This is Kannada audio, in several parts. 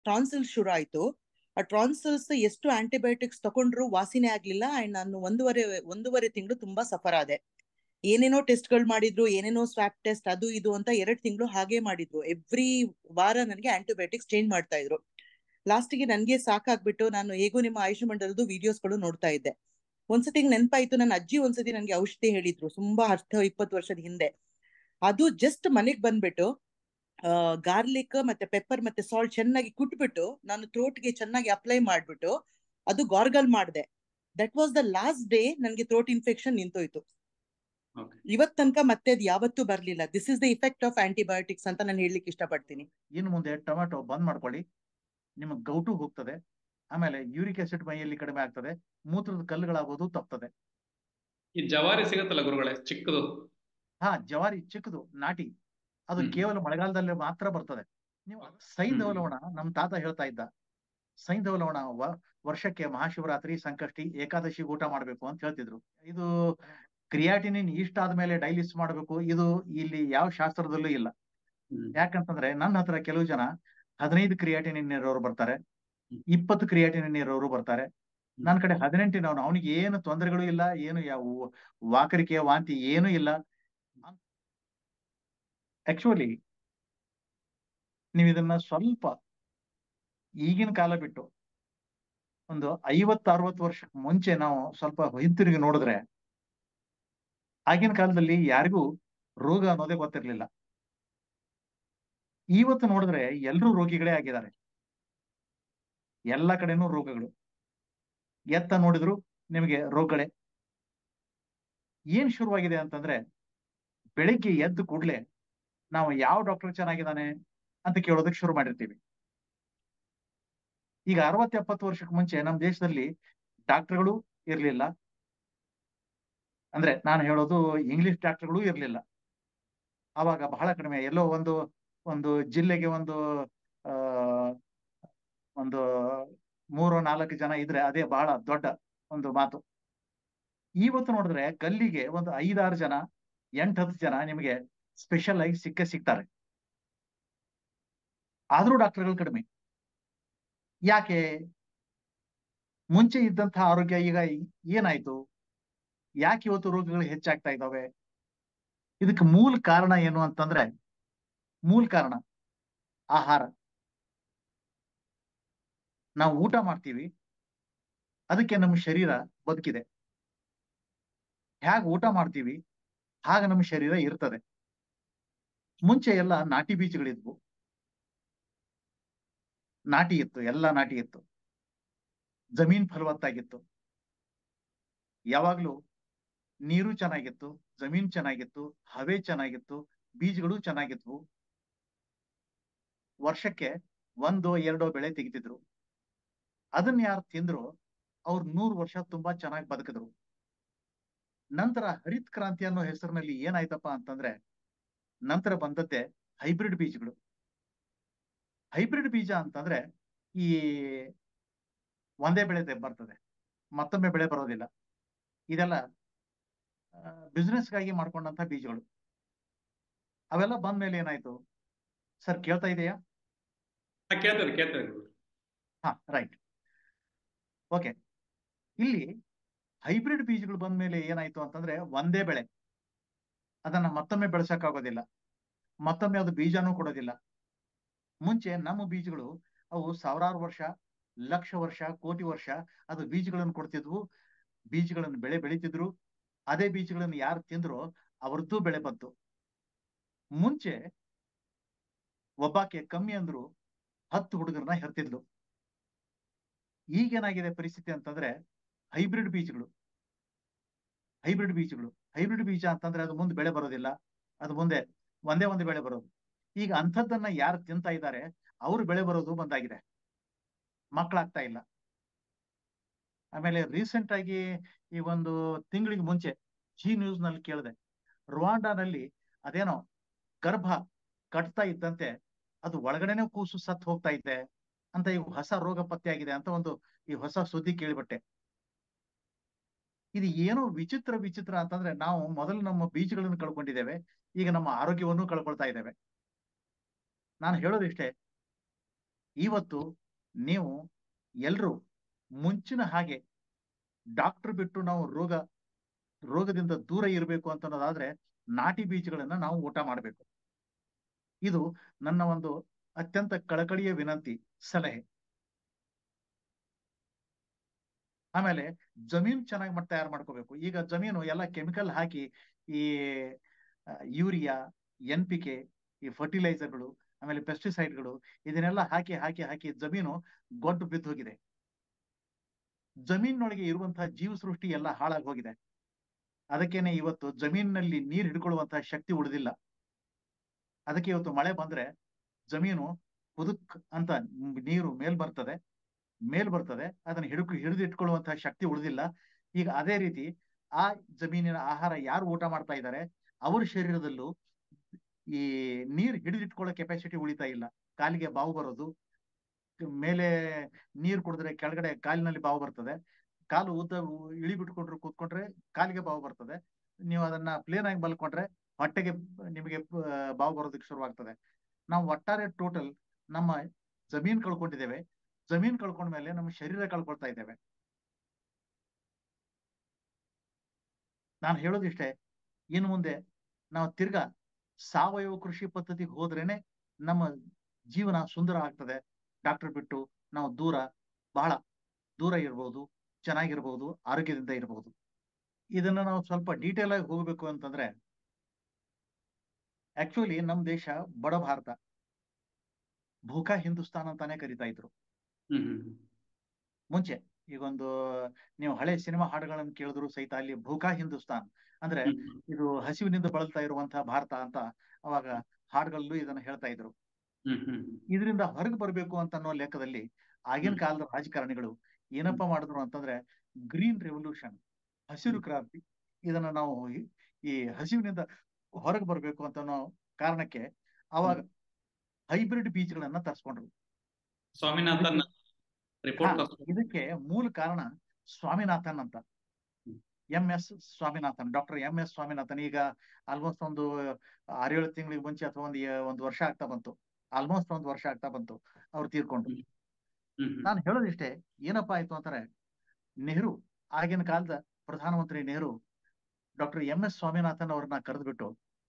ಟ್ರಾನ್ಸಿಲ್ ಶುರು ಆಯ್ತು ಆ ಟ್ರಾನ್ಸಿಲ್ಸ್ ಎಷ್ಟು ಆಂಟಿಬಯೋಟಿಕ್ಸ್ ತಗೊಂಡ್ರು ವಾಸಿನೇ ಆಗ್ಲಿಲ್ಲ ಅಂಡ್ ನಾನು ಒಂದೂವರೆ ಒಂದೂವರೆ ತಿಂಗಳು ತುಂಬಾ ಸಫರ್ ಆದೆ ಏನೇನೋ ಟೆಸ್ಟ್ಗಳು ಮಾಡಿದ್ರು ಏನೇನೋ ಸ್ವಾಪ್ ಟೆಸ್ಟ್ ಅದು ಇದು ಅಂತ ಎರಡ್ ತಿಂಗಳು ಹಾಗೆ ಮಾಡಿದ್ರು ಎವ್ರಿ ವಾರ ನನಗೆ ಆಂಟಿಬಯೋಟಿಕ್ಸ್ ಚೇಂಜ್ ಮಾಡ್ತಾ ಇದ್ರು ಲಾಸ್ಟಿಗೆ ನನ್ಗೆ ಸಾಕಾಗ್ಬಿಟ್ಟು ನಾನು ಹೇಗೂ ನಿಮ್ಮ ಆಯುಷ್ ಮಂಡಲದ್ದು ವಿಡಿಯೋಸ್ಗಳು ನೋಡ್ತಾ ಇದ್ದೆ ಒಂದ್ಸತಿ ನೆನಪಾಯ್ತು ನನ್ನ ಅಜ್ಜಿ ಒಂದ್ಸತಿ ನನ್ಗೆ ಔಷಧಿ ಹೇಳಿದ್ರು ತುಂಬಾ ಹತ್ತು ಇಪ್ಪತ್ತು ವರ್ಷದ ಹಿಂದೆ ಅದು ಜಸ್ಟ್ ಮನೆಗ್ ಬಂದ್ಬಿಟ್ಟು ಗಾರ್ಲಿಕ್ ಮತ್ತೆ ಪೆಪ್ಪರ್ ಮತ್ತೆ ಸಾಲ್ಟ್ ಚೆನ್ನಾಗಿ ಕುಟ್ಬಿಟ್ಟು ನಾನು ಥ್ರೋಟ್ಗೆ ಚೆನ್ನಾಗಿ ಅಪ್ಲೈ ಮಾಡ್ಬಿಟ್ಟು ಅದು ಗಾರ್ಗಲ್ ಮಾಡಿದೆ that was the last day ನನಗೆ ಥ್ರೋಟ್ ಇನ್ಫೆಕ್ಷನ್ ನಿಂತೋಯ್ತು Okay. ಇವತ್ ತನಕ ಮತ್ತೆ ಅದು ಯಾವತ್ತೂ ಬರ್ಲಿಲ್ಲ this is the effect of antibiotics ಅಂತ ನಾನು ಹೇಳಲಿಕ್ಕೆ ಇಷ್ಟಪಡ್ತೀನಿ ಇನ್ನು ಮುಂದೆ ಟೊಮೆಟೊ ಬಂದ್ ಮಾಡ್ಕೊಳ್ಳಿ ನಿಮಗೆ ಗೌಟು ಹೋಗ್ತದೆ ಆಮೇಲೆ ಯೂರಿಕ್ ಆಸಿಡ್ ಮೈಯಲ್ಲಿ ಕಡಿಮೆ ಆಗ್ತದೆ ಮೂತ್ರದ ಕಲ್ಲುಗಳಾಗೋದು ತಪ್ತದೆ ಈ ಜವಾರಿ ಸಿಗತ್ತಲ್ಲ ಗುರುಗಳೇ ಚಿಕ್ಕದು ಹಾ ಜವಾರಿ ಚಿಕ್ಕದು ನಾಟಿ ಅದು ಹ್ಮ್. ಕೇವಲ ಮಳೆಗಾಲದಲ್ಲಿ ಮಾತ್ರ ಬರ್ತದೆ ನೀವು ಸೈಂಧವ ಲವಣ ನಮ್ ತಾತ ಹೇಳ್ತಾ ಇದ್ದ ಸೈಂಧವ ಲವಣ ವ- ವರ್ಷಕ್ಕೆ ಮಹಾಶಿವರಾತ್ರಿ ಸಂಕಷ್ಟಿ ಏಕಾದಶಿ ಊಟ ಮಾಡ್ಬೇಕು ಅಂತ ಹೇಳ್ತಿದ್ರು ಇದು ಕ್ರಿಯಾಟಿನಿನ್ ಇಷ್ಟ ಆದ್ಮೇಲೆ ಡೈಲಿಸ್ ಮಾಡ್ಬೇಕು ಇದು ಇಲ್ಲಿ ಯಾವ ಶಾಸ್ತ್ರದಲ್ಲೂ ಇಲ್ಲ ಹ್ಮ್. ಯಾಕಂತಂದ್ರೆ ನನ್ನ ಹತ್ರ ಕೆಲವು ಜನ ಹದಿನೈದು ಕ್ರಿಯಾಟಿನಿನ್ ಇರೋರು ಬರ್ತಾರೆ ಹ್ಮ್. ಇಪ್ಪತ್ತು ಕ್ರಿಯಾಟಿನಿನ್ ಇರೋರು ಬರ್ತಾರೆ ನನ್ನ ಕಡೆ ಹದಿನೆಂಟಿನವನು ಅವನಿಗೆ ಏನು ತೊಂದರೆಗಳು ಇಲ್ಲ ಏನು ಯಾವ ವಾಕರಿಕೆ ವಾಂತಿ ಏನು ಇಲ್ಲ ಆಕ್ಚುಲಿ ನೀವು ಇದನ್ನ ಸ್ವಲ್ಪ ಈಗಿನ ಕಾಲ ಬಿಟ್ಟು ಒಂದು ಐವತ್ತು ಅರವತ್ತು ವರ್ಷಕ್ಕೆ ಮುಂಚೆ ನಾವು ಸ್ವಲ್ಪ ಹಿಂತಿರುಗಿ ನೋಡಿದ್ರೆ ಆಗಿನ ಕಾಲದಲ್ಲಿ ಯಾರಿಗೂ ರೋಗ ಅನ್ನೋದೇ ಗೊತ್ತಿರ್ಲಿಲ್ಲ ಇವತ್ತು ನೋಡಿದ್ರೆ ಎಲ್ಲರೂ ರೋಗಿಗಳೇ ಆಗಿದ್ದಾರೆ ಎಲ್ಲ ಕಡೆನೂ ರೋಗಗಳು ಎತ್ತ ನೋಡಿದ್ರು ನಿಮಗೆ ರೋಗಗಳೇ ಏನ್ ಶುರುವಾಗಿದೆ ಅಂತಂದ್ರೆ ಬೆಳಿಗ್ಗೆ ಎದ್ದು ಕೂಡ್ಲೆ ನಾವು ಯಾವ ಡಾಕ್ಟರ್ ಚೆನ್ನಾಗಿದ್ದಾನೆ ಅಂತ ಕೇಳೋದಕ್ಕೆ ಶುರು ಮಾಡಿರ್ತೀವಿ ಈಗ ಅರವತ್ತು ಎಪ್ಪತ್ತು ವರ್ಷಕ್ಕೆ ಮುಂಚೆ ನಮ್ಮ ದೇಶದಲ್ಲಿ ಡಾಕ್ಟರ್ಗಳು ಇರ್ಲಿಲ್ಲ ಅಂದ್ರೆ ನಾನು ಹೇಳೋದು ಇಂಗ್ಲಿಷ್ ಡಾಕ್ಟರ್ಗಳು ಇರ್ಲಿಲ್ಲ ಅವಾಗ ಬಹಳ ಕಡಿಮೆ ಎಲ್ಲೋ ಒಂದು ಒಂದು ಜಿಲ್ಲೆಗೆ ಒಂದು ಆ ಒಂದು ಮೂರು ನಾಲ್ಕು ಜನ ಇದ್ರೆ ಅದೇ ಬಹಳ ದೊಡ್ಡ ಒಂದು ಮಾತು ಇವತ್ತು ನೋಡಿದ್ರೆ ಗಲ್ಲಿಗೆ ಒಂದು ಐದಾರು ಜನ ಎಂಟ್ ಹತ್ತು ಜನ ನಿಮಗೆ ಸ್ಪೆಷಲ್ ಆಗಿ ಸಿಕ್ಕೇ ಸಿಗ್ತಾರೆ ಆದ್ರೂ ಡಾಕ್ಟರ್ಗಳು ಕಡಿಮೆ ಯಾಕೆ ಮುಂಚೆ ಇದ್ದಂತಹ ಆರೋಗ್ಯ ಈಗ ಏನಾಯ್ತು ಯಾಕೆ ಇವತ್ತು ರೋಗಗಳು ಹೆಚ್ಚಾಗ್ತಾ ಇದಾವೆ ಇದಕ್ಕೆ ಮೂಲ ಕಾರಣ ಏನು ಅಂತಂದ್ರೆ ಮೂಲ ಕಾರಣ ಆಹಾರ ನಾವು ಊಟ ಮಾಡ್ತೀವಿ ಅದಕ್ಕೆ ನಮ್ಮ ಶರೀರ ಬದುಕಿದೆ ಹೇಗೆ ಊಟ ಮಾಡ್ತೀವಿ ಹಾಗೆ ನಮ್ಮ ಶರೀರ ಇರ್ತದೆ ಮುಂಚೆ ಎಲ್ಲ ನಾಟಿ ಬೀಜಗಳಿದ್ವು ನಾಟಿ ಇತ್ತು ಎಲ್ಲ ನಾಟಿ ಇತ್ತು ಜಮೀನ್ ಫಲವತ್ತಾಗಿತ್ತು ಯಾವಾಗ್ಲೂ ನೀರು ಚೆನ್ನಾಗಿತ್ತು ಜಮೀನ್ ಚೆನ್ನಾಗಿತ್ತು ಹವೆ ಚೆನ್ನಾಗಿತ್ತು ಬೀಜಗಳು ಚೆನ್ನಾಗಿದ್ವು ವರ್ಷಕ್ಕೆ ಒಂದೋ ಎರಡೋ ಬೆಳೆ ತೆಗಿತಿದ್ರು ಅದನ್ನ ಯಾರು ತಿಂದ್ರು ಅವ್ರು ನೂರು ವರ್ಷ ತುಂಬಾ ಚೆನ್ನಾಗಿ ಬದುಕಿದ್ರು ನಂತರ ಹರಿತ್ ಕ್ರಾಂತಿ ಅನ್ನೋ ಹೆಸರಿನಲ್ಲಿ ಏನಾಯ್ತಪ್ಪ ಅಂತಂದ್ರೆ ನಂತರ ಬಂದದ್ದೇ ಹೈಬ್ರಿಡ್ ಬೀಜಗಳು ಹೈಬ್ರಿಡ್ ಬೀಜ ಅಂತಂದ್ರೆ ಈ ಒಂದೇ ಬೆಳೆ ತೆ- ಬರ್ತದೆ ಮತ್ತೊಮ್ಮೆ ಬೆಳೆ ಬರೋದಿಲ್ಲ ಇದೆಲ್ಲ ಬಿಸ್ನೆಸ್ಗಾಗಿ ಮಾಡ್ಕೊಂಡಂತ ಬೀಜಗಳು ಅವೆಲ್ಲ ಬಂದ್ಮೇಲೆ ಏನಾಯ್ತು ಸರ್ ಕೇಳ್ತಾ ಇದೆಯಾ ಹಾ, ಕೇಳ್ತೇನೆ ಕೇಳ್ತೇನೆ ಗುರು ಹಾ ರೈಟ್ ಓಕೆ ಇಲ್ಲಿ ಹೈಬ್ರಿಡ್ ಬೀಜಗಳು ಬಂದ್ಮೇಲೆ ಏನಾಯ್ತು ಅಂತಂದ್ರೆ ಒಂದೇ ಬೆಳೆ ಅದನ್ನ ಮತ್ತೊಮ್ಮೆ ಬೆಳೆಸಕ್ಕಾಗೋದಿಲ್ಲ ಮತ್ತೊಮ್ಮೆ ಅದು ಬೀಜನೂ ಕೊಡೋದಿಲ್ಲ ಮುಂಚೆ ನಮ್ಮ ಬೀಜಗಳು ಅವು ಸಾವಿರಾರು ವರ್ಷ ಲಕ್ಷ ವರ್ಷ ಕೋಟಿ ವರ್ಷ ಅದು ಬೀಜಗಳನ್ನು ಕೊಡ್ತಿದ್ವು ಬೀಜಗಳನ್ನು ಬೆಳೆ ಬೆಳಿತಿದ್ರು ಅದೇ ಬೀಜಗಳನ್ನು ಯಾರು ತಿಂದ್ರೋ ಅವ್ರದ್ದು ಬೆಳೆ ಬಂತು ಮುಂಚೆ ಒಬ್ಬಾಕೆ ಕಮ್ಮಿ ಅಂದ್ರು ಹತ್ತು ಹುಡುಗರನ್ನ ಹೆರ್ತಿದ್ಲು ಈಗೇನಾಗಿದೆ ಪರಿಸ್ಥಿತಿ ಅಂತಂದ್ರೆ ಹೈಬ್ರಿಡ್ ಬೀಜಗಳು ಹೈಬ್ರಿಡ್ ಬೀಜಗಳು ಹೈಬ್ರಿಡ್ ಬೀಜ ಅಂತಂದ್ರೆ ಅದು ಮುಂದೆ ಬೆಳೆ ಬರೋದಿಲ್ಲ ಅದು ಮುಂದೆ ಒಂದೇ ಒಂದು ಬೆಳೆ ಬರೋದು ಈಗ ಅಂಥದ್ದನ್ನ ಯಾರು ತಿಂತಾ ಇದ್ದಾರೆ ಅವ್ರು ಬೆಳೆ ಬರೋದು ಬಂದಾಗಿದೆ ಮಕ್ಕಳಾಗ್ತಾ ಇಲ್ಲ ಆಮೇಲೆ ರೀಸೆಂಟ್ ಆಗಿ ಈ ಒಂದು ತಿಂಗಳಿಗೆ ಮುಂಚೆ ಜಿ ನ್ಯೂಸ್ ನಲ್ಲಿ ಕೇಳಿದೆ ರುವಾಂಡಾನಲ್ಲಿ ಅದೇನೋ ಗರ್ಭ ಕಟ್ತಾ ಇದ್ದಂತೆ ಅದು ಒಳಗಡೆನೆ ಕೂಸು ಸತ್ತು ಹೋಗ್ತಾ ಇದೆ ಅಂತ ಈಗ ಹೊಸ ರೋಗ ಪತ್ತೆ ಆಗಿದೆ ಅಂತ ಒಂದು ಈ ಹೊಸ ಸುದ್ದಿ ಕೇಳಿಬಟ್ಟೆ ಇದು ಏನೋ ವಿಚಿತ್ರ ವಿಚಿತ್ರ ಅಂತಂದ್ರೆ ನಾವು ಮೊದಲು ನಮ್ಮ ಬೀಜಗಳನ್ನು ಕಳ್ಕೊಂಡಿದ್ದೇವೆ ಈಗ ನಮ್ಮ ಆರೋಗ್ಯವನ್ನು ಕಳ್ಕೊಳ್ತಾ ಇದ್ದೇವೆ ನಾನು ಹೇಳೋದಿಷ್ಟೇ ಇವತ್ತು ನೀವು ಎಲ್ರೂ ಮುಂಚಿನ ಹಾಗೆ ಡಾಕ್ಟರ್ ಬಿಟ್ಟು ನಾವು ರೋಗ ರೋಗದಿಂದ ದೂರ ಇರಬೇಕು ಅಂತ ಅನ್ನೋದಾದ್ರೆ ನಾಟಿ ಬೀಜಗಳನ್ನ ನಾವು ಊಟ ಮಾಡಬೇಕು ಇದು ನನ್ನ ಒಂದು ಅತ್ಯಂತ ಕಳಕಳಿಯ ವಿನಂತಿ ಸಲಹೆ ಆಮೇಲೆ ಜಮೀನ್ ಚೆನ್ನಾಗಿ ಮಟ್ಟ ತಯಾರು ಮಾಡ್ಕೋಬೇಕು ಈಗ ಜಮೀನು ಎಲ್ಲ ಕೆಮಿಕಲ್ ಹಾಕಿ ಈ ಆ, ಯೂರಿಯಾ ಎನ್ ಪಿ ಕೆ ಈ ಫರ್ಟಿಲೈಸರ್ಗಳು ಆಮೇಲೆ ಪೆಸ್ಟಿಸೈಡ್ಗಳು ಇದನ್ನೆಲ್ಲ ಹಾಕಿ ಹಾಕಿ ಹಾಕಿ ಜಮೀನು ಗೊಡ್ಡು ಬಿದ್ದು ಹೋಗಿದೆ ಜಮೀನಿನೊಳಗೆ ಇರುವಂತಹ ಜೀವ ಸೃಷ್ಟಿ ಎಲ್ಲ ಹಾಳಾಗಿ ಹೋಗಿದೆ ಅದಕ್ಕೇನೆ ಇವತ್ತು ಜಮೀನಿನಲ್ಲಿ ನೀರು ಹಿಡ್ಕೊಳ್ಳುವಂತಹ ಶಕ್ತಿ ಉಳಿದಿಲ್ಲ ಅದಕ್ಕೆ ಇವತ್ತು ಮಳೆ ಬಂದ್ರೆ ಜಮೀನು ಕುದುಕ್ ಅಂತ ನೀರು ಮೇಲ್ ಬರ್ತದೆ ಮೇಲ್ ಬರ್ತದೆ ಅದನ್ನ ಹಿಡ್ಕು ಹಿಡಿದು ಇಟ್ಕೊಳ್ಳುವಂತಹ ಶಕ್ತಿ ಉಳಿದಿಲ್ಲ ಈಗ ಅದೇ ರೀತಿ ಆ ಜಮೀನಿನ ಆಹಾರ ಯಾರು ಊಟ ಮಾಡ್ತಾ ಇದ್ದಾರೆ ಅವ್ರ ಶರೀರದಲ್ಲೂ ಈ ನೀರ್ ಹಿಡಿದಿಟ್ಕೊಳ್ಳೋ ಕೆಪಾಸಿಟಿ ಉಳಿತಾ ಇಲ್ಲ ಕಾಲಿಗೆ ಬಾವು ಬರೋದು ಮೇಲೆ ನೀರ್ ಕುಡಿದ್ರೆ ಕೆಳಗಡೆ ಕಾಲಿನಲ್ಲಿ ಬಾವು ಬರ್ತದೆ ಕಾಲು ಉದ್ದ ಇಳಿ ಬಿಟ್ಕೊಂಡ್ರೆ ಕೂತ್ಕೊಂಡ್ರೆ ಕಾಲಿಗೆ ಬಾವು ಬರ್ತದೆ ನೀವು ಅದನ್ನ ಪ್ಲೇನ್ ಆಗಿ ಮಲ್ಕೊಂಡ್ರೆ ಹೊಟ್ಟೆಗೆ ನಿಮಗೆ ಆ, ಬಾವು ಬರೋದಕ್ಕೆ ಶುರುವಾಗ್ತದೆ ನಾವು ಒಟ್ಟಾರೆ ಟೋಟಲ್ ನಮ್ಮ ಜಮೀನ್ ಕಳ್ಕೊಂಡಿದ್ದೇವೆ ಜಮೀನ್ ಕಳ್ಕೊಂಡ್ಮೇಲೆ ನಮ್ಮ ಶರೀರ ಕಳ್ಕೊಳ್ತಾ ಇದ್ದೇವೆ ನಾನು ಹೇಳೋದಿಷ್ಟೇ ಇನ್ನು ಮುಂದೆ ನಾವು ತಿರ್ಗಾ ಸಾವಯವ ಕೃಷಿ ಪದ್ಧತಿಗೆ ಹೋದ್ರೇನೆ ನಮ್ಮ ಜೀವನ ಸುಂದರ ಆಗ್ತದೆ ಡಾಕ್ಟರ್ ಬಿಟ್ಟು ನಾವು ದೂರ ಬಹಳ ದೂರ ಇರ್ಬೋದು ಚೆನ್ನಾಗಿರ್ಬೋದು ಆರೋಗ್ಯದಿಂದ ಇರಬಹುದು ಇದನ್ನ ನಾವು ಸ್ವಲ್ಪ ಡೀಟೇಲ್ ಆಗಿ ಹೋಗ್ಬೇಕು ಅಂತಂದ್ರೆ ಆಕ್ಚುಲಿ ನಮ್ ದೇಶ ಬಡ ಭಾರತ ಭೂಕಾ ಹಿಂದೂಸ್ತಾನ್ ಅಂತಾನೆ ಕರಿತಾ ಇದ್ರು ಹ್ಮ್ ಹ್ಮ್ ಹ್ಮ್. ಮುಂಚೆ ಈಗೊಂದು ನೀವು ಹಳೆ ಸಿನಿಮಾ ಹಾಡುಗಳನ್ನು ಕೇಳಿದ್ರು ಸಹಿತ ಅಲ್ಲಿ ಭೂಕಾ ಹಿಂದೂಸ್ತಾನ್ ಅಂದ್ರೆ ಹ್ಮ್ ಇದು ಹಸಿವಿನಿಂದ ಬಳಲ್ತಾ ಇರುವಂತಹ ಭಾರತ ಅಂತ ಅವಾಗ ಹಾಡುಗಳಲ್ಲೂ ಇದನ್ನ ಹೇಳ್ತಾ ಇದ್ರು ಹ್ಮ್ ಹ್ಮ್ ಹ್ಮ್. ಇದರಿಂದ ಹೊರಗೆ ಬರಬೇಕು ಅಂತ ಅನ್ನೋ ಲೆಕ್ಕದಲ್ಲಿ ಆಗಿನ ಹ್ಮ್. ಕಾಲದ ರಾಜಕಾರಣಿಗಳು ಏನಪ್ಪಾ ಮಾಡಿದ್ರು ಅಂತಂದ್ರೆ ಗ್ರೀನ್ ರೆವಲ್ಯೂಷನ್ ಹಸಿರು ಕ್ರಾಂತಿ ಇದನ್ನ ನಾವು ಈ- ಈ ಹಸಿವಿನಿಂದ ಹೊರಗೆ ಬರಬೇಕು ಅಂತ ಅನ್ನೋ ಕಾರಣಕ್ಕೆ ಅವಾಗ ಹೈಬ್ರಿಡ್ ಬೀಜಗಳನ್ನ ತರಿಸ್ಕೊಂಡ್ರು ಸ್ವಾಮಿನಾಥನ್ ರಿಪೋರ್ಟ್ ಹಾ, ಇದಕ್ಕೆ ಮೂಲ ಕಾರಣ ಸ್ವಾಮಿನಾಥನ್ ಅಂತ hmm. M S Swaminathan doctor M S Swaminathan ಈಗ ಆಲ್ಮೋಸ್ಟ್ ಒಂದು ಆರೇಳು ತಿಂಗಳಿಗೆ ಮುಂಚೆ ಅಥವಾ ಒಂದು ಎ- ಒಂದು ವರ್ಷ ಆಗ್ತಾ ಬಂತು ಆಲ್ಮೋಸ್ಟ್ ಒಂದು ವರ್ಷ ಆಗ್ತಾ ಬಂತು ಅವ್ರು ತೀರ್ಕೊಂಡು ಹ್ಮ್ ಹ್ಮ್ ನಾನು ಹೇಳೋದಿಷ್ಟೇ ಏನಪ್ಪಾ ಆಯ್ತು ಅಂತಾರೆ ನೆಹರು ಆಗಿನ ಕಾಲದ ಪ್ರಧಾನಮಂತ್ರಿ Nehru doctor M S Swaminathan ಅವ್ರನ್ನ ಕರೆದುಬಿಟ್ಟು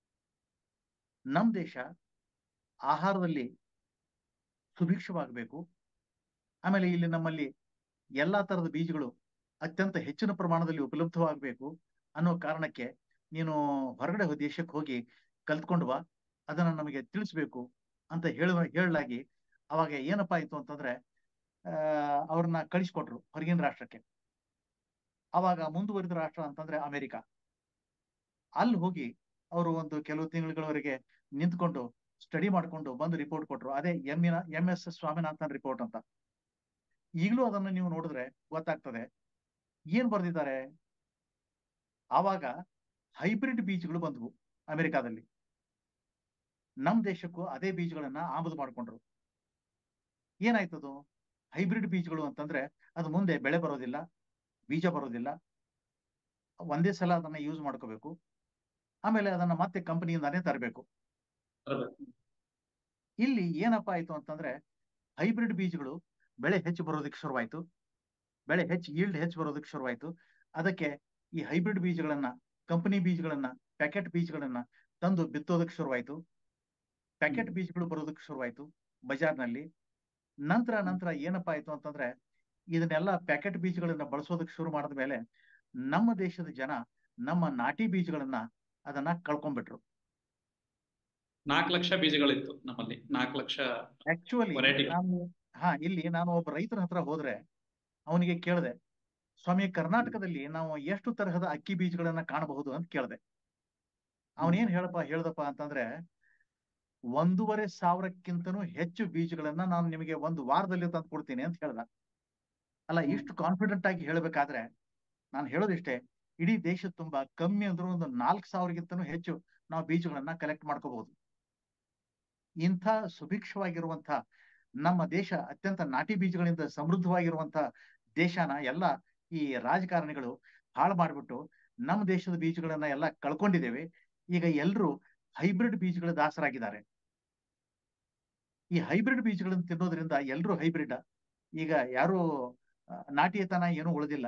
ನಮ್ ದೇಶ ಆಹಾರದಲ್ಲಿ ಸುಭಿಕ್ಷವಾಗಬೇಕು ಆಮೇಲೆ ಇಲ್ಲಿ ನಮ್ಮಲ್ಲಿ ಎಲ್ಲಾ ತರದ ಬೀಜಗಳು ಅತ್ಯಂತ ಹೆಚ್ಚಿನ ಪ್ರಮಾಣದಲ್ಲಿ ಉಪಲಬ್ಧವಾಗಬೇಕು ಅನ್ನೋ ಕಾರಣಕ್ಕೆ ನೀನು ಹೊರಗಡೆ ಹೋ- ದೇಶಕ್ಕೆ ಹೋಗಿ ಕಲ್ತ್ಕೊಂಡು ಬಾ ಅದನ್ನ ನಮಗೆ ತಿಳಿಸ್ಬೇಕು ಅಂತ ಹೇಳುವ ಹೇಳಲಾಗಿ ಅವಾಗ ಏನಪ್ಪಾ ಆಯ್ತು ಅಂತಂದ್ರೆ ಆ ಅವ್ರನ್ನ ಕಳಿಸ್ಕೊಟ್ರು ಹೊರಗಿನ ರಾಷ್ಟ್ರಕ್ಕೆ ಅವಾಗ ಮುಂದುವರಿದ ರಾಷ್ಟ್ರ ಅಂತಂದ್ರೆ ಅಮೆರಿಕ ಅಲ್ಲಿ ಹೋಗಿ ಅವರು ಒಂದು ಕೆಲವು ತಿಂಗಳುಗಳವರೆಗೆ ನಿಂತ್ಕೊಂಡು ಸ್ಟಡಿ ಮಾಡ್ಕೊಂಡು ಬಂದು ರಿಪೋರ್ಟ್ ಕೊಟ್ರು ಅದೇ M M S Swaminathan report ಅಂತ ಈಗಲೂ ಅದನ್ನ ನೀವು ನೋಡಿದ್ರೆ ಗೊತ್ತಾಗ್ತದೆ ಏನ್ ಬರ್ದಿದ್ದಾರೆ ಆವಾಗ ಹೈಬ್ರಿಡ್ ಬೀಜಗಳು ಬಂದ್ವು ಅಮೆರಿಕಾದಲ್ಲಿ ನಮ್ ದೇಶಕ್ಕೂ ಅದೇ ಬೀಜಗಳನ್ನ ಆಮದು ಮಾಡ್ಕೊಂಡ್ರು ಏನಾಯ್ತದು ಹೈಬ್ರಿಡ್ ಬೀಜಗಳು ಅಂತಂದ್ರೆ ಅದು ಮುಂದೆ ಬೆಳೆ ಬರೋದಿಲ್ಲ ಬೀಜ ಬರೋದಿಲ್ಲ ಒಂದೇ ಸಲ ಅದನ್ನ ಯೂಸ್ ಮಾಡ್ಕೋಬೇಕು ಆಮೇಲೆ ಅದನ್ನ ಮತ್ತೆ ಕಂಪನಿಯಿಂದಾನೇ ತರಬೇಕು ತರಬೇಕು. ಇಲ್ಲಿ ಏನಪ್ಪಾ ಆಯ್ತು ಅಂತಂದ್ರೆ ಹೈಬ್ರಿಡ್ ಬೀಜಗಳು ಬೆಳೆ ಹೆಚ್ಚು ಬರೋದಕ್ಕೆ ಶುರುವಾಯ್ತು ಬೆಳೆ ಹೆಚ್ಚು ಈಲ್ಡ್ ಹೆಚ್ಚು ಬರೋದಕ್ಕೆ ಶುರುವಾಯ್ತು ಅದಕ್ಕೆ ಈ ಹೈಬ್ರಿಡ್ ಬೀಜಗಳನ್ನ ಕಂಪನಿ ಬೀಜಗಳನ್ನ ಪ್ಯಾಕೆಟ್ ಬೀಜಗಳನ್ನ ತಂದು ಬಿತ್ತೋದಕ್ಕೆ ಶುರುವಾಯ್ತು ಪ್ಯಾಕೆಟ್ ಹ್ಮ್. ಬೀಜಗಳು ಬರೋದಕ್ಕೆ ಶುರುವಾಯ್ತು ಬಜಾರ್ನಲ್ಲಿ ನಂತರ ನಂತರ ಏನಪ್ಪಾ ಆಯ್ತು ಅಂತಂದ್ರೆ ಇದನ್ನೆಲ್ಲ ಪ್ಯಾಕೆಟ್ ಬೀಜಗಳನ್ನ ಬಳಸೋದಕ್ಕೆ ಶುರು ಮಾಡಿದ ಮೇಲೆ ನಮ್ಮ ದೇಶದ ಜನ ನಮ್ಮ ನಾಟಿ ಬೀಜಗಳನ್ನ ಅದನ್ನ ಕಳ್ಕೊಂಡ್ಬಿಟ್ರು ನಾಲ್ಕು ಲಕ್ಷ ಬೀಜಗಳಿತ್ತು ನಮ್ಮಲ್ಲಿ ನಾಲ್ಕು ಲಕ್ಷ ಆಕ್ಚುಲಿ Variety. ನಾನು ಹಾ ಇಲ್ಲಿ ನಾನು ಒಬ್ಬ ರೈತರ ಹತ್ರ ಹೋದ್ರೆ ಅವನಿಗೆ ಕೇಳಿದೆ ಸ್ವಾಮಿ ಕರ್ನಾಟಕದಲ್ಲಿ ನಾವು ಎಷ್ಟು ತರಹದ ಅಕ್ಕಿ ಬೀಜಗಳನ್ನ ಕಾಣಬಹುದು ಅಂತ ಕೇಳಿದೆ ಅವನೇನ್ ಹೇಳಪ್ಪ ಹೇಳ್ದಪ್ಪ ಅಂತಂದ್ರೆ ಒಂದೂವರೆ ಸಾವಿರಕ್ಕಿಂತನೂ ಹೆಚ್ಚು ಬೀಜಗಳನ್ನ ನಾನು ನಿಮಗೆ ಒಂದು ವಾರದಲ್ಲಿ ತಂದು ಕೊಡ್ತೀನಿ ಅಂತ ಹೇಳ್ದ ಅಲ್ಲ ಇಷ್ಟು ಕಾನ್ಫಿಡೆಂಟ್ ಆಗಿ ಹೇಳ್ಬೇಕಾದ್ರೆ ನಾನು ಹೇಳೋದಿಷ್ಟೇ ಇಡೀ ದೇಶದ ತುಂಬಾ ಕಮ್ಮಿ ಅಂದ್ರೂ ಒಂದು ನಾಲ್ಕು ಸಾವಿರಕ್ಕಿಂತನೂ ಹೆಚ್ಚು ನಾವು ಬೀಜಗಳನ್ನ ಕಲೆಕ್ಟ್ ಮಾಡ್ಕೋಬಹುದು ಇಂಥ ಸುಭಿಕ್ಷವಾಗಿರುವಂತ ನಮ್ಮ ದೇಶ ಅತ್ಯಂತ ನಾಟಿ ಬೀಜಗಳಿಂದ ಸಮೃದ್ಧವಾಗಿರುವಂತ ದೇಶನ ಎಲ್ಲ ಈ ರಾಜಕಾರಣಿಗಳು ಹಾಳು ಮಾಡ್ಬಿಟ್ಟು ನಮ್ಮ ದೇಶದ ಬೀಜಗಳನ್ನ ಎಲ್ಲ ಕಳ್ಕೊಂಡಿದ್ದೇವೆ ಈಗ ಎಲ್ರು ಹೈಬ್ರಿಡ್ ಬೀಜಗಳ ದಾಸರಾಗಿದ್ದಾರೆ ಈ ಹೈಬ್ರಿಡ್ ಬೀಜಗಳನ್ನು ತಿನ್ನೋದ್ರಿಂದ ಎಲ್ರೂ ಹೈಬ್ರಿಡ್ ಈಗ ಯಾರು ಆ, ನಾಟಿಯತನ ಏನೂ ಉಳಿದಿಲ್ಲ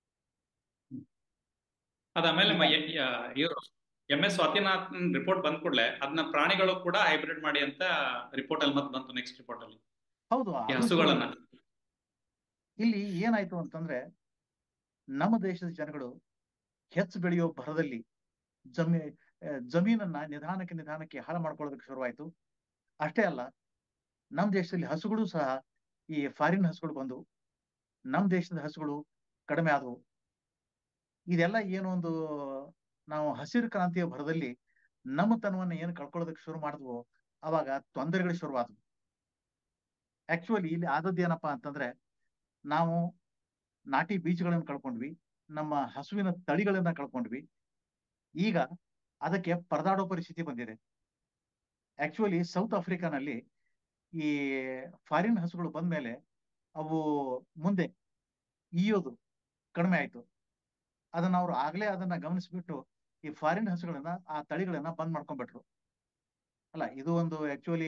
ಅದಾದ್ಮೇಲೆ ಈಗ ಇವರು ಎಂ ಎಸ್ ಸ್ವಾತಿನಾಥ್ ರಿಪೋರ್ಟ್ ಬಂದ ಕೂಡಲೇ ಅದನ್ನ ಪ್ರಾಣಿಗಳು ಕೂಡ ಹೈಬ್ರಿಡ್ ಮಾಡಿ ಅಂತ ರಿಪೋರ್ಟ್ ಅಲ್ಲಿ ಮತ್ತೆ ಬಂತು ನೆಕ್ಸ್ಟ್ ರಿಪೋರ್ಟ್ ಅಲ್ಲಿ ಹೌದು ಈ ಅದು true. ಹಸುಗಳನ್ನ ಇಲ್ಲಿ ಏನಾಯ್ತು ಅಂತಂದ್ರೆ ನಮ್ಮ ದೇಶದ ಜನಗಳು ಹೆಚ್ಚು ಬೆಳೆಯೋ ಭರದಲ್ಲಿ ಜಮೀ ಆ, ಜಮೀನನ್ನ ನಿಧಾನಕ್ಕೆ ನಿಧಾನಕ್ಕೆ ಹಾಳು ಮಾಡ್ಕೊಳ್ಳೋದಕ್ಕೆ ಶುರುವಾಯ್ತು ಅಷ್ಟೇ ಅಲ್ಲ ನಮ್ಮ ದೇಶದಲ್ಲಿ ಹಸುಗಳು ಸಹ ಈ ಫಾರಿನ್ ಹಸುಗಳು ಬಂದು ನಮ್ಮ ದೇಶದ ಹಸುಗಳು ಕಡಿಮೆ ಆದವು ಇದೆಲ್ಲ ಏನು ಒಂದು ನಾವು ಹಸಿರು ಕ್ರಾಂತಿಯ ಭರದಲ್ಲಿ ನಮ್ಮ ತನವನ್ನ ಏನು ಕಳ್ಕೊಳ್ಳೋದಕ್ಕೆ ಶುರು ಮಾಡಿದ್ವೋ ಅವಾಗ ತೊಂದರೆಗಳು ಶುರುವಾದವು ಆಕ್ಚುಲಿ ಇಲ್ಲಿ ಆದದ್ದೇನಪ್ಪಾ ಅಂತಂದ್ರೆ ನಾವು ನಾಟಿ ಬೀಜಗಳನ್ನು ಕಳ್ಕೊಂಡ್ವಿ ನಮ್ಮ ಹಸುವಿನ ತಳಿಗಳನ್ನ ಕಳ್ಕೊಂಡ್ವಿ ಈಗ ಅದಕ್ಕೆ ಪರದಾಡೋ ಪರಿಸ್ಥಿತಿ ಬಂದಿದೆ ಆಕ್ಚುಲಿ ಸೌತ್ ಆಫ್ರಿಕಾನಲ್ಲಿ ಈ ಫಾರಿನ್ ಹಸುಗಳು ಬಂದ್ಮೇಲೆ ಅವು ಮುಂದೆ ಈಯೋದು ಕಡಿಮೆ ಆಯ್ತು ಅದನ್ನ ಅವ್ರು ಆಗ್ಲೇ ಅದನ್ನ ಗಮನಿಸ್ಬಿಟ್ಟು ಈ ಫಾರಿನ್ ಹಸುಗಳನ್ನ ಆ ತಳಿಗಳನ್ನ ಬಂದ್ ಮಾಡ್ಕೊಂಡ್ಬಿಟ್ರು ಅಲ್ಲ ಇದು ಒಂದು ಆಕ್ಚುಲಿ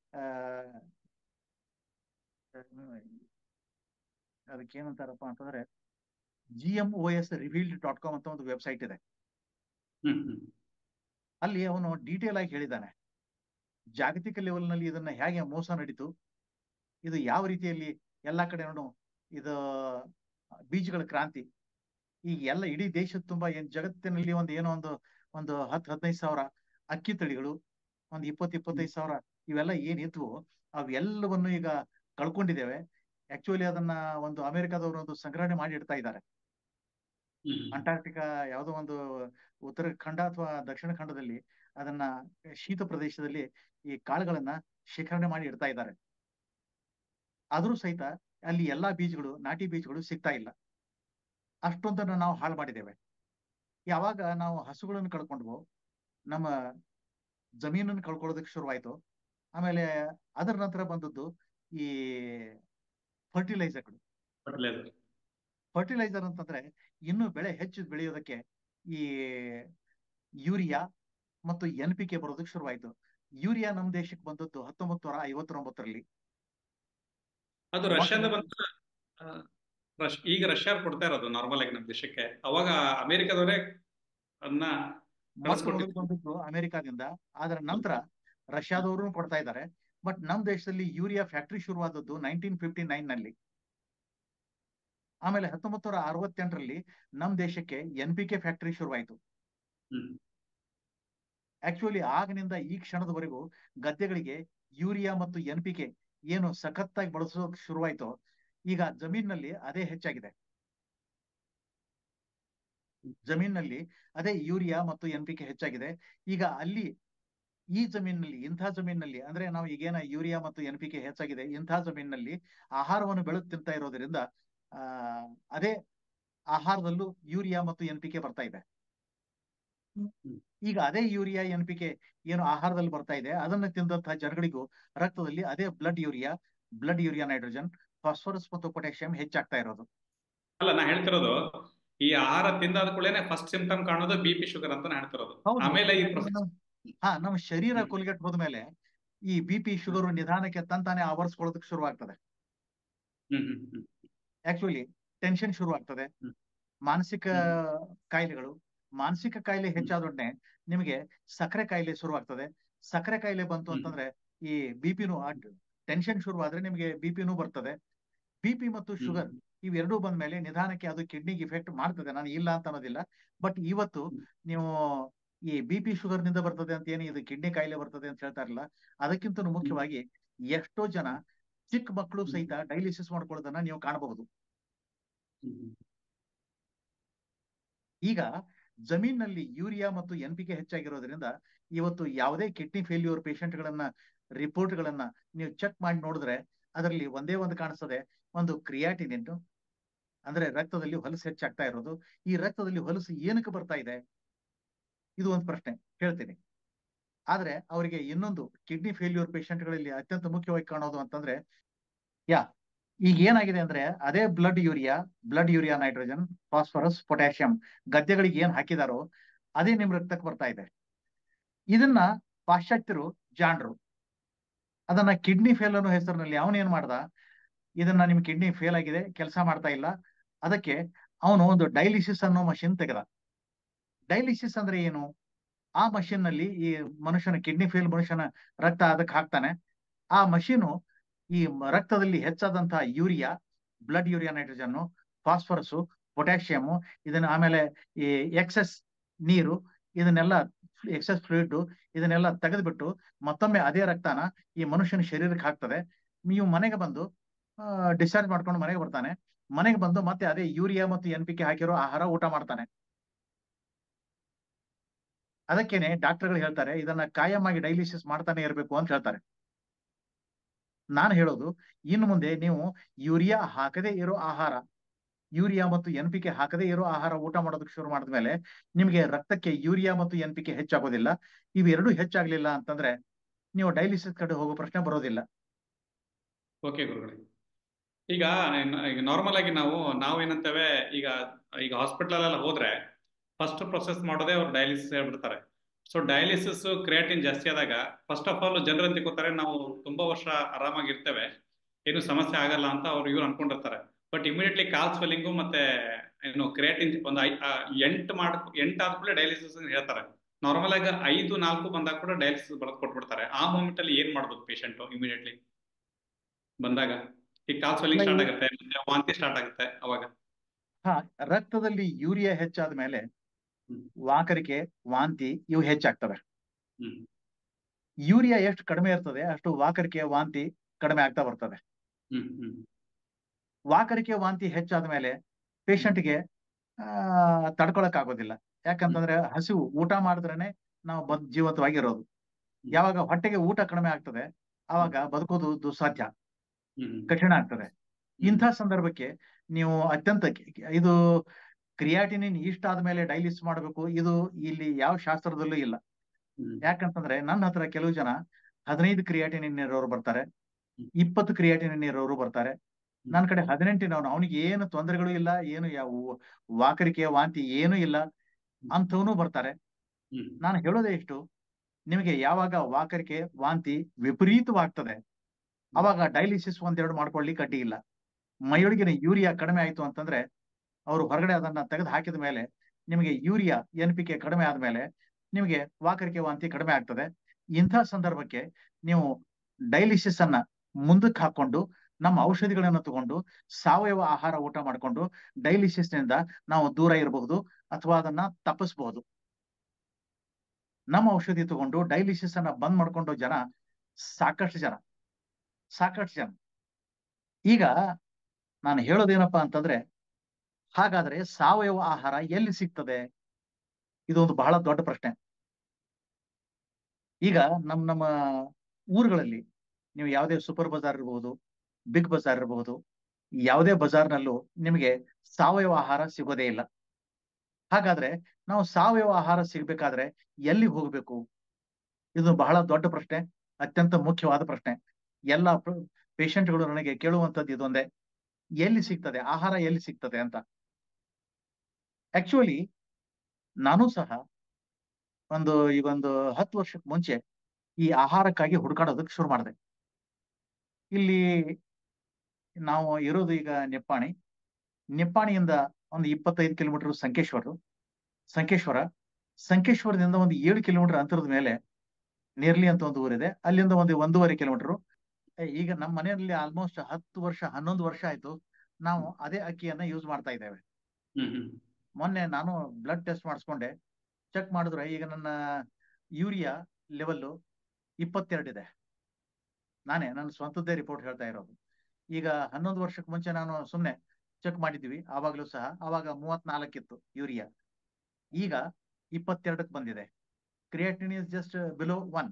ಅದಕ್ಕೆ ಏನಂತಾರಪ್ಪ ಅಂತಂದ್ರೆ G M O S revealed dot com ಅಂತ ಒಂದು ವೆಬ್ಸೈಟ್ ಇದೆ ಹ್ಮ್ ಹ್ಮ್ ಅಲ್ಲಿ ಅವನು ಡೀಟೇಲ್ ಆಗಿ ಹೇಳಿದ್ದಾನೆ ಜಾಗತಿಕ ಲೆವೆಲ್ ನಲ್ಲಿ ಇದನ್ನ ಹೇಗೆ ಮೋಸ ನಡೀತು ಇದು ಯಾವ ರೀತಿಯಲ್ಲಿ ಎಲ್ಲಾ ಕಡೆ ನೋಡು ಇದು ಬೀಜಗಳ ಕ್ರಾಂತಿ ಈಗ ಎಲ್ಲ ಇಡೀ ದೇಶದ ತುಂಬಾ ಏನ್ ಜಗತ್ತಿನಲ್ಲಿ ಒಂದು ಏನೋ ಒಂದು ಒಂದು ಹತ್ತು ಹದಿನೈದು ಸಾವಿರ ಅಕ್ಕಿ ತಳಿಗಳು ಒಂದು ಇಪ್ಪತ್ತು ಇಪ್ಪತ್ತೈದು ಸಾವಿರ ಇವೆಲ್ಲ ಏನ್ ಇದ್ವು ಅವೆಲ್ಲವನ್ನು ಈಗ ಕಳ್ಕೊಂಡಿದ್ದೇವೆ ಆಕ್ಚುಲಿ ಅದನ್ನ ಒಂದು ಅಮೆರಿಕದವರು ಒಂದು ಸಂಗ್ರಹಣೆ ಮಾಡಿ ಇಡ್ತಾ ಇದ್ದಾರೆ ಹ್ಮ್ ಅಂಟಾರ್ಟಿಕಾ ಯಾವುದೋ ಒಂದು ಉತ್ತರ ಖಂಡ ಅಥವಾ ದಕ್ಷಿಣ ಖಂಡದಲ್ಲಿ ಅದನ್ನ ಶೀತ ಪ್ರದೇಶದಲ್ಲಿ ಈ ಕಾಳುಗಳನ್ನ ಶೇಖರಣೆ ಮಾಡಿ ಇಡ್ತಾ ಇದ್ದಾರೆ ಆದ್ರೂ ಸಹಿತ ಅಲ್ಲಿ ಎಲ್ಲಾ ಬೀಜಗಳು ನಾಟಿ ಬೀಜಗಳು ಸಿಗ್ತಾ ಇಲ್ಲ ಅಷ್ಟೊಂದನ್ನ ನಾವು ಹಾಳು ಮಾಡಿದ್ದೇವೆ ಯಾವಾಗ ನಾವು ಹಸುಗಳನ್ನು ಕಳ್ಕೊಂಡ್ವೋ ನಮ್ಮ ಜಮೀನನ್ನು ಕಳ್ಕೊಳ್ಳೋದಕ್ಕೆ ಶುರುವಾಯ್ತು ಆಮೇಲೆ ಅದರ ನಂತರ ಬಂದದ್ದು ಈ ಫರ್ಟಿಲೈಸರ್ಗಳು fertilizer. ಫರ್ಟಿಲೈಸರ್ ಅಂತಂದ್ರೆ ಇನ್ನು ಬೆಳೆ ಹೆಚ್ಚು ಬೆಳೆಯೋದಕ್ಕೆ ಈ ಯೂರಿಯಾ ಮತ್ತು ಎನ್ ಪಿ ಕೆ ಬರೋದಕ್ಕೆ ಶುರುವಾಯ್ತು ಯೂರಿಯಾ ನಮ್ಮ ದೇಶಕ್ಕೆ ಬಂದದ್ದು ಹತ್ತೊಂಬತ್ತು ನೂರ ಐವತ್ತೊಂಬತ್ತರಲ್ಲಿ ಅದು ರಷ್ಯಾದ ಬಂತ ಆ, ರಶ್ ಈಗ ರಷ್ಯಾ ಕೊಡ್ತಾ ಇರೋದು ನಾರ್ಮಲ್ ಆಗಿ ನಮ್ಮ ದೇಶಕ್ಕೆ ಅವಾಗ ಅಮೆರಿಕದವರೇ ಅದನ್ನ ಮೊದಲು ಕಳಿಸ್ಕೊಟ್ಟಿದ್ರು. ಮೊದಲು ಬಂದದ್ದು ಅಮೆರಿಕಾದಿಂದ ಅದರ ನಂತರ ರಷ್ಯಾದವರು ಕೊಡ್ತಾ ಇದ್ದಾರೆ ಬಟ್ ನಮ್ಮ ದೇಶದಲ್ಲಿ ಯೂರಿಯಾ ಫ್ಯಾಕ್ಟರಿ ಶುರುವಾದದ್ದು ನೈನ್ಟೀನ್ ಫಿಫ್ಟಿ ನೈನ್ ನಲ್ಲಿ ಆಮೇಲೆ ಹತ್ತೊಂಬತ್ತು ನೂರ ಅರವತ್ತೆಂಟರಲ್ಲಿ ನಮ್ಮ ದೇಶಕ್ಕೆ ಎನ್ ಪಿ ಕೆ ಫ್ಯಾಕ್ಟರಿ ಶುರುವಾಯಿತು ಹ್ಮ್ ಆಕ್ಚುಲಿ ಆಗಿನಿಂದ ಈ ಕ್ಷಣದವರೆಗೂ ಗದ್ದೆಗಳಿಗೆ ಯೂರಿಯಾ ಮತ್ತು ಎನ್ ಪಿ ಕೆ ಏನು ಸಖತ್ತಾಗಿ ಬಳಸೋಕ್ ಶುರುವಾಯ್ತೋ ಈಗ ಜಮೀನಿನಲ್ಲಿ ಅದೇ ಹೆಚ್ಚಾಗಿದೆ ಜಮೀನಿನಲ್ಲಿ ಅದೇ ಯೂರಿಯಾ ಮತ್ತು ಎನ್ ಪಿ ಕೆ ಹೆಚ್ಚಾಗಿದೆ ಈಗ ಅಲ್ಲಿ ಈ ಜಮೀನಿನಲ್ಲಿ ಇಂಥ ಜಮೀನಿನಲ್ಲಿ ಅಂದ್ರೆ ನಾವು ಈಗೇನ ಯೂರಿಯಾ ಮತ್ತು ಎನ್ ಪಿ ಕೆ ಹೆಚ್ಚಾಗಿದೆ ಇಂಥ ಜಮೀನಿನಲ್ಲಿ ಆಹಾರವನ್ನು ಬೆಳೆದು ತಿಂತಾ ಇರೋದ್ರಿಂದ ಆ ಅದೇ ಆಹಾರದಲ್ಲೂ ಯೂರಿಯಾ ಮತ್ತು ಎನ್ ಪಿ ಕೆ ಬರ್ತಾ ಇದೆ ಈಗ ಅದೇ ಯೂರಿಯಾ ಎನ್ ಪಿ ಕೆ ಏನು ಆಹಾರದಲ್ಲಿ ಬರ್ತಾ ಇದೆ ಅದನ್ನ ತಿಂದಂತಹ ಜನಗಳಿಗೂ ರಕ್ತದಲ್ಲಿ ಅದೇ blood urea blood urea nitrogen phosphorus ಮತ್ತು ಪೊಟ್ಯಾಷಿಯಂ ಹೆಚ್ಚಾಗ್ತಾ ಇರೋದು ಅಲ್ಲ ನಾ ಹೇಳ್ತಿರೋದು ಈ ಆಹಾರ ತಿಂದಾದ ಕೂಡಲೇ ಫಸ್ಟ್ ಸಿಂಪ್ಟಮ್ ಕಾಣೋದು ಬಿ ಪಿ ಶುಗರ್ ಅಂತ ನಾ ಹೇಳ್ತಿರೋದು ಹೌದು. ಆಮೇಲೆ ಈ ಪ್ರೊಸೆಸ್ ನಮ್ಮ- ಹಾ ನಮ್ಮ ಶರೀರ ಹ್ಮ್. ಕೊಲ್ಗೆಟ್ ಹೋದ್ಮೇಲೆ ಈ ಬಿ ಪಿ ಶುಗರ್ ನಿಧಾನಕ್ಕೆ ತಂತಾನೆ ಆವರಿಸ್ಕೊಳ್ಳೋದಕ್ಕೆ ಶುರು ಆಗ್ತದೆ ಹ್ಮ್ ಹ್ಮ್ ಹ್ಮ್ ಆಕ್ಚುಲಿ ಟೆನ್ಷನ್ ಶುರು ಆಗ್ತದೆ ಹ್ಮ್. ಮಾನಸಿಕ ಕಾಯಿಲೆಗಳು ಮಾನಸಿಕ ಕಾಯಿಲೆ ಹೆಚ್ಚಾದೊಡನೆ ನಿಮಗೆ ಸಕ್ಕರೆ ಕಾಯಿಲೆ ಶುರು ಆಗ್ತದೆ ಸಕ್ಕರೆ ಕಾಯಿಲೆ ಬಂತು ಹ್ಮ್. ಅಂತಂದ್ರೆ ಈ ಬಿಪಿನೂ ಟೆನ್ಷನ್ ಶುರುವಾದ್ರೆ ನಿಮಗೆ ಬಿಪಿನೂ ಬರ್ತದೆ ಬಿಪಿ ಮತ್ತು ಶುಗರ್ ಇವೆರಡೂ ಬಂದ್ಮೇಲೆ ನಿಧಾನಕ್ಕೆ ಅದು ಕಿಡ್ನಿಗೆ ಇಫೆಕ್ಟ್ ಮಾಡ್ತದೆ ನಾನು ಇಲ್ಲ ಅಂತ ಅನ್ನೋದಿಲ್ಲ ಬಟ್ ಇವತ್ತು ಹ್ಮ್. ನೀವು ಈ ಬಿ ಪಿ ಶುಗರ್ ನಿಂದ ಬರ್ತದೆ ಅಂತ ಏನು ಇದು ಕಿಡ್ನಿ ಕಾಯಿಲೆ ಬರ್ತದೆ ಅಂತ ಹೇಳ್ತಾ ಇರಲ್ಲ ಅದಕ್ಕಿಂತ ಮುಖ್ಯವಾಗಿ ಎಷ್ಟೋ ಜನ ಚಿಕ್ಕ ಮಕ್ಕಳು ಹ್ಮ್. ಸಹಿತ ಡೈಲಿಸಿಸ್ ಮಾಡ್ಕೊಳ್ಳೋದನ್ನ ನೀವು ಕಾಣಬಹುದು ಹ್ಮ್ ಹ್ಮ್ ಈಗ ಜಮೀನಲ್ಲಿ ಯೂರಿಯಾ ಮತ್ತು ಎನ್ ಪಿ ಕೆ ಹೆಚ್ಚಾಗಿರೋದ್ರಿಂದ ಇವತ್ತು ಯಾವುದೇ ಕಿಡ್ನಿ ಫೇಲ್ಯೂರ್ ಗಳನ್ನ ರಿಪೋರ್ಟ್ ಗಳನ್ನ ನೀವು ಚೆಕ್ ಮಾಡಿ ನೋಡಿದ್ರೆ ಅದರಲ್ಲಿ ಒಂದೇ ಒಂದು ಕಾಣಿಸ್ತದೆ ಒಂದು ಕ್ರಿಯಾಟಿನಿನ್ ಅಂದ್ರೆ ರಕ್ತದಲ್ಲಿ ಹೊಲಸು ಹೆಚ್ಚಾಗ್ತಾ ಇರೋದು ಈ ರಕ್ತದಲ್ಲಿ ಹೊಲಸು ಏನಕ್ಕೆ ಬರ್ತಾ ಇದೆ ಇದು ಒಂದು ಪ್ರಶ್ನೆ ಹೇಳ್ತೀನಿ ಆದ್ರೆ ಅವರಿಗೆ ಇನ್ನೊಂದು ಕಿಡ್ನಿ ಫೇಲ್ಯೂರ್ ಗಳಲ್ಲಿ ಅತ್ಯಂತ ಮುಖ್ಯವಾಗಿ ಕಾಣೋದು ಅಂತಂದ್ರೆ ಯಾ ಈಗ ಏನಾಗಿದೆ ಅಂದ್ರೆ ಅದೇ blood urea blood urea nitrogen phosphorus potassium ಗದ್ದೆಗಳಿಗೆ ಏನ್ ಹಾಕಿದಾರೋ ಅದೇ ನಿಮ್ ರಕ್ತಕ್ಕೆ ಬರ್ತಾ ಇದೆ ಇದನ್ನ ಪಾಶ್ಚಾತ್ಯರು ಜಾಣರು ಅದನ್ನ ಕಿಡ್ನಿ ಫೇಲ್ ಅನ್ನೋ ಹೆಸರಿನಲ್ಲಿ ಅವನೇನ್ ಮಾಡ್ದ ಇದನ್ನ ನಿಮ್ ಕಿಡ್ನಿ ಫೇಲ್ ಆಗಿದೆ ಕೆಲಸ ಮಾಡ್ತಾ ಇಲ್ಲ ಅದಕ್ಕೆ ಅವನು ಒಂದು ಡೈಲಿಸಿಸ್ ಅನ್ನೋ ಮಷಿನ್ ತೆಗೆದ ಡೈಲಿಸಿಸ್ ಅಂದ್ರೆ ಏನು ಆ ಮಷಿನ್ ನಲ್ಲಿ ಈ ಮನುಷ್ಯನ ಕಿಡ್ನಿ ಫೇಲ್ ಮನುಷ್ಯನ ರಕ್ತ ಅದಕ್ಕೆ ಹಾಕ್ತಾನೆ ಆ ಮಷೀನು ಈ ಮ- ರಕ್ತದಲ್ಲಿ ಹೆಚ್ಚಾದಂತಹ urea blood urea nitrogen phosphorus potassium ಇದನ್ನ ಆಮೇಲೆ ಈ ಎಕ್ಸೆಸ್ ನೀರು ಇದನ್ನೆಲ್ಲ ಎಕ್ಸೆಸ್ ಫ್ಲೂಯಿಡ್ ಇದನ್ನೆಲ್ಲ ತೆಗೆದ್ಬಿಟ್ಟು ಮತ್ತೊಮ್ಮೆ ಅದೇ ರಕ್ತನ ಈ ಮನುಷ್ಯನ ಶರೀರಕ್ಕೆ ಹಾಕ್ತದೆ ನೀವು ಮನೆಗೆ ಬಂದು ಡಿಸ್ಚಾರ್ಜ್ ಮಾಡ್ಕೊಂಡು ಮನೆಗೆ ಬರ್ತಾನೆ ಮನೆಗೆ ಬಂದು ಮತ್ತೆ ಅದೇ ಯೂರಿಯಾ ಮತ್ತು ಎನ್ ಪಿ ಕೆ ಹಾಕಿರೋ ಆಹಾರ ಊಟ ಮಾಡ್ತಾನೆ ಅದಕ್ಕೇನೆ ಡಾಕ್ಟರ್ಗಳು ಹೇಳ್ತಾರೆ ಇದನ್ನ ಕಾಯಮಾಗಿ ಡೈಲಿಸಿಸ್ ಮಾಡ್ತಾನೆ ಇರಬೇಕು ಅಂತ ಹೇಳ್ತಾರೆ ನಾನು ಹೇಳೋದು ಇನ್ನು ಮುಂದೆ ನೀವು ಯೂರಿಯಾ ಹಾಕದೇ ಇರೋ ಆಹಾರ ಯೂರಿಯಾ ಮತ್ತು ಎನ್ ಪಿ ಕೆ ಹಾಕದೇ ಇರೋ ಆಹಾರ ಊಟ ಮಾಡೋದಕ್ಕೆ ಶುರು ಮಾಡಿದ್ಮೇಲೆ ನಿಮಗೆ ರಕ್ತಕ್ಕೆ ಯೂರಿಯಾ ಮತ್ತು ಎನ್ ಪಿ ಕೆ ಹೆಚ್ಚಾಗೋದಿಲ್ಲ ಇವೆರಡೂ ಹೆಚ್ಚಾಗ್ಲಿಲ್ಲ ಅಂತಂದ್ರೆ ನೀವು ಡೈಲಿಸಿಸ್ ಕಡೆ ಹೋಗೋ ಪ್ರಶ್ನೆ ಬರೋದಿಲ್ಲ ಓಕೆ ಗುರುಗಳೇ ಈಗ ಇನ್- ಈಗ ನಾರ್ಮಲ್ ಆಗಿ ನಾವು ನಾವೇನಂತೇವೆ ಈಗ ಈಗ ಹಾಸ್ಪಿಟಲ್ ಎಲ್ಲ ಹೋದ್ರೆ ಫಸ್ಟ್ ಪ್ರೊಸೆಸ್ ಮಾಡೋದೇ ಅವ್ರು ಡಯಾಲಿಸಿಸ್ ಹೇಳ್ಬಿಡ್ತಾರೆ ಸೊ ಡಯಾಲಿಸಿಸ್ ಕ್ರಿಯಾಟಿನ್ ಜಾಸ್ತಿ ಆದಾಗ ಫಸ್ಟ್ ಆಫ್ ಆಲ್ ಜನರು ತಿಳ್ಕೊತಾರೆ ನಾವು ತುಂಬಾ ವರ್ಷ ಆರಾಮಾಗಿರ್ತೇವೆ ಏನು ಸಮಸ್ಯೆ ಆಗಲ್ಲ ಅಂತ ಅವ್ರು ಇವ್ರು ಅನ್ಕೊಂಡಿರ್ತಾರೆ ಬಟ್ ಇಮಿಡಿಯೇಟ್ಲಿ ಕಾಲ್ ಸ್ವೆಲ್ಲಿಂಗು ಮತ್ತೆ ಏನು ಕ್ರಿಯಾಟಿನ್ ಒಂದು ಐ ಆ, ಎಂಟು ಮಾಡ್ ಎಂಟು ಆದ್ಮೇಲೆ ಡಯಾಲಿಸಿಸ್ ಹೇಳ್ತಾರೆ ನಾರ್ಮಲ್ ಆಗಿ ಐದು ನಾಲ್ಕು ಬಂದಾಗ ಕೂಡ ಡಯಾಲಿಸಿಸ್ ಬರೆದು ಕೊಟ್ಬಿಡ್ತಾರೆ ಆ ಮೂಮೆಂಟ್ ಅಲ್ಲಿ ಏನ್ ಮಾಡ್ಬೋದು ಪೇಷಂಟ್ ಇಮಿಡಿಯೇಟ್ಲಿ ಬಂದಾಗ ಈ ಕಾಲ್ ಸ್ವೆಲ್ಲಿಂಗ್ ಸ್ಟಾರ್ಟ್ ಆಗುತ್ತೆ ಮತ್ತೆ ವಾಂತಿ ಸ್ಟಾರ್ಟ್ ಆಗುತ್ತೆ ಅವಾಗ ಹಾ ರಕ್ತದಲ್ಲಿ ಯೂರಿಯಾ ಹೆಚ್ಚಾದ ಮೇಲೆ ಹ್ಮ್. ವಾಕರಿಕೆ ವಾಂತಿ ಇವು ಹೆಚ್ಚಾಗ್ತವೆ ಹ್ಮ್ ಯೂರಿಯಾ ಎಷ್ಟು ಕಡಿಮೆ ಇರ್ತದೆ ಅಷ್ಟು ವಾಕರಿಕೆ ವಾಂತಿ ಕಡಿಮೆ ಆಗ್ತಾ ಬರ್ತದೆ ಹ್ಮ್ ಹ್ಮ್ ವಾಕರಿಕೆ ವಾಂತಿ ಹೆಚ್ಚಾದ ಮೇಲೆ ಪೇಷಂಟ್ಗೆ ಆ ತಡ್ಕೊಳಕ್ ಆಗೋದಿಲ್ಲ ಯಾಕಂತಂದ್ರೆ ಹಸಿವು ಊಟ ಮಾಡಿದ್ರೇನೆ ನಾವು ಬದ್ ಜೀವಂತವಾಗಿರೋದು ಯಾವಾಗ ಹೊಟ್ಟೆಗೆ ಊಟ ಕಡಿಮೆ ಆಗ್ತದೆ ಆವಾಗ ಬದುಕೋದು ದುಸ್ಸಾಧ್ಯ ಹ್ಮ್ ಕಠಿಣ ಆಗ್ತದೆ ಇಂಥ ಸಂದರ್ಭಕ್ಕೆ ನೀವು ಅತ್ಯಂತ ಕೆ- ಇದು ಕ್ರಿಯಾಟಿನಿನ್ ಇಷ್ಟ ಆದ್ಮೇಲೆ ಡೈಲಿಸ್ ಮಾಡಬೇಕು ಇದು ಇಲ್ಲಿ ಯಾವ ಶಾಸ್ತ್ರದಲ್ಲೂ ಇಲ್ಲ ಹ್ಮ್ ಯಾಕಂತಂದ್ರೆ ನನ್ನ ಹತ್ರ ಕೆಲವು ಜನ ಹದಿನೈದು ಕ್ರಿಯಾಟಿನಿನ್ ಇರೋರು ಬರ್ತಾರೆ ಹ್ಮ್. ಇಪ್ಪತ್ತು ಕ್ರಿಯಾಟಿನಿನ್ ಇರೋರು ಬರ್ತಾರೆ ನನ್ನ ಕಡೆ ಹದಿನೆಂಟಿನವನು ಅವನಿಗೆ ಏನು ತೊಂದರೆಗಳು ಇಲ್ಲ ಏನು ಯಾವ ವಾಕರಿಕೆ ವಾಂತಿ ಏನೂ ಇಲ್ಲ ಅಂಥವನು ಬರ್ತಾರೆ ಹ್ಮ್ ನಾನು ಹೇಳೋದೇ ಇಷ್ಟು ನಿಮಗೆ ಯಾವಾಗ ವಾಕರಿಕೆ ವಾಂತಿ ವಿಪರೀತವಾಗ್ತದೆ ಅವಾಗ ಡೈಲಿಸಿಸ್ ಒಂದೆರಡು ಮಾಡ್ಕೊಳ್ಳಿಕ್ಕೆ ಅಡ್ಡಿ ಇಲ್ಲ ಮೈಯೊಳಗಿನ ಯೂರಿಯಾ ಕಡಿಮೆ ಆಯ್ತು ಅಂತಂದ್ರೆ ಅವರು ಹೊರಗಡೆ ಅದನ್ನ ತೆಗೆದು ಹಾಕಿದ ಮೇಲೆ ನಿಮಗೆ ಯೂರಿಯಾ ಎನ್ ಪಿ ಕೆ ಕಡಿಮೆ ಆದ್ಮೇಲೆ ನಿಮಗೆ ವಾಕರಿಕೆ ವಾಂತಿ ಕಡಿಮೆ ಆಗ್ತದೆ ಇಂಥ ಸಂದರ್ಭಕ್ಕೆ ನೀವು ಡೈಲಿಸಿಸ್ ಅನ್ನ ಮುಂದಕ್ಕೆ ಹಾಕೊಂಡು ನಮ್ಮ ಔಷಧಿಗಳನ್ನು ತಗೊಂಡು ಸಾವಯವ ಆಹಾರ ಊಟ ಮಾಡಿಕೊಂಡು ಡೈಲಿಸಿಸ್ ನಿಂದ ನಾವು ದೂರ ಇರಬಹುದು ಅಥವಾ ಅದನ್ನ ತಪ್ಪಿಸಬಹುದು ನಮ್ಮ ಔಷಧಿ ತಗೊಂಡು ಡೈಲಿಸಿಸ್ ಅನ್ನ ಬಂದ್ ಮಾಡ್ಕೊಂಡು ಜನ ಸಾಕಷ್ಟು ಜನ ಸಾಕಷ್ಟು ಜನ ಈಗ ನಾನು ಹೇಳೋದೇನಪ್ಪಾ ಅಂತಂದ್ರೆ ಹಾಗಾದ್ರೆ ಸಾವಯವ ಆಹಾರ ಎಲ್ಲಿ ಸಿಗ್ತದೆ ಇದೊಂದು ಬಹಳ ದೊಡ್ಡ ಪ್ರಶ್ನೆ ಈಗ ನಮ್ ನಮ್ಮ ಊರುಗಳಲ್ಲಿ ನೀವು ಯಾವುದೇ ಸೂಪರ್ ಬಜಾರ್ ಇರಬಹುದು ಬಿಗ್ ಬಜಾರ್ ಇರಬಹುದು ಯಾವುದೇ ಬಜಾರ್ನಲ್ಲೂ ನಿಮಗೆ ಸಾವಯವ ಆಹಾರ ಸಿಗೋದೇ ಇಲ್ಲ ಹಾಗಾದ್ರೆ ನಾವು ಸಾವಯವ ಆಹಾರ ಸಿಗ್ಬೇಕಾದ್ರೆ ಎಲ್ಲಿ ಹೋಗ್ಬೇಕು ಇದು ಬಹಳ ದೊಡ್ಡ ಪ್ರಶ್ನೆ ಅತ್ಯಂತ ಮುಖ್ಯವಾದ ಪ್ರಶ್ನೆ ಎಲ್ಲ ಪೇಷಂಟ್ಗಳು ನನಗೆ ಕೇಳುವಂತದ್ದು ಇದೊಂದೇ ಎಲ್ಲಿ ಸಿಗ್ತದೆ ಆಹಾರ ಎಲ್ಲಿ ಸಿಗ್ತದೆ ಅಂತ ಆಕ್ಚುಲಿ ನಾನು ಸಹ ಒಂದು ಈಗ ಒಂದು ಹತ್ತು ವರ್ಷಕ್ಕೆ ಮುಂಚೆ ಈ ಆಹಾರಕ್ಕಾಗಿ ಹುಡುಕಾಡೋದಕ್ಕೆ ಶುರು ಮಾಡಿದೆ ಇಲ್ಲಿ ನಾವು ಇರೋದು ಈಗ ನಿಪ್ಪಾಣಿ ನಿಪ್ಪಾಣಿಯಿಂದ ಒಂದು ಇಪ್ಪತ್ತೈದು ಕಿಲೋಮೀಟರ್ ಸಂಕೇಶ್ವರ ಸಂಕೇಶ್ವರ ಸಂಕೇಶ್ವರದಿಂದ ಒಂದು ಏಳು ಕಿಲೋಮೀಟರ್ ಅಂತರದ ಮೇಲೆ ನೇರ್ಲಿ ಅಂತ ಒಂದು ಊರಿದೆ ಅಲ್ಲಿಂದ ಒಂದು ಒಂದೂವರೆ ಕಿಲೋಮೀಟರ್ ಈಗ ನಮ್ಮ ಮನೆಯಲ್ಲಿ ಆಲ್ಮೋಸ್ಟ್ ಹತ್ತು ವರ್ಷ ಹನ್ನೊಂದು ವರ್ಷ ಆಯ್ತು ನಾವು ಅದೇ ಅಕ್ಕಿಯನ್ನ ಯೂಸ್ ಮಾಡ್ತಾ ಇದ್ದೇವೆ ಹ್ಮ್ ಹ್ಮ್ ಮೊನ್ನೆ ನಾನು ಬ್ಲಡ್ ಟೆಸ್ಟ್ ಮಾಡಿಸ್ಕೊಂಡೆ ಚೆಕ್ ಮಾಡಿದ್ರೆ ಈಗ ನನ್ನ ಯೂರಿಯಾ ಲೆವೆಲ್ ಇಪ್ಪತ್ತೆರಡಿದೆ ನಾನೇ ನನ್ನ ಸ್ವಂತದ್ದೇ ರಿಪೋರ್ಟ್ ಹೇಳ್ತಾ ಇರೋದು ಈಗ ಹನ್ನೊಂದು ವರ್ಷಕ್ಕೆ ಮುಂಚೆ ನಾನು ಸುಮ್ಮನೆ ಚೆಕ್ ಮಾಡಿದ್ವಿ ಆವಾಗಲೂ ಸಹ ಆವಾಗ ಮೂವತ್ನಾಲ್ಕಿತ್ತು ಯೂರಿಯಾ ಈಗ ಇಪ್ಪತ್ತೆರಡಕ್ಕೆ ಬಂದಿದೆ creatine is just below one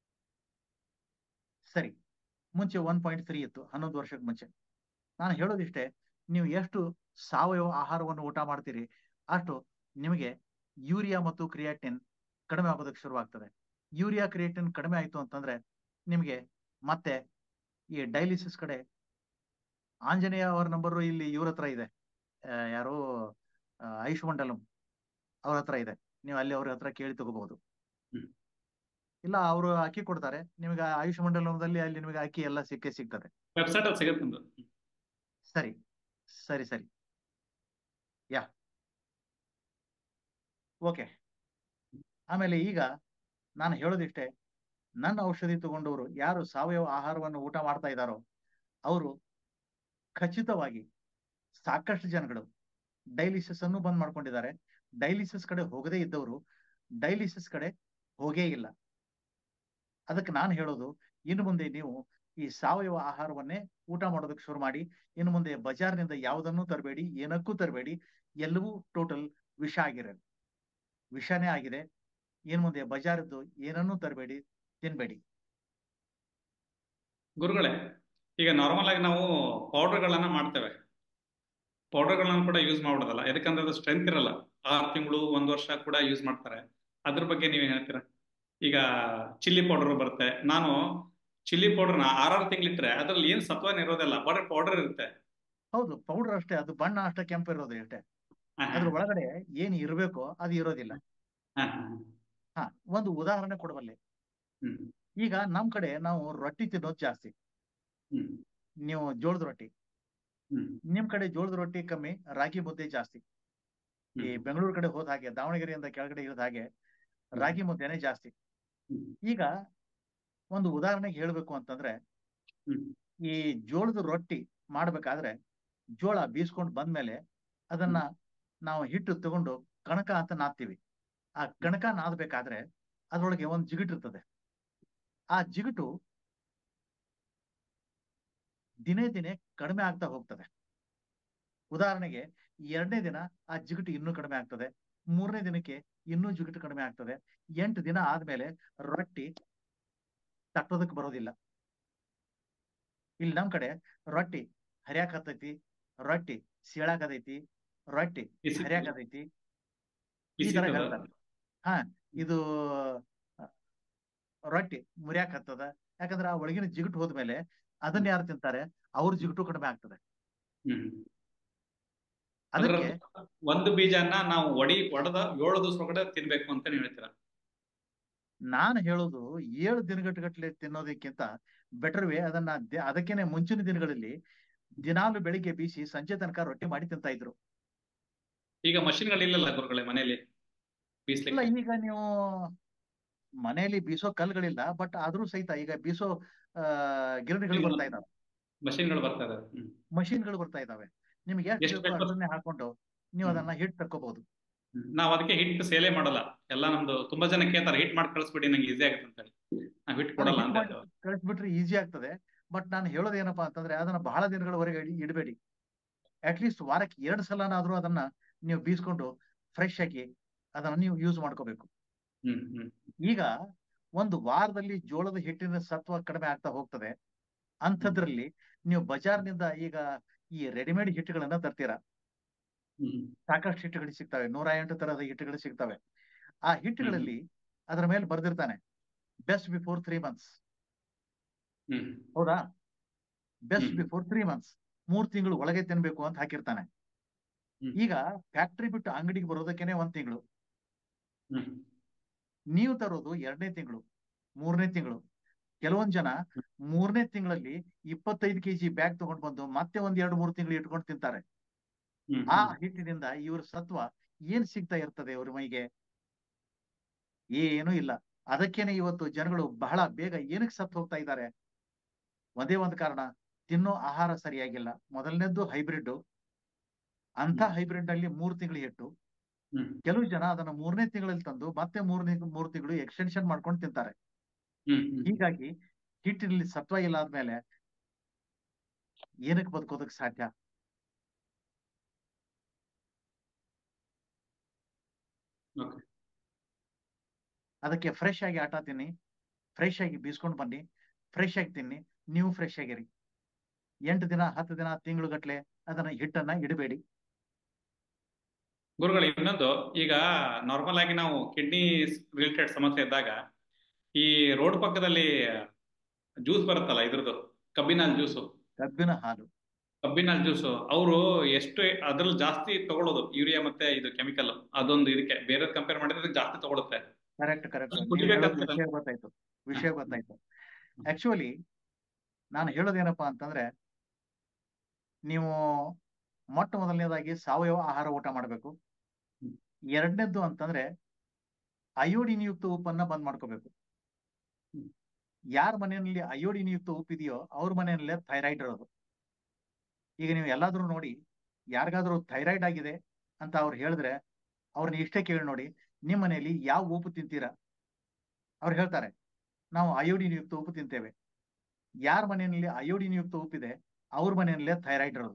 ಸರಿ ಮುಂಚೆ ಒನ್ ಪಾಯಿಂಟ್ ತ್ರೀ ಇತ್ತು ಹನ್ನೊಂದು ವರ್ಷಕ್ಕೆ ಮುಂಚೆ ನಾನು ಹೇಳೋದಿಷ್ಟೇ ನೀವು ಎಷ್ಟು ಸಾವಯವ ಆಹಾರವನ್ನು ಊಟ ಮಾಡ್ತೀರಿ ಅಷ್ಟು ನಿಮಗೆ ಯೂರಿಯಾ ಮತ್ತು ಕ್ರಿಯಾಟಿನ್ ಕಡಿಮೆ ಆಗೋದಕ್ಕೆ ಶುರುವಾಗ್ತದೆ ಯೂರಿಯಾ ಕ್ರಿಯಾಟಿನ್ ಕಡಿಮೆ ಆಯ್ತು ಅಂತಂದ್ರೆ ನಿಮಗೆ ಮತ್ತೆ ಈ ಡೈಲಿಸಿಸ್ ಕಡೆ ಆಂಜನೇಯ ಅವರ ನಂಬರ್ ಇಲ್ಲಿ ಇವ್ರ ಹತ್ರ ಇದೆ ಆ, ಯಾರೋ ಆ, ಆಯುಷ್ ಮಂಡಲಂ ಅವ್ರ ಹತ್ರ ಇದೆ ನೀವು ಅಲ್ಲಿ ಅವ್ರ ಹತ್ರ ಕೇಳಿ ತಗೋಬಹುದು ಹ್ಮ್. ಇಲ್ಲ ಅವರು ಅಕ್ಕಿ ಕೊಡ್ತಾರೆ ನಿಮಗೆ ಆಯುಷ್ ಮಂಡಲದಲ್ಲಿ ಅಲ್ಲಿ ನಿಮಗೆ ಅಕ್ಕಿ ಎಲ್ಲ ಸಿಕ್ಕೇ ಸಿಗ್ತದೆ ವೆಬ್ಸೈಟ್ ಅಲ್ಲಿ ಸಿಗುತ್ತೆ ನಿಮ್ದು ಸರಿ ಸರಿ ಸರಿ ಯಾ ಓಕೆ ಆಮೇಲೆ ಈಗ ನಾನು ಹೇಳೋದಿಷ್ಟೇ ನನ್ನ ಔಷಧಿ ತಗೊಂಡವರು ಯಾರು ಸಾವಯವ ಆಹಾರವನ್ನು ಊಟ ಮಾಡ್ತಾ ಇದ್ದಾರೋ ಅವರು ಖಚಿತವಾಗಿ ಸಾಕಷ್ಟು ಜನಗಳು ಡೈಲಿಸಿಸ್ ಅನ್ನು ಬಂದ್ ಮಾಡ್ಕೊಂಡಿದ್ದಾರೆ ಡೈಲಿಸಿಸ್ ಕಡೆ ಹೋಗದೇ ಇದ್ದವರು ಡೈಲಿಸಿಸ್ ಕಡೆ ಹೋಗೇ ಇಲ್ಲ ಅದಕ್ಕೆ ನಾನು ಹೇಳೋದು ಇನ್ನು ಮುಂದೆ ನೀವು ಈ ಸಾವಯವ ಆಹಾರವನ್ನೇ ಊಟ ಮಾಡೋದಕ್ಕೆ ಶುರು ಮಾಡಿ ಇನ್ನು ಮುಂದೆ ಬಜಾರ್ನಿಂದ ಯಾವುದನ್ನೂ ತರಬೇಡಿ ಏನಕ್ಕೂ ತರಬೇಡಿ ಎಲ್ಲವೂ ಟೋಟಲ್ ವಿಷ ಆಗಿರೋದು ವಿಷನೇ ಆಗಿದೆ ಇನ್ನು ಮುಂದೆ ಬಜಾರದ್ದು ಏನನ್ನೂ ತರಬೇಡಿ ತಿನ್ಬೇಡಿ ಗುರುಗಳೇ ಈಗ ನಾರ್ಮಲ್ ಆಗಿ ನಾವು ಪೌಡರ್ಗಳನ್ನ ಮಾಡ್ತೇವೆ ಪೌಡರ್ಗಳನ್ನ ಕೂಡ ಯೂಸ್ ಮಾಡ್ಬಿಡೋದಲ್ಲ ಯಾಕಂದ್ರೆ ಅದು ಸ್ಟ್ರೆಂತ್ ಇರಲ್ಲ ಆರು ತಿಂಗಳು ಒಂದ್ ವರ್ಷ ಕೂಡ ಯೂಸ್ ಮಾಡ್ತಾರೆ ಅದ್ರ ಬಗ್ಗೆ ನೀವೇನ್ ಹೇಳ್ತೀರಾ ಈಗ ಚಿಲ್ಲಿ ಪೌಡರ್ ಬರುತ್ತೆ ನಾನು ಚಿಲ್ಲಿ ಪೌಡರ್ನ ಆರಾರು ತಿಂಗಳಿಟ್ರೆ ಅದ್ರಲ್ಲಿ ಏನ್ ಸತ್ವನ ಇರೋದಿಲ್ಲ ಬರೀ ಪೌಡರ್ ಇರುತ್ತೆ ಹೌದು ಪೌಡರ್ ಅಷ್ಟೇ ಅದು ಬಣ್ಣ ಅಷ್ಟೇ ಕೆಂಪು ಇರೋದು ಅಷ್ಟೇ ಹಾ, ಹಾ, ಅದ್ರ ಒಳಗಡೆ ಏನ್ ಇರಬೇಕೋ ಅದು ಇರೋದಿಲ್ಲ ಹಾ, ಹಾ, ಹಾ ಒಂದು ಉದಾಹರಣೆ ಕೊಡಬಲ್ಲೆ ಹ್ಮ್, ಈಗ ನಮ್ ಕಡೆ ನಾವು ರೊಟ್ಟಿ ತಿನ್ನೋದು ಜಾಸ್ತಿ ಹ್ಮ್, ನೀವು ಜೋಳದ ರೊಟ್ಟಿ ಹ್ಮ್, ನಿಮ್ ಕಡೆ ಜೋಳದ ರೊಟ್ಟಿ ಕಮ್ಮಿ ರಾಗಿ ಮುದ್ದೆ ಜಾಸ್ತಿ ಈ ಹ್ಮ್, ಬೆಂಗಳೂರು ಕಡೆ ಹೋದ ಹಾಗೆ ದಾವಣಗೆರೆಯಿಂದ ಕೆಳಗಡೆ ಇರೋದ ಹಾಗೆ ರಾಗಿ ಮುದ್ದೆನೆ ಜಾಸ್ತಿ ಹ್ಮ್. ಈಗ ಒಂದು ಉದಾಹರಣೆಗೆ ಹೇಳ್ಬೇಕು ಅಂತಂದ್ರೆ ಹ್ಮ್. ಈ ಜೋಳದ ರೊಟ್ಟಿ ಮಾಡ್ಬೇಕಾದ್ರೆ ಜೋಳ ಬೀಸ್ಕೊಂಡು ಬಂದ್ಮೇಲೆ ಅದನ್ನ ನಾವು ಹಿಟ್ಟು ತಗೊಂಡು ಕಣಕ ಅಂತ ನಾದ್ತೀವಿ ಆ ಕಣಕ ನಾದ್ಬೇಕಾದ್ರೆ ಅದ್ರೊಳಗೆ ಒಂದು ಜಿಗಿಟ್ ಇರ್ತದೆ ಆ ಜಿಗುಟು ದಿನೇ ದಿನೇ ಕಡಿಮೆ ಆಗ್ತಾ ಹೋಗ್ತದೆ ಉದಾಹರಣೆಗೆ ಎರಡನೇ ದಿನ ಆ ಜಿಗುಟು ಇನ್ನೂ ಕಡಿಮೆ ಆಗ್ತದೆ ಮೂರನೇ ದಿನಕ್ಕೆ ಇನ್ನೂ ಜಿಗುಟು ಕಡಿಮೆ ಆಗ್ತದೆ ಎಂಟು ದಿನ ಆದ್ಮೇಲೆ ರೊಟ್ಟಿ ತಟ್ಟೋದಕ್ಕೆ ಬರೋದಿಲ್ಲ ಇಲ್ಲಿ ನಮ್ ಕಡೆ ರೊಟ್ಟಿ ಹರಿಯಾಕ್ ಹತ್ತೈತಿ ರೊಟ್ಟಿ ಸೀಳಾಕತೈತಿ ರೊಟ್ಟಿ ಬಿಸಿ- ಹರಿಯಾಕತೈತಿ ಈ ಬಿಸಿ ತರ ಇರ್ತದ? ಹೇಳ್ತಾರೆ ಹಾ ಇದು ಆ, ರೊಟ್ಟಿ ಮುರಿಯಾಕ್ ಹತ್ತದ ಯಾಕಂದ್ರೆ ಆ ಒಳಗಿನ ಜಿಗುಟು ಹೋದ್ಮೇಲೆ ಅದನ್ನ ಯಾರು ತಿಂತಾರೆ ಅವ್ರ ಜಿಗುಟು ಕಡಿಮೆ ಆಗ್ತದೆ ಹ್ಮ್. ಅದಕ್ಕೆ ಅದ್ರ ಒಂದು ಬೀಜನ ನಾವು ಒಡಿ ಒಡೆದ ಏಳು ದಿವಸ ಒಳಗಡೆ ತಿನ್ಬೇಕು ಅಂತ ನೀವು ಹೇಳ್ತೀರಾ ನಾನು ಹೇಳೋದು ಏಳು ದಿನಗಟ್ಟಗಟ್ಲೆ ತಿನ್ನೋದಕ್ಕಿಂತ ಬೆಟರ್ ವೇ ಅದನ್ನ ದೆ- ಅದಕ್ಕೇನೆ ಮುಂಚಿನ ದಿನಗಳಲ್ಲಿ ದಿನಾಲು ಬೆಳಿಗ್ಗೆ ಬೀಸಿ ಸಂಜೆ ತನಕ ರೊಟ್ಟಿ ಮಾಡಿ ತಿಂತಾ ಇದ್ರು ಈಗ ಮಷಿನ್ಗಳು ಇಲ್ಲಲ್ಲ ಗುರುಗಳೇ ಮನೆಯಲ್ಲಿ ಇಲ್ಲ ಬೀಸ್ಲಿಕ್ಕೆ ಈಗ ನೀವು ಮನೆಯಲ್ಲಿ ಬೀಸೋ ಕಲ್ಗಳಿಲ್ಲ ಬಟ್ ಆದ್ರೂ ಸಹಿತ ಈಗ ಬೀಸೋ ಆ ಗಿರಣಿಗಳು ಈಗ ಬರ್ತಾ ಇದಾವೆ ಮಷಿನ್ಗಳು ಬರ್ತಾ ಇದಾವೆ ಹ್ಮ್. ಮಷಿನ್ಗಳು ಬರ್ತಾ ಇದಾವೆ ನಿಮ್ಗೆ ಎಷ್ಟು ಎಷ್ಟು ಬೇಕೋ ಬೇಕೋ ಅಷ್ಟನ್ನೇ ಹಾಕೊಂಡು ನೀವು ಹ್ಮ್. ಅದನ್ನ ಹಿಟ್ ತಕ್ಕೋಬಹುದು ಹ್ಮ್. ನಾವ್ ಅದಕ್ಕೆ ಹಿಟ್ ಸೇಲೆ ಮಾಡಲ್ಲ ಎಲ್ಲ ನಮ್ದು ತುಂಬಾ ಜನ ಕೇಳ್ತಾರೆ ಹಿಟ್ ಮಾಡಿ ಕಳಿಸ್ಬಿಡಿ ನಂಗೆ ಈಸಿ ಆಗುತ್ತೆ ಅಂತ ಹೇಳಿ ನಾವ್ ಹಿಟ್ ಕೊಡಲ್ಲ ಅಂತ ಹೇಳ್ತೇವೆ. ಕಳಿಸ್ಬಿಟ್ರೆ ಈಸಿ ಆಗ್ತದೆ ಬಟ್ ನಾನು ಹೇಳೋದು ಏನಪ್ಪಾ ಅಂತಂದ್ರೆ ಅದನ್ನ ಬಹಳ ದಿನಗಳವರೆಗೆ ಇಡಿ- ಇಡಬೇಡಿ ಅಟ್ಲೀಸ್ಟ್ ವಾರಕ್ಕೆ ಎರಡು ಸಲನಾದ್ರೂ ಅದನ್ನ ನೀವು ಬೀಸ್ಕೊಂಡು ಫ್ರೆಶ್ ಆಗಿ ಅದನ್ನ ನೀವು ಯೂಸ್ ಮಾಡ್ಕೋಬೇಕು ಹ್ಮ್ ಹ್ಮ್ ಈಗ ಒಂದು ವಾರದಲ್ಲಿ ಜೋಳದ ಹಿಟ್ಟಿನ ಸತ್ವ ಕಡಿಮೆ ಆಗ್ತಾ ಹೋಗ್ತದೆ ಅಂಥದ್ರಲ್ಲಿ ನೀವು ಬಜಾರ್ನಿಂದ ಈಗ ಈ ರೆಡಿಮೇಡ್ ಹಿಟ್ಟುಗಳನ್ನ ತರ್ತೀರಾ ಹ್ಮ್ ಸಾಕಷ್ಟು ಹಿಟ್ಟುಗಳು ಸಿಗ್ತವೆ ನೂರ ಎಂಟು ತರಹದ ಹಿಟ್ಟುಗಳು ಸಿಗ್ತವೆ ಆ ಹಿಟ್ಟುಗಳಲ್ಲಿ ಅದರ ಮೇಲೆ ಬರ್ದಿರ್ತಾನೆ best before three months hmm ಹೌದಾ best hmm. Before three months ಮೂರ್ ತಿಂಗಳು ಒಳಗೆ ತಿನ್ಬೇಕು ಅಂತ ಹಾಕಿರ್ತಾನೆ ಹ್ಮ್. ಈಗ ಫ್ಯಾಕ್ಟ್ರಿ ಬಿಟ್ಟು ಅಂಗಡಿಗೆ ಬರೋದಕ್ಕೇನೆ ಒಂದ್ ತಿಂಗಳು ಹ್ಮ್ ನೀವು ತರೋದು ಎರಡನೇ ತಿಂಗಳು ಮೂರನೇ ತಿಂಗಳು ಕೆಲವೊಂದ್ ಜನ ಮೂರನೇ ತಿಂಗಳಲ್ಲಿ ಇಪ್ಪತ್ತೈದು ಕೆಜಿ ಬ್ಯಾಗ್ ತಗೊಂಡ್ ಬಂದು ಮತ್ತೆ ಒಂದ್ ಎರಡು ಮೂರು ತಿಂಗಳು ಇಟ್ಕೊಂಡು ತಿಂತಾರೆ ಹ್ಮ್ ಆ ಹಿಟ್ಟಿನಿಂದ ಇವ್ರ ಸತ್ವ ಏನ್ ಸಿಗ್ತಾ ಇರ್ತದೆ ಅವ್ರ ಮೈಗೆ ಏನೂ ಇಲ್ಲ ಅದಕ್ಕೇನೆ ಇವತ್ತು ಜನಗಳು ಬಹಳ ಬೇಗ ಏನಕ್ಕೆ ಸತ್ತು ಹೋಗ್ತಾ ಇದ್ದಾರೆ ಒಂದೇ ಒಂದು ಕಾರಣ ತಿನ್ನೋ ಆಹಾರ ಸರಿಯಾಗಿಲ್ಲ ಮೊದಲನೇದ್ದು ಹೈಬ್ರಿಡ್ ಅಂತ ಹ್ಮ್. ಹೈಬ್ರಿಡ್ ನಲ್ಲಿ ಮೂರು ತಿಂಗಳು ಹಿಟ್ಟು ಹ್ಮ್ ಕೆಲವು ಜನ ಅದನ್ನ ಮೂರನೇ ತಿಂಗಳಲ್ಲಿ ತಂದು ಮತ್ತೆ ಮೂರನೇ ಮೂರು ತಿಂಗಳು ಎಕ್ಸ್ಟೆನ್ಷನ್ ಮಾಡ್ಕೊಂಡು ತಿಂತಾರೆ ಹ್ಮ್ ಹ್ಮ್ ಹೀಗಾಗಿ ಹಿಟ್ಟಿನಲ್ಲಿ ಸತ್ವ ಇಲ್ಲ ಆದ್ಮೇಲೆ ಏನಕ್ಕೆ ಬದುಕೋದಕ್ಕೆ ಸಾಧ್ಯ ಓಕೆ ಅದಕ್ಕೆ ಫ್ರೆಶ್ ಆಗಿ ಆಟ ತಿನ್ನಿ ಫ್ರೆಶ್ ಆಗಿ ಬೀಸ್ಕೊಂಡು ಬನ್ನಿ ಫ್ರೆಶ್ ಆಗಿ ತಿನ್ನಿ ನೀವು ಫ್ರೆಶ್ ಆಗಿರಿ ಎಂಟು ದಿನ ಹತ್ತು ದಿನ ತಿಂಗಳು ಗಟ್ಲೆ ಅದನ್ನ ಹಿಟ್ಟನ್ನ ಇಡಬೇಡಿ ಗುರುಗಳು ಇನ್ನೊಂದು ಈಗ ನಾರ್ಮಲ್ ಆಗಿ ನಾವು ಕಿಡ್ನಿ ರಿಲೇಟೆಡ್ ಸಮಸ್ಯೆ ಇದ್ದಾಗ ಈ ರೋಡ್ ಪಕ್ಕದಲ್ಲಿ ಜ್ಯೂಸ್ ಬರುತ್ತಲ್ಲ ಇದ್ರದ್ದು ಕಬ್ಬಿನ ಜ್ಯೂಸು ಕಬ್ಬಿನ ಹಾಲು ಕಬ್ಬಿನ ಜ್ಯೂಸು ಅವರು ಎಷ್ಟು ಅದ್ರಲ್ಲಿ ಜಾಸ್ತಿ ತಗೊಳ್ಳೋದು ಯೂರಿಯಾ ಮತ್ತೆ ಇದು ಕೆಮಿಕಲ್ ಅದೊಂದು ಇದಕ್ಕೆ ಬೇರೆ ಕಂಪೇರ್ ಮಾಡಿದ್ರೆ ಇದಕ್ಕೆ ಜಾಸ್ತಿ ತಗೊಳುತ್ತೆ ಕರೆಕ್ಟ್ ಕರೆಕ್ಟ್ ಅದು ನೀವು ಹೇಳೋದು ಕುಡಿಬೇಕಾಗ್ತದೆ. ವಿಷಯ ಗೊತ್ತಾಯ್ತು ವಿಷಯ ಗೊತ್ತಾಯ್ತು ಆಕ್ಚುಲಿ ನಾನು ಹೇಳೋದೇನಪ್ಪಾ ಅಂತಂದ್ರೆ ನೀವು ಮೊಟ್ಟ ಮೊದಲನೇದಾಗಿ ಸಾವಯವ ಆಹಾರ ಊಟ ಮಾಡಬೇಕು ಹ್ಮ್. ಎರಡನೇದ್ದು ಅಂತಂದ್ರೆ ಅಯೋಡಿನ್ ಯುಕ್ತ ಉಪ್ಪನ್ನ ಬಂದ್ ಮಾಡ್ಕೋಬೇಕು ಹ್ಮ್. ಯಾರ ಮನೆಯಲ್ಲಿ ಅಯೋಡಿನ್ ಯುಕ್ತ ಉಪ್ಪಿದೆಯೋ ಅವ್ರ ಮನೆಯಲ್ಲೇ ಥೈರಾಯ್ಡ್ ಇರೋದು ಈಗ ನೀವು ಎಲ್ಲಾದ್ರೂ ನೋಡಿ ಯಾರಿಗಾದ್ರೂ ಥೈರಾಯ್ಡ್ ಆಗಿದೆ ಅಂತ ಅವ್ರು ಹೇಳಿದ್ರೆ ಅವ್ರನ್ನ ಇಷ್ಟೇ ಕೇಳಿ ನೋಡಿ ನಿಮ್ಮ ಮನೆಯಲ್ಲಿ ಯಾವ ಉಪ್ಪು ತಿಂತೀರಾ ಅವ್ರು ಹೇಳ್ತಾರೆ ನಾವು ಅಯೋಡಿನ್ ಯುಕ್ತ ಉಪ್ಪು ತಿಂತೇವೆ ಯಾರ ಮನೆಯಲ್ಲಿ ಅಯೋಡಿನ್ ಯುಕ್ತ ಉಪ್ಪಿದೆ ಅವ್ರ ಮನೆಯಲ್ಲೇ ಥೈರಾಯ್ಡ್ ಇರೋದು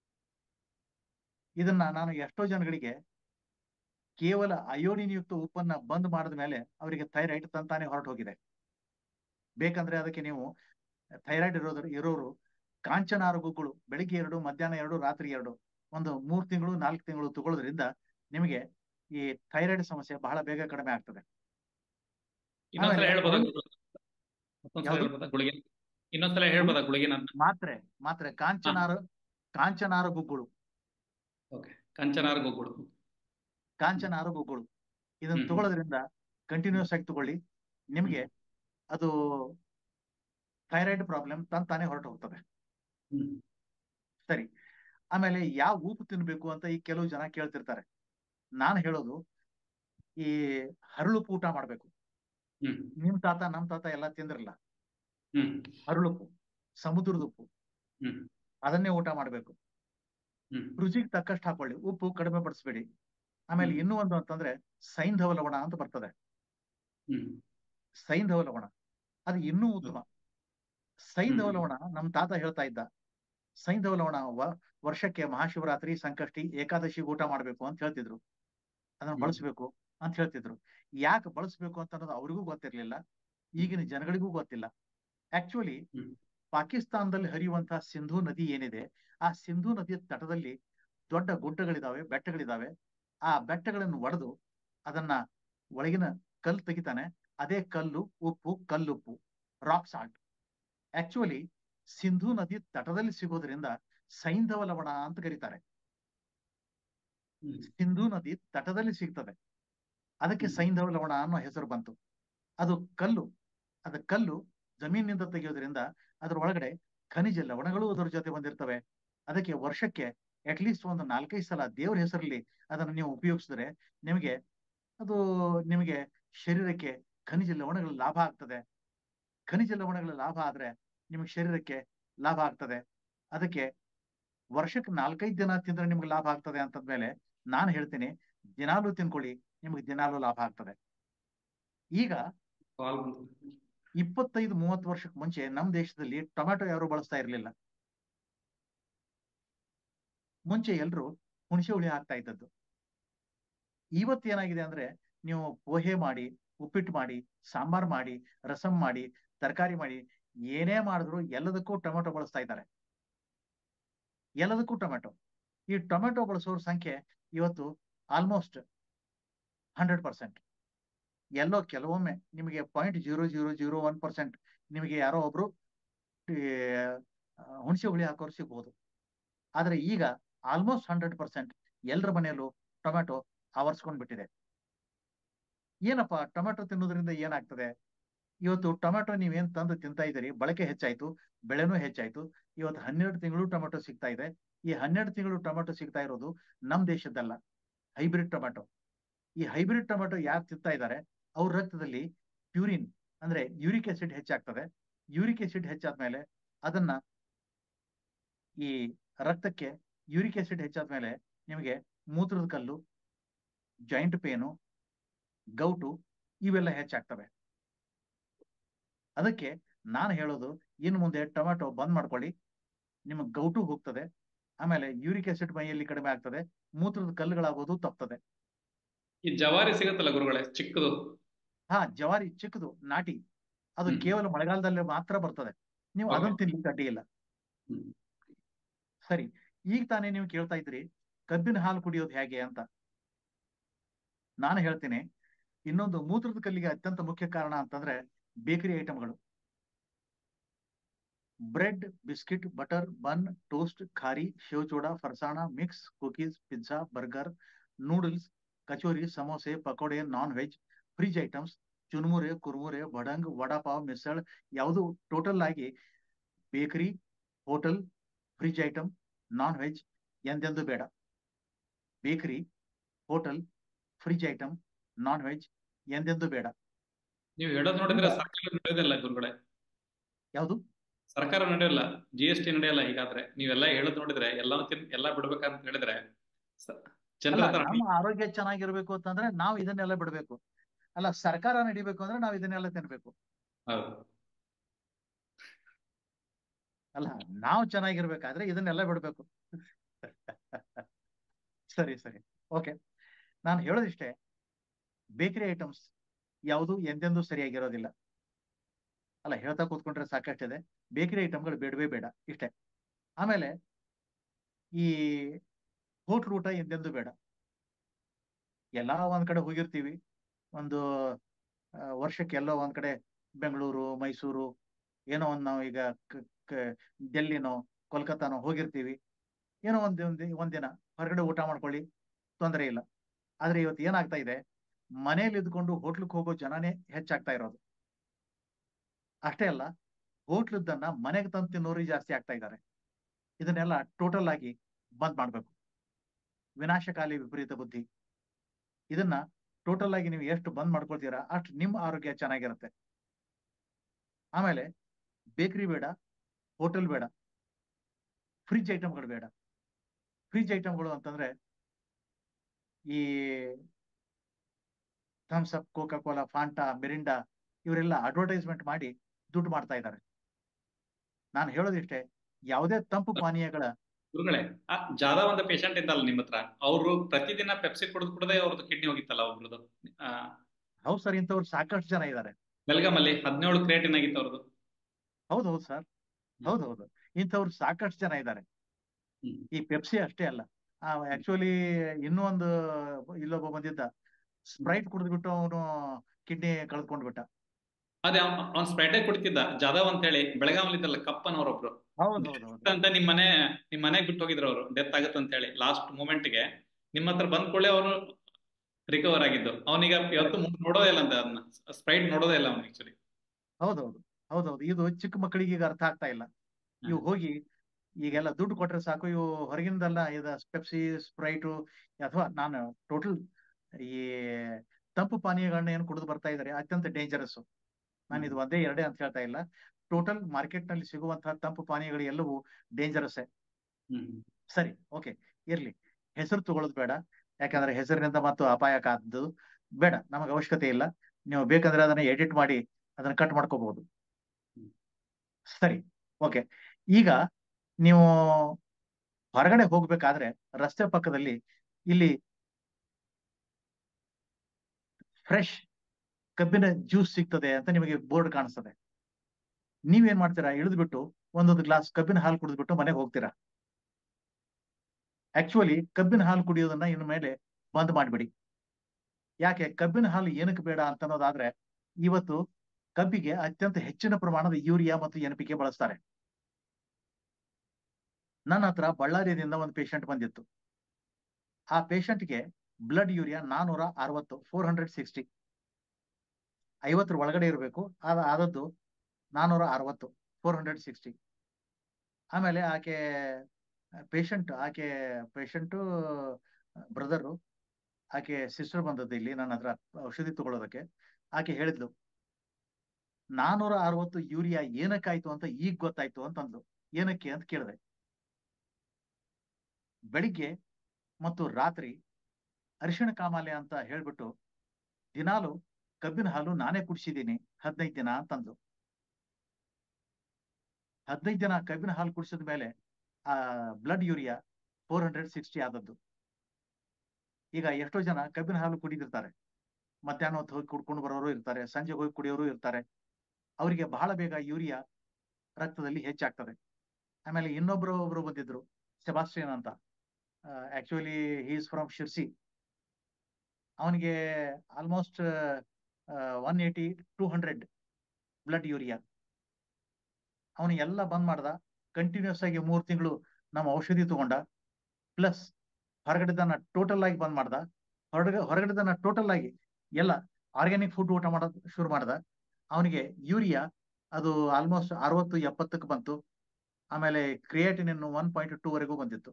ಇದನ್ನ ನಾನು ಎಷ್ಟೋ ಜನಗಳಿಗೆ ಕೇವಲ ಅಯೋಡಿನ್ ಯುಕ್ತ ಉಪ್ಪನ್ನ ಬಂದ್ ಮಾಡಿದ ಮೇಲೆ ಅವರಿಗೆ ಥೈರಾಯ್ಡ್ ತಂತಾನೆ ಹೊರಟು ಹೋಗಿದೆ ಬೇಕಂದ್ರೆ ಅದಕ್ಕೆ ನೀವು ಥೈರಾಯ್ಡ್ ಇರೋದ್ರ ಇರೋರು ಕಾಂಚನ ಆರೋಗ್ಯಗಳು ಬೆಳಿಗ್ಗೆ ಎರಡು ಮಧ್ಯಾಹ್ನ ಎರಡು ರಾತ್ರಿ ಎರಡು ಒಂದು ಮೂರ್ ತಿಂಗಳು ನಾಲ್ಕು ತಿಂಗಳು ತಗೊಳ್ಳೋದ್ರಿಂದ ನಿಮಗೆ ಈ ಥೈರಾಯ್ಡ್ ಸಮಸ್ಯೆ ಬಹಳ ಬೇಗ ಕಡಿಮೆ ಆಗ್ತದೆ ಇನ್ನೊಂದ್ಸಲ ಆಮೇಲೆ ಹೇಳ್ಬೋದಾ ಒಂದು- ಗುರು? ಮತ್ತೊಂದ್ಸಲ ಯಾವ್ದು? ಹೇಳ್ಬೋದಾ ಗುಳಿಗೆ ಇನ್ನೊಂದ್ಸಲ ಹೇಳ್ಬೋದಾ ಗುಳಿಗೆ ನಾನು ಮಾತ್ರೆ ಮಾತ್ರೆ ಕಾಂಚನಾರ ಕಾಂಚನಾರ ಗುಗ್ಗುಳು ಓಕೆ ಕಂಚನಾರ್ ಗೋಗುಳು ಕಾಂಚನಾರ ಗುಗ್ಗುಳು ಇದನ್ನ ಹ್ಮ್. ತಗೊಳ್ಳೋದ್ರಿಂದ ಕಂಟಿನ್ಯೂಸ್ ಆಗಿ ತಗೊಳ್ಳಿ ನಿಮ್ಗೆ ಅದು ಥೈರಾಯ್ಡ್ ಪ್ರಾಬ್ಲಮ್ ತನ್ ತಾನೇ ಹೊರಟು ಹೋಗ್ತದೆ ಹ್ಮ್ ಸರಿ ಆಮೇಲೆ ಯಾವ ಉಪ್ಪು ತಿನ್ಬೇಕು ಅಂತ ಈ ಕೆಲವು ಜನ ಕೇಳ್ತಿರ್ತಾರೆ ನಾನು ಹೇಳೋದು ಈ ಹರಳುಪ್ಪು ಊಟ ಮಾಡ್ಬೇಕು ಹ್ಮ್ ನಿಮ್ ತಾತ ನಮ್ ತಾತ ಎಲ್ಲ ತಿಂದಿರಲ್ಲ ಹ್ಮ್ ಹರಳುಪ್ಪು ಸಮುದ್ರದ ಉಪ್ಪು ಹ್ಮ್ ಅದನ್ನೇ ಊಟ ಮಾಡ್ಬೇಕು ಹ್ಮ್ ರುಚಿಗೆ ತಕ್ಕಷ್ಟು ಹಾಕೊಳ್ಳಿ ಉಪ್ಪು ಕಡಿಮೆ ಪಡಿಸ್ಬೇಡಿ ಆಮೇಲೆ ಹ್ಮ್. ಇನ್ನೂ ಒಂದು ಅಂತಂದ್ರೆ ಸೈಂಧವ ಲವಣ ಅಂತ ಬರ್ತದೆ ಹ್ಮ್ ಸೈಂಧವ ಲವಣ ಅದು ಇನ್ನೂ ಉತ್ತಮ ಸೈಂಧವ ಹ್ಮ್. ಲವಣ ನಮ್ ತಾತ ಹೇಳ್ತಾ ಇದ್ದ ಸೈಂಧವ ಲವಣ ವ- ವರ್ಷಕ್ಕೆ ಮಹಾಶಿವರಾತ್ರಿ ಸಂಕಷ್ಟಿ ಏಕಾದಶಿ ಊಟ ಮಾಡ್ಬೇಕು ಅಂತ ಹೇಳ್ತಿದ್ರು ಅದನ್ನ ಹ್ಮ್. ಬಳಸ್ಬೇಕು ಅಂತ ಹೇಳ್ತಿದ್ರು ಯಾಕೆ ಬಳಸ್ಬೇಕು ಅಂತ ಅನ್ನೋದು ಅವ್ರಿಗೂ ಗೊತ್ತಿರ್ಲಿಲ್ಲ ಈಗಿನ ಜನಗಳಿಗೂ ಗೊತ್ತಿಲ್ಲ ಆಕ್ಚುಲಿ ಹ್ಮ್. ಪಾಕಿಸ್ತಾನದಲ್ಲಿ ಹರಿಯುವಂತಹ ಸಿಂಧೂ ನದಿ ಏನಿದೆ ಆ ಸಿಂಧೂ ನದಿಯ ತಟದಲ್ಲಿ ದೊಡ್ಡ ಗುಡ್ಡಗಳಿದಾವೆ ಬೆಟ್ಟಗಳಿದಾವೆ ಆ ಬೆಟ್ಟಗಳನ್ನು ಒಡೆದು ಅದನ್ನ ಒಳಗಿನ ಕಲ್ಲು ತೆಗಿತಾನೆ ಅದೇ ಕಲ್ಲು ಉಪ್ಪು ಕಲ್ಲುಪ್ಪು ರಾಕ್ ಸಾಲ್ಟ್ ಆಕ್ಚುಲಿ ಸಿಂಧೂ ನದಿ ತಟದಲ್ಲಿ ಸಿಗೋದ್ರಿಂದ ಸೈಂಧವ ಲವಣ ಅಂತ ಕರೀತಾರೆ ಹ್ಮ್ ಸಿಂಧೂ ನದಿ ತಟದಲ್ಲಿ ಸಿಗ್ತದೆ ಅದಕ್ಕೆ ಹ್ಮ್. ಸೈಂಧವ ಲವಣ ಅನ್ನೋ ಹೆಸರು ಬಂತು ಅದು ಕಲ್ಲು ಅದ ಕಲ್ಲು ಜಮೀನಿನಿಂದ ತೆಗೆಯೋದ್ರಿಂದ ಅದ್ರ ಒಳಗಡೆ ಖನಿಜ ಲವಣಗಳು ಅದರ ಜೊತೆ ಬಂದಿರ್ತವೆ ಅದಕ್ಕೆ ವರ್ಷಕ್ಕೆ ಅಟ್ಲೀಸ್ಟ್ ಒಂದು ನಾಲ್ಕೈದು ಸಲ ದೇವ್ರ ಹೆಸರಲ್ಲಿ ಅದನ್ನು ನೀವು ಉಪಯೋಗಿಸಿದ್ರೆ ನಿಮಗೆ ಅದು ನಿಮಗೆ ಶರೀರಕ್ಕೆ ಖನಿಜ ಲವಣಗಳ ಲಾಭ ಆಗ್ತದೆ ಖನಿಜ ಲವಣಗಳ ಲಾಭ ಆದ್ರೆ ನಿಮಗೆ ಶರೀರಕ್ಕೆ ಲಾಭ ಆಗ್ತದೆ ಅದಕ್ಕೆ ವರ್ಷಕ್ಕೆ ನಾಲ್ಕೈದು ದಿನ ತಿಂದ್ರೆ ನಿಮ್ಗೆ ಲಾಭ ಆಗ್ತದೆ ಅಂತಂದ್ಮೇಲೆ ನಾನು ಹೇಳ್ತೀನಿ ದಿನಾಲೂ ತಿನ್ಕೊಳ್ಳಿ ನಿಮ್ಗೆ ದಿನಾಲೂ ಲಾಭ ಆಗ್ತದೆ ಈಗ ಕಾಲ್ ಬಂತು ಇಪ್ಪತ್ತೈದು ಮೂವತ್ತು ವರ್ಷಕ್ಕೆ ಮುಂಚೆ ನಮ್ಮ ದೇಶದಲ್ಲಿ ಟೊಮ್ಯಾಟೊ ಯಾರು ಬಳಸ್ತಾ ಇರಲಿಲ್ಲ ಮುಂಚೆ ಎಲ್ರು ಹುಣಸೆ ಹುಳಿ ಹಾಕ್ತಾ ಇದ್ದದ್ದು ಇವತ್ತು ಏನಾಗಿದೆ ಅಂದ್ರೆ ನೀವು ಪೋಹೆ ಮಾಡಿ ಉಪ್ಪಿಟ್ಟು ಮಾಡಿ ಸಾಂಬಾರ್ ಮಾಡಿ ರಸಂ ಮಾಡಿ ತರಕಾರಿ ಮಾಡಿ ಏನೇ ಮಾಡಿದ್ರು ಎಲ್ಲದಕ್ಕೂ ಟೊಮೆಟೊ ಬಳಸ್ತಾ ಇದ್ದಾರೆ ಎಲ್ಲದಕ್ಕೂ ಟೊಮೆಟೊ ಈ ಟೊಮೆಟೊ ಬಳಸೋರ ಸಂಖ್ಯೆ ಇವತ್ತು ಆಲ್ಮೋಸ್ಟ್ ಹಂಡ್ರೆಡ್ ಪರ್ಸೆಂಟ್ ಎಲ್ಲೋ ಕೆಲವೊಮ್ಮೆ ನಿಮಗೆ point zero zero zero one percent ನಿಮಗೆ ಯಾರೋ ಒಬ್ರು ಈ, ಆ, ಹುಣಸೆ ಹುಳಿ ಹಾಕೋರು ಸಿಗ್ಬೋದು ಆದ್ರೆ ಈಗ ಆಲ್ಮೋಸ್ಟ್ ಹಂಡ್ರೆಡ್ ಪರ್ಸೆಂಟ್ ಎಲ್ಲರ ಮನೆಯಲ್ಲೂ ಟೊಮೆಟೊ ಆವರಿಸ್ಕೊಂಡ್ ಬಿಟ್ಟಿದೆ ಏನಪ್ಪ ಟೊಮೆಟೊ ತಿನ್ನೋದ್ರಿಂದ ಏನಾಗ್ತದೆ ಇವತ್ತು ಟೊಮೆಟೊ ನೀವೇನ್ ತಂದು ತಿಂತಾ ಇದ್ದೀರಿ ಬಳಕೆ ಹೆಚ್ಚಾಯ್ತು ಬೆಳೆನೂ ಹೆಚ್ಚಾಯ್ತು ಇವತ್ತು ಹನ್ನೆರಡು ತಿಂಗಳು ಟೊಮೆಟೊ ಸಿಗ್ತಾ ಇದೆ ಈ ಹನ್ನೆರಡು ತಿಂಗಳು ಟೊಮೆಟೊ ಸಿಗ್ತಾ ಇರೋದು ನಮ್ ದೇಶದ್ದಲ್ಲ ಹೈಬ್ರಿಡ್ ಟೊಮೆಟೊ ಈ ಹೈಬ್ರಿಡ್ ಟೊಮೆಟೊ ಯಾರು ತಿಂತಾ ಇದ್ದಾರೆ ಅವ್ರ ರಕ್ತದಲ್ಲಿ ಪ್ಯೂರಿನ್ ಅಂದ್ರೆ ಯೂರಿಕ್ ಆಸಿಡ್ ಹೆಚ್ಚಾಗ್ತದೆ ಯೂರಿಕ್ ಆಸಿಡ್ ಹೆಚ್ಚಾದ್ಮೇಲೆ ಅದನ್ನ ಈ ರಕ್ತಕ್ಕೆ ಯೂರಿಕ್ ಆಸಿಡ್ ಹೆಚ್ಚಾದ್ಮೇಲೆ ನಿಮಗೆ ಮೂತ್ರದ ಕಲ್ಲು ಜಾಯಿಂಟ್ ಪೇನು ಗೌಟು ಇವೆಲ್ಲ ಹೆಚ್ಚಾಗ್ತವೆ ಅದಕ್ಕೆ ನಾನು ಹೇಳೋದು ಇನ್ನು ಮುಂದೆ ಟೊಮೆಟೊ ಬಂದ್ ಮಾಡ್ಕೊಳ್ಳಿ ನಿಮಗೆ ಗೌಟು ಹೋಗ್ತದೆ ಆಮೇಲೆ ಯೂರಿಕ್ ಆಸಿಡ್ ಮೈಯಲ್ಲಿ ಕಡಿಮೆ ಆಗ್ತದೆ ಮೂತ್ರದ ಕಲ್ಲುಗಳಾಗೋದು ತಪ್ತದೆ ಈ ಜವಾರಿ ಸಿಗತ್ತಲ್ಲ ಗುರುಗಳೇ ಚಿಕ್ಕದು ಹಾ ಜವಾರಿ ಚಿಕ್ಕದು ನಾಟಿ ಅದು ಹ್ಮ್. ಕೇವಲ ಮಳೆಗಾಲದಲ್ಲಿ ಮಾತ್ರ ಬರ್ತದೆ ನೀವು Okay. ಅದನ್ನ ತಿನ್ಲಿಕ್ಕೆ ಅಡ್ಡಿ ಇಲ್ಲ ಹ್ಮ್. ಸರಿ ಈಗ ತಾನೇ ನೀವು ಕೇಳ್ತಾ ಇದ್ರಿ ಕಬ್ಬಿನ ಹಾಲು ಕುಡಿಯೋದು ಹೇಗೆ ಅಂತ ನಾನು ಹೇಳ್ತೀನಿ ಇನ್ನೊಂದು ಮೂತ್ರದ ಕಲ್ಲಿಗೆ ಅತ್ಯಂತ ಮುಖ್ಯ ಕಾರಣ ಅಂತಂದ್ರೆ ಬೇಕರಿ ಐಟಮ್ಗಳು bread biscuit butter bun toast khari ಶೇವ್ಚೂಡ farsan mix cookies pizza burger noodles kachori samosa pakoda non veg fridge items ಚುರುಮುರೆ ಕುರುಮುರೆ ಬಡಂಗ್ ವಡಾಪಾವ್ ಮಿಸಳ್ ಯಾವುದು ಟೋಟಲ್ ಆಗಿ bakery hotel fridge item non veg ಎಂದೆಂದು ಬೇಡ bakery hotel fridge item non veg ಎಂದೆಂದು ಬೇಡ ನೀವು ಹೇಳೋದು ನೋಡಿದ್ರೆ ಸರ್ಕಾರ ನಡೆಯೋದಿಲ್ಲ ಗುರುಗಳೇ ಯಾವುದು ಸರ್ಕಾರ ನಡೆಯಲ್ಲ ಜಿ ಎಸ್ ಟಿ ನಡೆಯಲ್ಲ ಹೀಗಾದ್ರೆ ನೀವೆಲ್ಲ ಹೇಳೋದು ನೋಡಿದ್ರೆ ಎಲ್ಲಾನು ತಿನ್ ಎಲ್ಲ ಬಿಡ್ಬೇಕಂತ ಹೇಳಿದ್ರೆ ಸ- ಜನರ ಅಲ್ಲ ಹತ್ರ ನಮ್ಮ ಆರೋಗ್ಯ ಚೆನ್ನಾಗಿರ್ಬೇಕು ಅಂತಂದ್ರೆ ನಾವು ಇದನ್ನೆಲ್ಲ ಬಿಡಬೇಕು ಅಲ್ಲ ಸರ್ಕಾರ ನಡಿಬೇಕು ಅಂದ್ರೆ ನಾವು ಇದನ್ನೆಲ್ಲ ತಿನ್ಬೇಕು ಹೌದು ಅಲ್ಲ ನಾವು ಚೆನ್ನಾಗಿರ್ಬೇಕಾದ್ರೆ ಇದನ್ನೆಲ್ಲ ಬಿಡ್ಬೇಕು ಸರಿ ಸರಿ ಓಕೆ ನಾನು ಹೇಳೋದಿಷ್ಟೇ ಬೇಕರಿ ಐಟಮ್ಸ್ ಯಾವುದು ಎಂದೆಂದೂ ಸರಿಯಾಗಿರೋದಿಲ್ಲ ಅಲ್ಲ ಹೇಳ್ತಾ ಕೂತ್ಕೊಂಡ್ರೆ ಸಾಕಷ್ಟಿದೆ ಬೇಕರಿ ಐಟಮ್ಗಳು ಬೇಡವೇ ಬೇಡ ಇಷ್ಟೇ ಆಮೇಲೆ ಈ ಹೋಟ್ಲ್ ಊಟ ಎಂದೆಂದೂ ಬೇಡ ಎಲ್ಲಾ ಒಂದ್ ಕಡೆ ಹೋಗಿರ್ತೀವಿ ಒಂದು ಆ, ವರ್ಷಕ್ಕೆ ಎಲ್ಲೋ ಒಂದ್ ಕಡೆ ಬೆಂಗಳೂರು ಮೈಸೂರು ಏನೋ ಒಂದ್ ನಾವು ಈಗ ಕ- ಕ- ಡೆಲ್ಲಿನೋ ಕೋಲ್ಕತ್ತಾನೋ ಹೋಗಿರ್ತೀವಿ ಏನೋ ಒಂದ್ ಒಂದ್ ಒಂದಿನ ಹೊರಗಡೆ ಊಟ ಮಾಡ್ಕೊಳ್ಳಿ ತೊಂದರೆ ಇಲ್ಲ ಆದ್ರೆ ಇವತ್ತು ಏನಾಗ್ತಾ ಇದೆ ಮನೇಲಿ ಇದ್ಕೊಂಡು ಹೋಟ್ಲಕ್ ಹೋಗೋ ಜನನೇ ಹೆಚ್ಚಾಗ್ತಾ ಇರೋದು ಅಷ್ಟೇ ಅಲ್ಲ ಹೋಟ್ಲದ್ದನ್ನ ಮನೆಗೆ ತಂದು ತಿನ್ನೋರು ಜಾಸ್ತಿ ಆಗ್ತಾ ಇದ್ದಾರೆ ಇದನ್ನೆಲ್ಲ ಟೋಟಲ್ ಆಗಿ ಬಂದ್ ಮಾಡ್ಬೇಕು ವಿನಾಶಕಾಲಿ ವಿಪರೀತ ಬುದ್ಧಿ ಇದನ್ನ ಟೋಟಲ್ ಆಗಿ ನೀವು ಎಷ್ಟು ಬಂದ್ ಮಾಡ್ಕೊಳ್ತೀರಾ ಅಷ್ಟು ನಿಮ್ಮ ಆರೋಗ್ಯ ಚೆನ್ನಾಗಿರುತ್ತೆ ಆಮೇಲೆ ಬೇಕರಿ ಬೇಡ ಹೋಟೆಲ್ ಬೇಡ ಫ್ರಿಜ್ ಐಟಮ್ಗಳು ಬೇಡ ಫ್ರಿಜ್ ಐಟಮ್ಗಳು ಅಂತಂದ್ರೆ ಈ Thums Up Coca Cola Fanta Mirinda ಇವರೆಲ್ಲ ಅಡ್ವರ್ಟೈಸ್ಮೆಂಟ್ ಮಾಡಿ ದುಡ್ಡು ಮಾಡ್ತಾ ಇದ್ದಾರೆ ನಾನು ಹೇಳೋದಿಷ್ಟೇ ಯಾವುದೇ ತಂಪು ಪಾನೀಯಗಳ ಗುರುಗಳೇ ಆ ಜಾಧವ್ ಅಂತ ಪೇಷಂಟ್ ಇದ್ದಲ್ಲ ನಿಮ್ಮ ಹತ್ರ ಅವರು ಪ್ರತಿದಿನ ಪೆಪ್ಸಿ ಕುಡಿದು ಕುಡದೆ ಅವ್ರದ್ದು ಕಿಡ್ನಿ ಹೋಗಿತ್ತಲ್ಲ ಒಬ್ರದ್ದು ಆ, ಹೌದು ಸರ್ ಇಂಥವ್ರು ಸಾಕಷ್ಟು ಜನ ಇದ್ದಾರೆ ಬೆಲ್ಗಾಮಲ್ಲಿ ಹದಿನೇಳು ಕ್ರಿಯೇಟಿನ್ ಆಗಿತ್ತು ಅವ್ರದ್ದು ಹೌದು ಹೌದು ಸರ್ ಹೌದು ಹೌದು ಇಂಥವ್ರು ಸಾಕಷ್ಟು ಜನ ಇದ್ದಾರೆ ಹ್ಮ್. ಈ ಪೆಪ್ಸಿ ಅಷ್ಟೇ ಅಲ್ಲ ಆಕ್ಚುಲಿ ಇನ್ನೂ ಒಂದು ಇಲ್ಲೊಬ್ಬ ಬಂದಿದ್ದ ಸ್ಪ್ರೈಟ್ ಕುಡಿದ್ಬಿಟ್ಟು ಅವನು ಕಿಡ್ನಿ ಕಳ್ಕೊಂಡ್ ಬಿಟ್ಟ ಅದೇ ಅವ್ನ್ ಸ್ಪ್ರೈಟೇ ಕುಡಿತಿದ್ದ ಜಾಧವ್ ಅಂತ ಹೇಳಿ ಬೆಳಗಾವಲ್ಲಿ ಇದ್ದಲ್ಲ ಕಪ್ಪನವರೊಬ್ರು ಹೌದು ಹೌದು ಹೌದು ಅಂತ ನಿಮ್ ಮನೆ ನಿಮ್ ಮನೆಗ್ ಬಿಟ್ಟು ಹೋಗಿದ್ರು ಅವರು ಡೆತ್ ಆಗುತ್ತೆ ಅಂತ ಹೇಳಿ ಲಾಸ್ಟ್ ಮೂಮೆಂಟ್ ಗೆ ನಿಮ್ಮ ಹತ್ರ ಬಂದ್ ಕೂಡಲೇ ಅವನು ರಿಕವರ್ ಆಗಿದ್ದು ಅವನಿಗ ಇವತ್ತು ಮುಂದೆ ನೋಡೋದೇ ಇಲ್ಲ ಅಂತ ಅದನ್ನ ಸ್ಪ್ರೈಟ್ ನೋಡೋದೇ ಇಲ್ಲ ಅವ್ನು ಆಕ್ಚುಲಿ ಹೌದೌದು ಹೌದೌದು ಇದು ಚಿಕ್ಕ ಮಕ್ಕಳಿಗೆ ಈಗ ಅರ್ಥ ಆಗ್ತಾ ಇಲ್ಲ ಇವು ಹೋಗಿ ಈಗೆಲ್ಲ ದುಡ್ಡು ಕೊಟ್ರೆ ಸಾಕು ಇವು ಹೊರಗಿಂದೆಲ್ಲ ಇದ ಪೆಪ್ಸಿ ಸ್ಪ್ರೈಟು ಅಥವಾ ನಾನು ಟೋಟಲ್ ಈ ತಂಪು ಪಾನೀಯಗಳನ್ನ ಏನು ಕುಡಿದು ಬರ್ತಾ ಇದ್ದಾರೆ ಅತ್ಯಂತ ಡೇಂಜರಸ್ ನಾನು ಇದು ಒಂದೇ ಎರಡೇ ಅಂತ ಹೇಳ್ತಾ ಇಲ್ಲ ಟೋಟಲ್ ಮಾರ್ಕೆಟ್ ನಲ್ಲಿ ಸಿಗುವಂತಹ ತಂಪು ಪಾನೀಯಗಳು ಎಲ್ಲವೂ ಡೇಂಜರಸ್ ಹ್ಮ್ ಸರಿ ಓಕೆ ಇರ್ಲಿ ಹೆಸರು ತಗೊಳ್ಳೋದು ಬೇಡ ಯಾಕಂದ್ರೆ ಹೆಸರಿನಿಂದ ಮತ್ತು ಅಪಾಯಕಾದ್ದು ಬೇಡ ನಮಗೆ ಅವಶ್ಯಕತೆ ಇಲ್ಲ ನೀವು ಬೇಕಂದ್ರೆ ಅದನ್ನ ಎಡಿಟ್ ಮಾಡಿ ಅದನ್ನ ಕಟ್ ಮಾಡ್ಕೋಬಹುದು ಸರಿ ಓಕೆ ಈಗ ನೀವು ಹೊರಗಡೆ ಹೋಗ್ಬೇಕಾದ್ರೆ ರಸ್ತೆ ಪಕ್ಕದಲ್ಲಿ ಇಲ್ಲಿ ಫ್ರೆಶ್ ಕಬ್ಬಿನ ಜ್ಯೂಸ್ ಸಿಗ್ತದೆ ಅಂತ ನಿಮಗೆ ಬೋರ್ಡ್ ಕಾಣಿಸ್ತದೆ ನೀವೇನ್ ಮಾಡ್ತೀರಾ ಇಳಿದ್ಬಿಟ್ಟು ಒಂದೊಂದು ಗ್ಲಾಸ್ ಕಬ್ಬಿನ ಹಾಲು ಕುಡಿದ್ಬಿಟ್ಟು ಮನೆಗೆ ಹೋಗ್ತೀರಾ ಆಕ್ಚುಲಿ ಕಬ್ಬಿನ ಹಾಲು ಕುಡಿಯೋದನ್ನ ಇನ್ನು ಮೇಲೆ ಬಂದ್ ಮಾಡ್ಬಿಡಿ ಯಾಕೆ ಕಬ್ಬಿನ ಹಾಲು ಏನಕ್ಕೆ ಬೇಡ ಅಂತ ಅನ್ನೋದಾದ್ರೆ ಇವತ್ತು ಕಬ್ಬಿಗೆ ಅತ್ಯಂತ ಹೆಚ್ಚಿನ ಪ್ರಮಾಣದ ಯೂರಿಯಾ ಮತ್ತು ಎನ್ ಪಿ ಕೆ ಬಳಸ್ತಾರೆ ನನ್ನ ಹತ್ರ ಬಳ್ಳಾರಿಯಿಂದ ಒಂದು ಪೇಷಂಟ್ ಬಂದಿತ್ತು ಆ ಪೇಷಂಟ್ಗೆ ಬ್ಲಡ್ ಯೂರಿಯಾ ನಾನೂರ ಅರವತ್ತು ಫೋರ್ ಹಂಡ್ರೆಡ್ ಸಿಕ್ಸ್ಟಿ ಐವತ್ತರ ಒಳಗಡೆ ಇರಬೇಕು ಆದ ಆದದ್ದು ನಾನೂರ ಅರವತ್ತು ಫೋರ್ ಹಂಡ್ರೆಡ್ ಸಿಕ್ಸ್ಟಿ ಆಮೇಲೆ ಆಕೆ ಪೇಷಂಟ್ ಆಕೆ ಪೇಷಂಟು ಬ್ರದರು ಆಕೆ ಸಿಸ್ಟರ್ ಬಂದದ್ದು ಇಲ್ಲಿ ನನ್ನ ಹತ್ರ ಔಷಧಿ ತಗೊಳ್ಳೋದಕ್ಕೆ ಆಕೆ ಹೇಳಿದ್ಲು ನಾನೂರ ಅರವತ್ತು ಯೂರಿಯಾ ಏನಕ್ಕಾಯ್ತು ಅಂತ ಈಗ ಗೊತ್ತಾಯ್ತು ಅಂತಂದ್ಲು ಏನಕ್ಕೆ ಅಂತ ಕೇಳಿದೆ ಬೆಳಿಗ್ಗೆ ಮತ್ತು ರಾತ್ರಿ ಅರಿಶಿಣ ಕಾಮಾಲೆ ಅಂತ ಹೇಳ್ಬಿಟ್ಟು ದಿನಾಲು ಕಬ್ಬಿನ ಹಾಲು ನಾನೇ ಕುಡಿಸಿದ್ದೀನಿ ಹದಿನೈದು ದಿನ ಅಂತಂದ್ಲು ಹದಿನೈದು ದಿನ ಕಬ್ಬಿನ ಹಾಲು ಕುಡಿಸಿದ ಮೇಲೆ ಆ blood urea four hundred sixty ಆದದ್ದು ಈಗ ಎಷ್ಟೋ ಜನ ಕಬ್ಬಿನ ಹಾಲು ಕುಡಿದಿರ್ತಾರೆ ಮಧ್ಯಾಹ್ನ ಹೊತ್ತು ಹೋಗಿ ಕುಡ್ಕೊಂಡು ಬರೋರು ಇರ್ತಾರೆ ಸಂಜೆ ಹೋಗಿ ಕುಡಿಯೋರು ಇರ್ತಾರೆ ಅವರಿಗೆ ಬಹಳ ಬೇಗ ಯೂರಿಯಾ ರಕ್ತದಲ್ಲಿ ಹೆಚ್ಚಾಗ್ತದೆ ಆಮೇಲೆ ಇನ್ನೊಬ್ರು ಒಬ್ರು ಬಂದಿದ್ರು ಸೆಬಾಸ್ಟಿಯನ್ ಅಂತ ಆಕ್ಚುಲಿ ಈಸ್ ಫ್ರಮ್ ಶಿರ್ಸಿ ಅವನಿಗೆ almost one eighty two hundred blood urea ಅವನು ಎಲ್ಲ ಬಂದ್ ಮಾಡ್ದ ಕಂಟಿನ್ಯೂಸ್ ಆಗಿ ಮೂರ್ ತಿಂಗಳು ನಮ್ಮ ಔಷಧಿ ತಗೊಂಡ ಪ್ಲಸ್ ಹೊರಗಡೆದನ್ನ ಟೋಟಲ್ ಆಗಿ ಬಂದ್ ಮಾಡ್ದ ಹೊರಗಡೆ ಹೊರಗಡೆದನ್ನ ಟೋಟಲ್ ಆಗಿ ಎಲ್ಲ ಆರ್ಗ್ಯಾನಿಕ್ ಫುಡ್ ಊಟ ಮಾಡೋದು ಶುರು ಮಾಡ್ದ ಅವನಿಗೆ ಯೂರಿಯಾ ಅದು ಆಲ್ಮೋಸ್ಟ್ ಅರವತ್ತು ಎಪ್ಪತ್ತಕ್ಕೆ ಬಂತು ಆಮೇಲೆ ಕ್ರಿಯೇಟಿನ್ ಒನ್ ಪಾಯಿಂಟ್ ಟೂ ವರೆಗೂ ಬಂದಿತ್ತು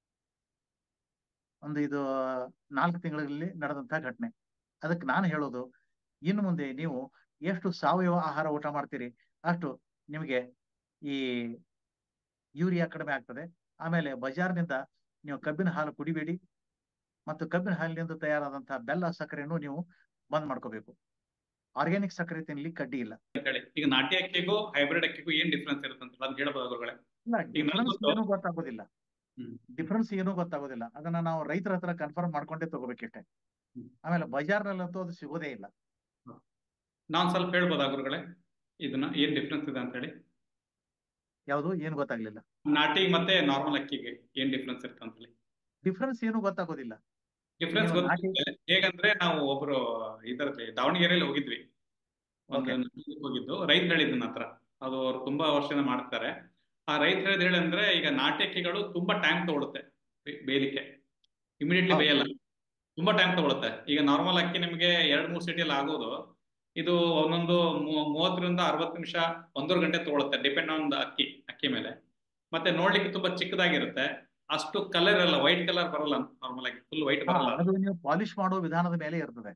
ಒಂದು ಇದು ನಾಲ್ಕು ತಿಂಗಳಲ್ಲಿ ನಡೆದಂತಹ ಘಟನೆ ಅದಕ್ಕೆ ನಾನು ಹೇಳೋದು ಇನ್ನು ಮುಂದೆ ನೀವು ಎಷ್ಟು ಸಾವಯವ ಆಹಾರ ಊಟ ಮಾಡ್ತೀರಿ ಅಷ್ಟು ನಿಮಗೆ ಈ ಯೂರಿಯಾ ಕಡಿಮೆ ಆಗ್ತದೆ ಆಮೇಲೆ ಬಜಾರ್ನಿಂದ ನೀವು ಕಬ್ಬಿನ ಹಾಲು ಕುಡಿಬೇಡಿ ಮತ್ತು ಕಬ್ಬಿನ ಹಾಲಿನಿಂದ ತಯಾರಾದಂತಹ ಬೆಲ್ಲ ಸಕ್ಕರೆಯನ್ನು ನೀವು ಬಂದ್ ಮಾಡ್ಕೋಬೇಕು ಆರ್ಗ್ಯಾನಿಕ್ ಸಕ್ಕರೆ ತಿನ್ಲಿಕ್ಕೆ ಕಡ್ಡಿ ಇಲ್ಲ ಹೇಳಿ ಈಗ ನಾಟಿ ಅಕ್ಕಿಗೂ ಹೈಬ್ರಿಡ್ ಅಕ್ಕಿಗೂ ಏನ್ ಡಿಫ್ರೆನ್ಸ್ ಇರುತ್ತೆ ಅಂತ ಅದನ್ನ ಹೇಳ್ಬೋದು ಗುರುಗಳೇ ಇಲ್ಲ ಈಗ ಡಿಫ್ರೆನ್ಸ್ ನನ್ಗೊಂದು- ಏನೂ ಗೊತ್ತಾಗೋದಿಲ್ಲ ಹ್ಮ್. ಡಿಫ್ರೆನ್ಸ್ ಏನೂ ಗೊತ್ತಾಗೋದಿಲ್ಲ ಅದನ್ನ ನಾವು ರೈತರ ಹತ್ರ ಕನ್ಫರ್ಮ್ ಮಾಡ್ಕೊಂಡೇ ತಗೋಬೇಕಿಷ್ಟೇ ಹ್ಮ್. ಆಮೇಲೆ ಬಜಾರ್ನಲ್ಲಂತೂ ಅದು ಸಿಗೋದೇ ಇಲ್ಲ ನಾನ್ ಸ್ವಲ್ಪ ಹೇಳ್ಬೋದಾ ಗುರುಗಳೇ ಇದನ್ನ ಏನ್ ಡಿಫ್ರೆನ್ಸ್ ಇದೆ ಅಂತ ಹೇಳಿ ಯಾವುದು ಏನು ಗೊತ್ತಾಗ್ಲಿಲ್ಲ ನಾಟಿ ಮತ್ತೆ ನಾರ್ಮಲ್ ಅಕ್ಕಿಗೆ ಏನ್ ಡಿಫ್ರೆನ್ಸ್ ಇರುತ್ತೆ ಅಂತ ಹೇಳಿ ಡಿಫ್ರೆನ್ಸ್ ಏನೂ ಗೊತ್ತಾಗೋದಿಲ್ಲ ಡಿಫ್ರೆನ್ಸ್ ನೀವು ಗೊತ್ತಿದೆ ಹೇಗಂದ್ರೆ ನಾವು ಒಬ್ರು ಇದರಲ್ಲಿ ದಾವಣಗೆರೆಯಲ್ಲಿ ಹೋಗಿದ್ವಿ ಒಂದು Okay. ನಾಟಿಗೆ ಹೋಗಿದ್ದು ರೈತ ಹೇಳಿದ್ ನನ್ನ ಹತ್ರ ಅದು ಅವ್ರು ತುಂಬಾ ವರ್ಷದಿಂದ ಮಾಡ್ತಾರೆ ಆ ರೈತ ಹೇಳಿದ್ ಹೇಳಂದ್ರೆ ಈಗ ನಾಟಿ ಅಕ್ಕಿಗಳು ತುಂಬಾ ಟೈಮ್ ತಗೊಳುತ್ತೆ ಬೇ- ಬೇಯಲಿಕ್ಕೆ ಇಮಿಡಿಯೇಟ್ಲಿ ಹೌದು. ಬೇಯಲ್ಲ ತುಂಬಾ ಟೈಮ್ ತಗೊಳುತ್ತೆ ಈಗ ನಾರ್ಮಲ್ ಅಕ್ಕಿ ನಿಮಗೆ ಎರಡ್ ಮೂರ್ ಸಿಟಿಯಲ್ಲಿ ಆಗೋದು ಇದು ಒಂದೊಂದು ಮೂ- ಮೂವತ್ತರಿಂದ ಅರವತ್ತು ನಿಮಿಷ ಒಂದೂವರೆ ಗಂಟೆ ತಗೊಳುತ್ತೆ ಡಿಪೆಂಡ್ ಆನ್ ದ ಅಕ್ಕಿ ಅಕ್ಕಿ ಮೇಲೆ ಮತ್ತೆ ನೋಡ್ಲಿಕ್ಕೆ ತುಂಬಾ ಚಿಕ್ಕದಾಗಿರುತ್ತೆ ಅಷ್ಟು ಕಲರ್ ಇರಲ್ಲ ವೈಟ್ ಕಲರ್ ಬರಲ್ಲ ನಾರ್ಮಲ್ ಆಗಿ ಫುಲ್ ವೈಟ್ ಹಾ, ಬರಲ್ಲ ಅದು ನೀವು ಪಾಲಿಶ್ ಮಾಡೋ ವಿಧಾನದ ಮೇಲೆ ಇರ್ತದೆ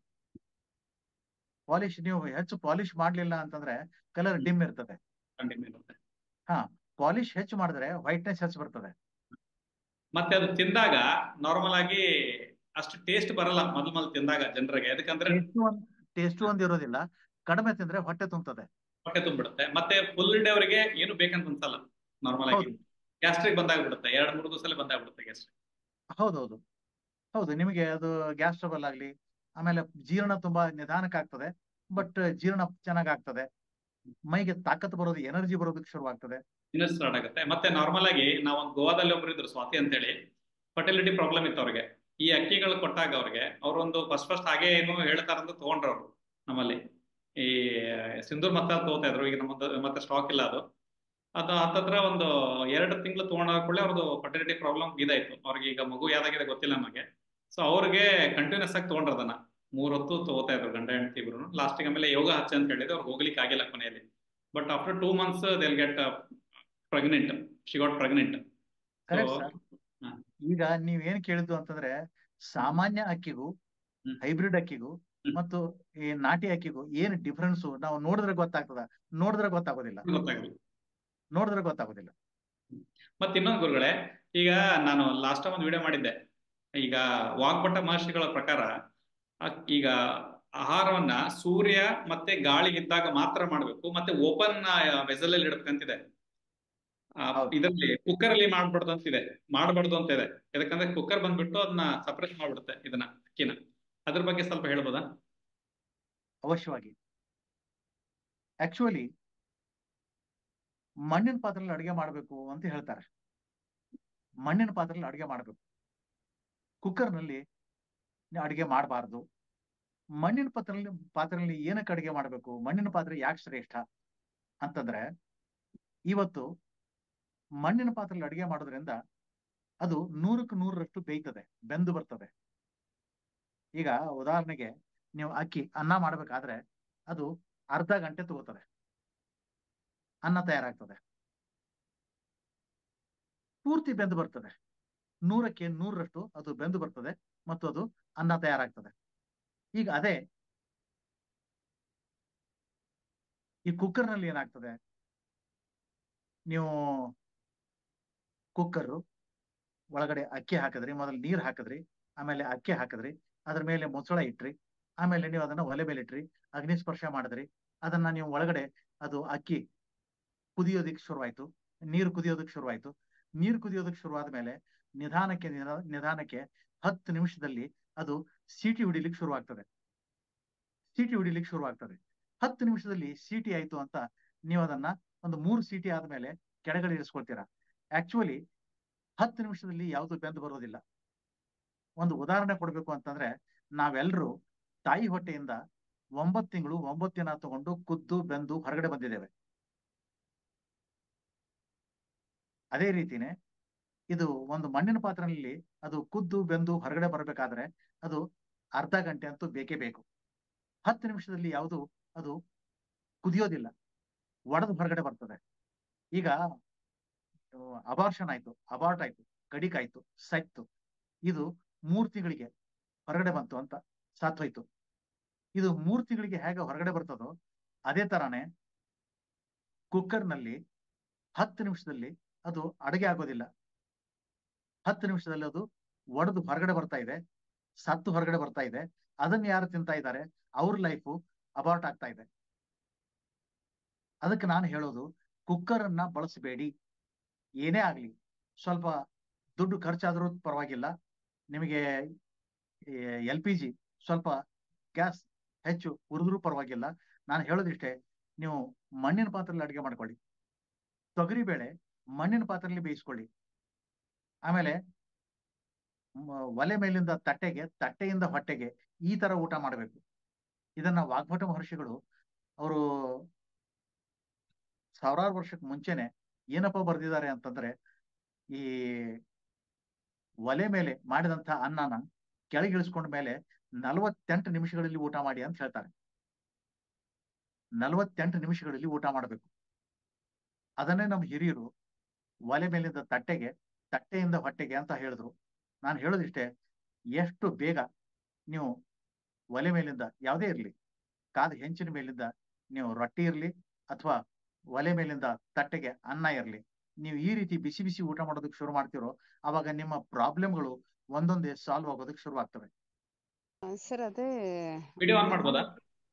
ಪಾಲಿಶ್ ನೀವು ಹೆಚ್ಚು ಪಾಲಿಶ್ ಮಾಡ್ಲಿಲ್ಲ ಅಂತಂದ್ರೆ ಕಲರ್ ಡಿಮ್ ಇರ್ತದೆ ಕಂಟಿನ್ಯೂ ಇರುತ್ತೆ ಪಾಲಿಶ್ ಹೆಚ್ಚು ಮಾಡಿದ್ರೆ ವೈಟ್ನೆಸ್ ಹೆಚ್ಚು ಬರ್ತದೆ ಮತ್ತೆ ಅದು ತಿಂದಾಗ ನಾರ್ಮಲ್ ಆಗಿ ಅಷ್ಟು ಟೇಸ್ಟ್ ಬರಲ್ಲ ಮೊದಲು ಮೊದಲು ತಿಂದಾಗ ಜನರಿಗೆ ಯಾಕಂದ್ರೆ ಟೇಸ್ಟ್ ಒಂದ್ ಟೇಸ್ಟ್ ಒಂದ್ ಇರೋದಿಲ್ಲ ಕಡಿಮೆ ತಿಂದ್ರೆ ಹೊಟ್ಟೆ ತುಂಬುತ್ತದೆ ಹೊಟ್ಟೆ ತುಂಬಿಡುತ್ತೆ ಮತ್ತೆ ಫುಲ್ ಡೇ ಅವರಿಗೆ ಏನು ಬೇಕಂತ ಅನ್ಸಲ್ಲ ನಾರ್ಮಲ್ ಆಗಿ ಹೌದು ಗ್ಯಾಸ್ಟ್ರಿಕ್ ಬಂದಾಗ್ಬಿಡುತ್ತೆ ಎರಡ್ ಮೂರು ದಿವಸ ಬಂದಾಗ್ಬಿಡುತ್ತೆ ಗ್ಯಾಸ್ಟ್ರಿಕ್ ಹೌದೌದು ಹೌದು ನಿಮಗೆ ಅದು ಗ್ಯಾಸ್ ಟ್ರಬಲ್ ಆಗ್ಲಿ ಆಮೇಲೆ ಜೀರ್ಣ ತುಂಬಾ ನಿಧಾನಕ್ಕೆ ಆಗ್ತದೆ ಬಟ್ ಜೀರ್ಣ ಚೆನ್ನಾಗ್ ಆಗ್ತದೆ ಮೈಗೆ ತಾಕತ್ತು ಬರೋದು ಎನರ್ಜಿ ಬರೋದಕ್ಕೆ ಶುರು ಆಗ್ತದೆ ಇನ್ನೂ ಸ್ಟಾರ್ಟ್ ಆಗುತ್ತೆ ಮತ್ತೆ ನಾರ್ಮಲ್ ಆಗಿ ನಾವೊಂದು ಗೋವಾದಲ್ಲಿ ಒಬ್ರು ಇದ್ರು ಸ್ವಾತಿ ಅಂತೇಳಿ ಫರ್ಟಿಲಿಟಿ ಪ್ರಾಬ್ಲಮ್ ಇತ್ತು ಅವ್ರಿಗೆ ಈ ಅಕ್ಕಿಗಳು ಕೊಟ್ಟಾಗ ಅವ್ರಿಗೆ ಅವರೊಂದು ಫಸ್ಟ್ ಫಸ್ಟ್ ಹಾಗೆ ಏನು ಹೇಳ್ತಾರಂತ ತಗೊಂಡ್ರು ಅವರು ನಮ್ಮಲ್ಲಿ ಈ ಸಿಂಧೂರ್ ಮತ್ತ ತಗೋತಾ ಇದ್ರು ಈಗ ನಮ್ಮ ಹತ್ರ- ಮತ್ತೆ ಸ್ಟಾಕ್ ಇಲ್ಲ ಅದು ಅದು ಹತ್ತತ್ರ ಒಂದು ಎರಡು ತಿಂಗಳು ತಗೊಂಡಾಗ ಕೂಡಲೇ ಅವ್ರದ್ದು ಫರ್ಟಿಲಿಟಿ ಪ್ರಾಬ್ಲಮ್ ಇದಾಯ್ತು ಅವ್ರಿಗೆ ಈಗ ಮಗು ಯಾವ್ದಾಗಿದೆ ಗೊತ್ತಿಲ್ಲ ನಮಗೆ ಸೊ ಅವ್ರಿಗೆ ಕಂಟಿನ್ಯೂಸ್ ಆಗಿ ತಗೊಂಡ್ರು ಅದನ್ನ ಮೂರ್ ಹೊತ್ತು ತಗೋತಾ ಇದ್ರು ಗಂಡ ಹೆಂಡತಿ ಇಬ್ರು ಲಾಸ್ಟಿಗೆ ಆಮೇಲೆ ಯೋಗ ಹಚ್ಚ ಅಂತ ಹೇಳಿದ್ರೆ ಅವ್ರಿಗೆ ಹೋಗ್ಲಿಕ್ಕೆ ಆಗಿಲ್ಲ ಕೊನೆಯಲ್ಲಿ but after two months they'll get pregnant she got pregnant correct sir ಹಾ. ಈಗ ನೀವ್ ಏನ್ ಕೇಳಿದ್ದು ಅಂತಂದ್ರೆ ಸಾಮಾನ್ಯ ಅಕ್ಕಿಗೂ ಹ್ಮ್. ಹೈಬ್ರಿಡ್ ಅಕ್ಕಿಗೂ ಹ್ಮ್. ಮತ್ತು ಈ ನಾಟಿ ಅಕ್ಕಿಗೂ ಏನ್ ಡಿಫ್ರೆನ್ಸ್ ನಾವು ನೋಡಿದ್ರೆ ಗೊತ್ತಾಗ್ತದ ನೋಡಿದ್ರೆ ಗೊತ್ತಾಗೋದಿಲ್ಲ ಗೊತ್ತಾಗಲ್ಲ ನೋಡಿದ್ರೆ ಗೊತ್ತಾಗೋದಿಲ್ಲ ಮತ್ತೆ ಇನ್ನೊಂದು ಗುರುಗಳೇ ಈಗ ನಾನು ಲಾಸ್ಟ್ ಟೈಮ್ ಒಂದು ವಿಡಿಯೋ ಮಾಡಿದ್ದೆ ಈಗ ವಾಗ್ಭಟ ಮಹರ್ಷಿಗಳ ಪ್ರಕಾರ ಅ- ಈಗ ಆಹಾರವನ್ನ ಸೂರ್ಯ ಮತ್ತೆ ಗಾಳಿಗಿದ್ದಾಗ ಮಾತ್ರ ಮಾಡಬೇಕು ಮತ್ತೆ ಓಪನ್ ವೆಸಲ್ ಅಲ್ಲಿ ಇಡಬೇಕಂತಿದೆ ಹೌದು. ಇದರಲ್ಲಿ ಕುಕ್ಕರ್ ಅಲ್ಲಿ ಮಾಡ್ಬಾರ್ದು ಅಂತಿದೆ ಮಾಡಬಾರ್ದು ಅಂತ ಇದೆ ಯಾಕಂದ್ರೆ ಕುಕ್ಕರ್ ಬಂದ್ಬಿಟ್ಟು ಅದನ್ನ ಸಪರೇಟ್ ಮಾಡ್ಬಿಡುತ್ತೆ ಇದನ್ನ ಅಕ್ಕಿನ ಅದ್ರ ಬಗ್ಗೆ ಸ್ವಲ್ಪ ಹೇಳ್ಬೋದಾ ಅವಶ್ಯವಾಗಿ ಆಕ್ಚುಲಿ ಮಣ್ಣಿನ ಪಾತ್ರೆಯಲ್ಲಿ ಅಡಿಗೆ ಮಾಡಬೇಕು ಅಂತ ಹೇಳ್ತಾರೆ ಮಣ್ಣಿನ ಪಾತ್ರೆಯಲ್ಲಿ ಅಡಿಗೆ ಮಾಡಬೇಕು ಕುಕ್ಕರ್ನಲ್ಲಿ ಅಡಿಗೆ ಮಾಡಬಾರ್ದು ಮಣ್ಣಿನ ಪಾತ್ರೆಯಲ್ಲಿ ಪಾತ್ರೆಯಲ್ಲಿ ಏನಕ್ಕೆ ಅಡಿಗೆ ಮಾಡಬೇಕು ಮಣ್ಣಿನ ಪಾತ್ರೆ ಯಾಕೆ ಶ್ರೇಷ್ಠ ಅಂತಂದ್ರೆ ಇವತ್ತು ಮಣ್ಣಿನ ಪಾತ್ರೆಯಲ್ಲಿ ಅಡಿಗೆ ಮಾಡೋದ್ರಿಂದ ಅದು ನೂರಕ್ಕೆ ನೂರರಷ್ಟು ಬೇಯ್ತದೆ ಬೆಂದು ಬರ್ತದೆ ಈಗ ಉದಾಹರಣೆಗೆ ನೀವು ಅಕ್ಕಿ ಅನ್ನ ಮಾಡ್ಬೇಕಾದ್ರೆ ಅದು ಅರ್ಧ ಗಂಟೆ ತಗೋತದೆ ಅನ್ನ ತಯಾರಾಗ್ತದೆ ಪೂರ್ತಿ ಬೆಂದು ಬರ್ತದೆ ನೂರಕ್ಕೆ ನೂರರಷ್ಟು ಅದು ಬೆಂದು ಬರ್ತದೆ ಮತ್ತು ಅದು ಅನ್ನ ತಯಾರಾಗ್ತದೆ ಈಗ ಅದೇ ಈ ಕುಕ್ಕರ್ನಲ್ಲಿ ಏನಾಗ್ತದೆ ನೀವು ಕುಕ್ಕರ್ ಒಳಗಡೆ ಅಕ್ಕಿ ಹಾಕಿದ್ರಿ ಮೊದಲು ನೀರ್ ಹಾಕಿದ್ರಿ ಆಮೇಲೆ ಅಕ್ಕಿ ಹಾಕಿದ್ರಿ ಅದ್ರ ಮೇಲೆ ಮೊಸಳ ಇಟ್ರಿ ಆಮೇಲೆ ನೀವು ಅದನ್ನ ಒಲೆ ಮೇಲೆ ಇಟ್ರಿ ಅಗ್ನಿ ಸ್ಪರ್ಶ ಮಾಡಿದ್ರಿ ಅದನ್ನ ನೀವು ಒಳಗಡೆ ಅದು ಅಕ್ಕಿ ಕುದಿಯೋದಿಕ್ ಶುರುವಾಯ್ತು ನೀರು ಕುದಿಯೋದಕ್ಕೆ ಶುರುವಾಯ್ತು ನೀರು ಕುದಿಯೋದಕ್ಕೆ ಶುರುವಾದ ಮೇಲೆ ನಿಧಾನಕ್ಕೆ ನಿಧಾ- ನಿಧಾನಕ್ಕೆ ಹತ್ತು ನಿಮಿಷದಲ್ಲಿ ಅದು ಸೀಟಿ ಹೊಡಿಲಿಕ್ಕೆ ಶುರುವಾಗ್ತದೆ ಸೀಟಿ ಹೊಡಿಲಿಕ್ಕೆ ಶುರುವಾಗ್ತದೆ ಹತ್ತು ನಿಮಿಷದಲ್ಲಿ ಸೀಟಿ ಆಯ್ತು ಅಂತ ನೀವು ಅದನ್ನ ಒಂದು ಮೂರು ಸೀಟಿ ಆದ್ಮೇಲೆ ಕೆಳಗಡೆ ಇರಿಸ್ಕೊಳ್ತೀರಾ ಆಕ್ಚುಲಿ ಹತ್ತು ನಿಮಿಷದಲ್ಲಿ ಯಾವುದು ಬೆಂದು ಬರೋದಿಲ್ಲ ಒಂದು ಉದಾಹರಣೆ ಕೊಡ್ಬೇಕು ಅಂತಂದ್ರೆ ನಾವೆಲ್ಲರೂ ತಾಯಿ ಹೊಟ್ಟೆಯಿಂದ ಒಂಬತ್ತು ತಿಂಗಳು ಒಂಬತ್ತು ದಿನ ತಗೊಂಡು ಕುದ್ದು ಬೆಂದು ಹೊರಗಡೆ ಬಂದಿದ್ದೇವೆ ಅದೇ ರೀತಿನೇ ಇದು ಒಂದು ಮಣ್ಣಿನ ಪಾತ್ರೆಯಲ್ಲಿ ಅದು ಕುದ್ದು ಬೆಂದು ಹೊರಗಡೆ ಬರಬೇಕಾದ್ರೆ ಅದು ಅರ್ಧ ಗಂಟೆ ಅಂತೂ ಬೇಕೇ ಬೇಕು ಹತ್ತು ನಿಮಿಷದಲ್ಲಿ ಯಾವುದು ಅದು ಕುದಿಯೋದಿಲ್ಲ ಒಡೆದು ಹೊರಗಡೆ ಬರ್ತದೆ ಈಗ ಅಬಾರ್ಷನ್ ಆಯ್ತು ಅಬಾರ್ಟ್ ಆಯ್ತು ಕಡಿಕ್ ಆಯ್ತು ಸತ್ತು ಇದು ಮೂರ್ ತಿಂಗಳಿಗೆ ಹೊರಗಡೆ ಬಂತು ಅಂತ ಸತ್ತೋಯ್ತು ಇದು ಮೂರ್ ತಿಂಗಳಿಗೆ ಹೇಗೆ ಹೊರಗಡೆ ಬರ್ತದೋ ಅದೇ ತರಾನೇ ಕುಕ್ಕರ್ನಲ್ಲಿ ಹತ್ತು ನಿಮಿಷದಲ್ಲಿ ಅದು ಅಡುಗೆ ಆಗೋದಿಲ್ಲ ಹತ್ತು ನಿಮಿಷದಲ್ಲಿ ಅದು ಒಡೆದು ಹೊರಗಡೆ ಬರ್ತಾ ಇದೆ ಸತ್ತು ಹೊರಗಡೆ ಬರ್ತಾ ಇದೆ ಅದನ್ನ ಯಾರು ತಿಂತಾ ಇದ್ದಾರೆ ಅವ್ರ ಲೈಫು ಅಬಾರ್ಟ್ ಆಗ್ತಾ ಇದೆ ಅದಕ್ಕೆ ನಾನು ಹೇಳೋದು ಕುಕ್ಕರ್ ಅನ್ನ ಬಳಸಬೇಡಿ ಏನೇ ಆಗ್ಲಿ ಸ್ವಲ್ಪ ದುಡ್ಡು ಖರ್ಚಾದ್ರೂ ಪರವಾಗಿಲ್ಲ ನಿಮಗೆ ಎಲ್ ಪಿ ಜಿ ಸ್ವಲ್ಪ ಗ್ಯಾಸ್ ಹೆಚ್ಚು ಉರಿದ್ರೂ ಪರವಾಗಿಲ್ಲ ನಾನು ಹೇಳೋದಿಷ್ಟೇ ನೀವು ಮಣ್ಣಿನ ಪಾತ್ರೆಯಲ್ಲಿ ಅಡುಗೆ ಮಾಡ್ಕೊಳ್ಳಿ ತೊಗರಿ ಬೇಳೆ ಮಣ್ಣಿನ ಪಾತ್ರೆಯಲ್ಲಿ ಬೇಯಿಸ್ಕೊಳ್ಳಿ ಆಮೇಲೆ ಮ- ಒಲೆ ಮೇಲಿಂದ ತಟ್ಟೆಗೆ ತಟ್ಟೆಯಿಂದ ಹೊಟ್ಟೆಗೆ ಈ ತರ ಊಟ ಮಾಡಬೇಕು ಇದನ್ನ ವಾಗ್ಭಟ ಮಹರ್ಷಿಗಳು ಅವರು ಸಾವಿರಾರು ವರ್ಷಕ್ಕೆ ಮುಂಚೆನೆ ಏನಪ್ಪ ಬರ್ದಿದ್ದಾರೆ ಅಂತಂದ್ರೆ ಈ ಒಲೆ ಮೇಲೆ ಮಾಡಿದಂತ ಅನ್ನನ ಕೆಳಗಿಳಿಸ್ಕೊಂಡ ಮೇಲೆ ನಲವತ್ತೆಂಟು ನಿಮಿಷಗಳಲ್ಲಿ ಊಟ ಮಾಡಿ ಅಂತ ಹೇಳ್ತಾರೆ ನಲವತ್ತೆಂಟು ನಿಮಿಷಗಳಲ್ಲಿ ಊಟ ಮಾಡಬೇಕು ಅದನ್ನೇ ನಮ್ಮ ಹಿರಿಯರು ಒಲೆ ಮೇಲಿಂದ ತಟ್ಟೆಗೆ ತಟ್ಟೆಯಿಂದ ಹೊಟ್ಟೆಗೆ ಅಂತ ಹೇಳಿದ್ರು ನಾನು ಹೇಳೋದಿಷ್ಟೇ ಎಷ್ಟು ಬೇಗ ನೀವು ಒಲೆ ಮೇಲಿಂದ ಯಾವುದೇ ಇರಲಿ ಕಾದ ಹೆಂಚಿನ ಮೇಲಿಂದ ನೀವು ರೊಟ್ಟಿ ಇರಲಿ ಅಥವಾ ಒಲೆ ಮೇಲಿಂದ ತಟ್ಟೆಗೆ ಅನ್ನ ಇರಲಿ ನೀವು ಈ ರೀತಿ ಬಿಸಿ ಬಿಸಿ ಊಟ ಮಾಡೋದಕ್ಕೆ ಶುರು ಮಾಡ್ತಿರೋ ಅವಾಗ ನಿಮ್ಮ ಪ್ರಾಬ್ಲಮ್ಗಳು ಒಂದೊಂದೇ ಸಾಲ್ವ್ ಆಗೋದಕ್ಕೆ ಶುರು ಆಗ್ತವೆ ಸರ್ ಅದೇ ವಿಡಿಯೋ ಆನ್ ಮಾಡ್ಬೋದಾ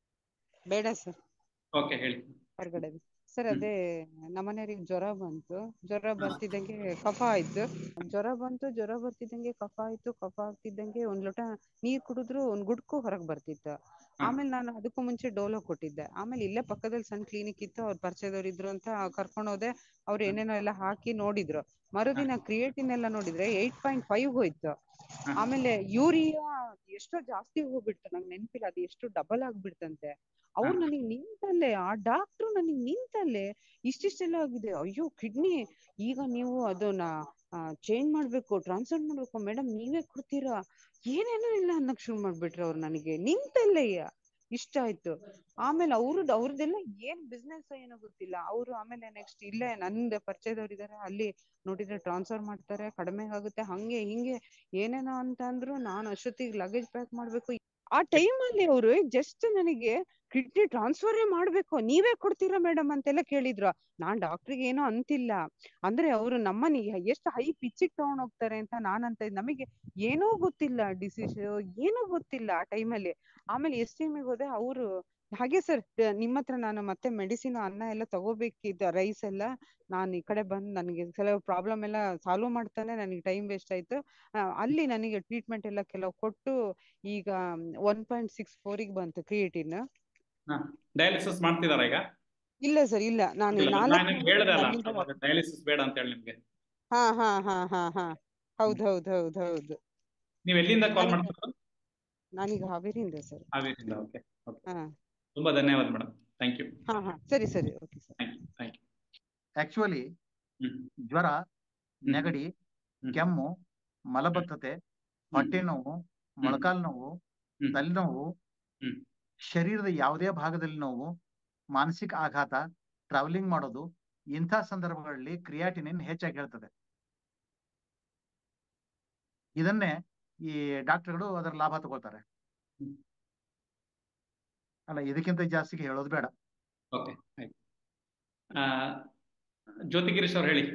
ಬೇಡ ಸರ್ ಓಕೆ ಹೇಳಿ ಹೊರಗಡೆ ಸರ್ ಹ್ಮ್. ಅದೇ ನಮ್ಮನೆಯವ್ರಿಗೆ ಜ್ವರ ಬಂತು ಜ್ವರ ಬರ್ತಿದ್ದಂಗೆ ಕಫ ಆಯ್ತು ಜ್ವರ ಬಂತು ಜ್ವರ ಬರ್ತಿದ್ದಂಗೆ ಕಫ ಆಯ್ತು ಕಫ ಆಗ್ತಿದ್ದಂಗೆ ಒಂದ್ ಲೋಟ ನೀರ್ ಕುಡಿದ್ರು ಒಂದ್ ಗುಡ್ಕು ಹೊರಗ್ ಬರ್ತಿತ್ತು ಆಮೇಲೆ ನಾನು ಅದಕ್ಕೂ ಮುಂಚೆ ಡೋಲೋ ಕೊಟ್ಟಿದ್ದೆ ಆಮೇಲೆ ಇಲ್ಲೇ ಪಕ್ಕದಲ್ಲಿ ಸಣ್ಣ ಕ್ಲಿನಿಕ್ ಇತ್ತು ಅವ್ರ ಪರಿಚಯದವ್ರು ಇದ್ರು ಅಂತ ಕರ್ಕೊಂಡ್ ಹೋದೆ ಅವ್ರು ಏನೇನೋ ಎಲ್ಲ ಹಾಕಿ ನೋಡಿದ್ರು ಮರುದಿನ ಕ್ರಿಯೇಟಿನ್ ಎಲ್ಲ ನೋಡಿದ್ರೆ ಏಟ್ ಪಾಯಿಂಟ್ ಫೈವ್ ಹೋಯ್ತು ಹ. ಆಮೇಲೆ ಯೂರಿಯಾ ಎಷ್ಟೋ ಜಾಸ್ತಿ ಹೋಗ್ಬಿಡ್ತು ನಂಗೆ ನೆನಪಿಲ್ಲ ಅದು ಎಷ್ಟು ಡಬಲ್ ಆಗ್ಬಿಡ್ತಂತೆ ಅವ್ರು ಹ. ನನಗೆ ನಿಂತಲ್ಲೇ ಆ ಡಾಕ್ಟ್ರು ನನಗೆ ನಿಂತಲ್ಲೇ ಇಷ್ಟಿಷ್ಟೆಲ್ಲ ಆಗಿದೆ ಅಯ್ಯೋ ಕಿಡ್ನಿ ಈಗ ನೀವು ಅದನ್ನ ಚೇಂಜ್ ಮಾಡ್ಬೇಕು ಟ್ರಾನ್ಸ್ಫರ್ ಮಾಡ್ಬೇಕು ಮೇಡಮ್ ನೀವೇ ಕೊಡ್ತೀರಾ ಏನೇನೋ ಇಲ್ಲ ಅನ್ನಕ್ ಶುರು ಮಾಡ್ಬಿಟ್ರು ಅವ್ರು ನನಗೆ ನಿಂತಲ್ಲಯ್ಯ ಇಷ್ಟ ಆಯ್ತು ಆಮೇಲೆ ಅವ್ರದ್ದು ಅವ್ರದ್ದೆಲ್ಲ ಏನ್ ಬಿಸ್ನೆಸ್ ಏನೋ ಗೊತ್ತಿಲ್ಲ ಅವರು ಆಮೇಲೆ ನೆಕ್ಸ್ಟ್ ಇಲ್ಲೇ ನಂದ್ ಪರಿಚಯದವ್ರು ಇದಾರೆ ಅಲ್ಲಿ ನೋಡಿದ್ರೆ ಟ್ರಾನ್ಸ್ಫರ್ ಮಾಡ್ತಾರೆ ಕಡಿಮೆ ಆಗುತ್ತೆ ಹಂಗೆ ಹಿಂಗೆ ಏನೇನೋ ಅಂತ ಅಂದ್ರು ನಾನು ಅಷ್ಟೊತ್ತಿಗೆ ಲಗೇಜ್ ಪ್ಯಾಕ್ ಮಾಡ್ಬೇಕು ಆ time ಅಲ್ಲಿ ಅವರು ಜಸ್ಟ್ ನನಗೆ ಕಿಡ್ನಿ ಟ್ರಾನ್ಸ್ಫರೇ ಮಾಡ್ಬೇಕು ನೀವೇ ಕೊಡ್ತೀರಾ ಮೇಡಮ್ ಅಂತೆಲ್ಲ ಕೇಳಿದ್ರು ನಾನ್ ಡಾಕ್ಟ್ರಿಗೆ ಏನೋ ಅಂತಿಲ್ಲ ಅಂದ್ರೆ ಅವರು ನಮ್ಮನ್ನ ಎಷ್ಟು ಹೈ ಪಿಚ್ಚಿಗೆ ತಗೊಂಡ್ ಹೋಗ್ತಾರೆ ಅಂತ ನಾನ್ ಅಂತ ಇದ್ದೆ. ನಮಗೆ ಏನೂ ಗೊತ್ತಿಲ್ಲ ಡಿಸೀಸ್ ಏನೂ ಗೊತ್ತಿಲ್ಲ ಆ ಟೈಮಲ್ಲಿ ಆಮೇಲೆ ಎಸ್ ಟಿ ಹೋದೆ ಅವರು ಹಾಗೆ ಸರ್ ನಿಮ್ಮ ಹತ್ರ ನಾನು ಮತ್ತೆ ಮೆಡಿಸಿನ್ ಅನ್ನ ಎಲ್ಲ ತಗೋಬೇಕಿದ್ದ ರೈಸ್ ಎಲ್ಲ ನಾನು ಈ ಕಡೆ ಬಂದ್ ನನಗೆ ಕೆಲವು ಪ್ರಾಬ್ಲಮ್ ಎಲ್ಲ ಸಾಲ್ವ್ ಮಾಡ್ತಾನೆ ನನಗೆ ಟೈಮ್ ವೇಸ್ಟ್ ಆಯ್ತು ಆ, ಅಲ್ಲಿ ನನಗೆ ಟ್ರೀಟ್ಮೆಂಟ್ ಎಲ್ಲ ಕೆಲವು ಕೊಟ್ಟು ಈಗ ಒನ್ ಪಾಯಿಂಟ್ ಸಿಕ್ಸ್ ಫೋರಿಗೆ ಬಂತು ಕ್ರಿಯೇಟಿನ್ ಡಯಾಲಿಸಿಸ್ ಮಾಡ್ತಿದಾರ ಈಗ ಇಲ್ಲ ಸರ್ ಇಲ್ಲ ನಾನು ಇಲ್ಲ, ನಾಲ್ಕು ನಾನು ನಿಮ್ಗೆ ಹೇಳ್ದೆ ಅಲ್ಲ ಅಲ್ಲಿಂದ ಡಯಾಲಿಸಿಸ್ ಬೇಡ ಅಂತ ಹೇಳಿ ನಿಮ್ಗೆ ಹಾ ಹಾ ಹಾ ಹಾ ಹಾ ಹೌದ್ ಹೌದ್ ಹೌದ್ ಹೌದು ನೀವ್ ಎಲ್ಲಿಂದ ಕಾಲ್ ನನಗೆ- ಮಾಡ್ತಿರೋದು ನಾನೀಗ ಹಾವೇರಿಯಿಂದ ಸರ್ ಹಾವೇರಿಯಿಂದ ಓಕೆ ಓಕೆ ಹಾ ತುಂಬಾ ಧನ್ಯವಾದ ಮೇಡಮ್ ಥ್ಯಾಂಕ್ ಯು ಹಾ ಹಾ ಸರಿ ಸರಿ okay sir thank you thank you actually hmm ಜ್ವರ ನೆಗಡಿ ಹ್ಮ್. ಕೆಮ್ಮು ಮಲಬದ್ಧತೆ ಹೊಟ್ಟೆ ನೋವು ಮೊಳಕಾಲು ನೋವು ಹ್ಮ್. ತಲೆನೋವು ಹ್ಮ್. ಶರೀರದ ಯಾವುದೇ ಭಾಗದಲ್ಲಿ ನೋವು ಮಾನಸಿಕ ಆಘಾತ ಟ್ರಾವೆಲಿಂಗ್ ಮಾಡೋದು ಇಂಥ ಸಂದರ್ಭಗಳಲ್ಲಿ ಕ್ರಿಯಾಟಿನಿನ್ ಹೆಚ್ಚಾಗಿ ಹೇಳ್ತದೆ ಇದನ್ನೇ ಈ ಡಾಕ್ಟರ್ಗಳು ಅದರ ಲಾಭ ತಗೊಳ್ತಾರೆ ಹ್ಮ್. ಅಲ್ಲ ಇದಕ್ಕಿಂತ ಜಾಸ್ತಿಗೆ ಹೇಳೋದು ಬೇಡ ಓಕೆ ಆಯ್ತು ಆ, ಜ್ಯೋತಿ ಗಿರೀಶ್ ಅವ್ರು ಹೇಳಿ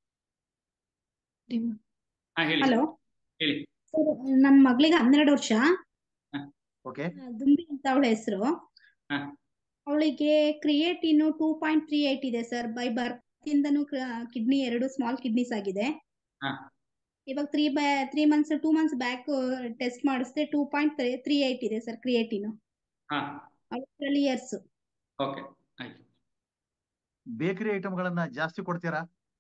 ಹಾ ಹೇಳಿ ಹಲೋ ಹೇಳಿ ಸರ್ ನನ್ನ ಮಗಳಿಗೆ ಹನ್ನೆರಡು ವರ್ಷ ಓಕೆ ದುಂಬಿ ಅಂತ ಅವಳ ಹೆಸರು ಹಾ. ಅವಳಿಗೆ creatine two point three eight ಇದೆ ಸರ್ ಬೈ ಬರ್ತ್ ಇಂದನು ಕಿಡ್ನಿ ಎರಡು ಸ್ಮಾಲ್ ಕಿಡ್ನೀಸ್ ಆಗಿದೆ ಹಾ. ಇವಾಗ three by three months two months back test ಮಾಡಿಸಿದೆ ಟೂ ಪಾಯಿಂಟ್ ತ್ರೀ ಏಟ್ ಇದೆ ಸರ್ ಕ್ರಿಯೇಟಿನ್ ಹಾ ಟ್ವೆಲ್ ಇಯರ್ಸ್ ಓಕೆ ಆಯ್ತು ಬೇಕರಿ ಐಟಮ್ಗಳನ್ನ ಜಾಸ್ತಿ ಕೊಡ್ತೀರಾ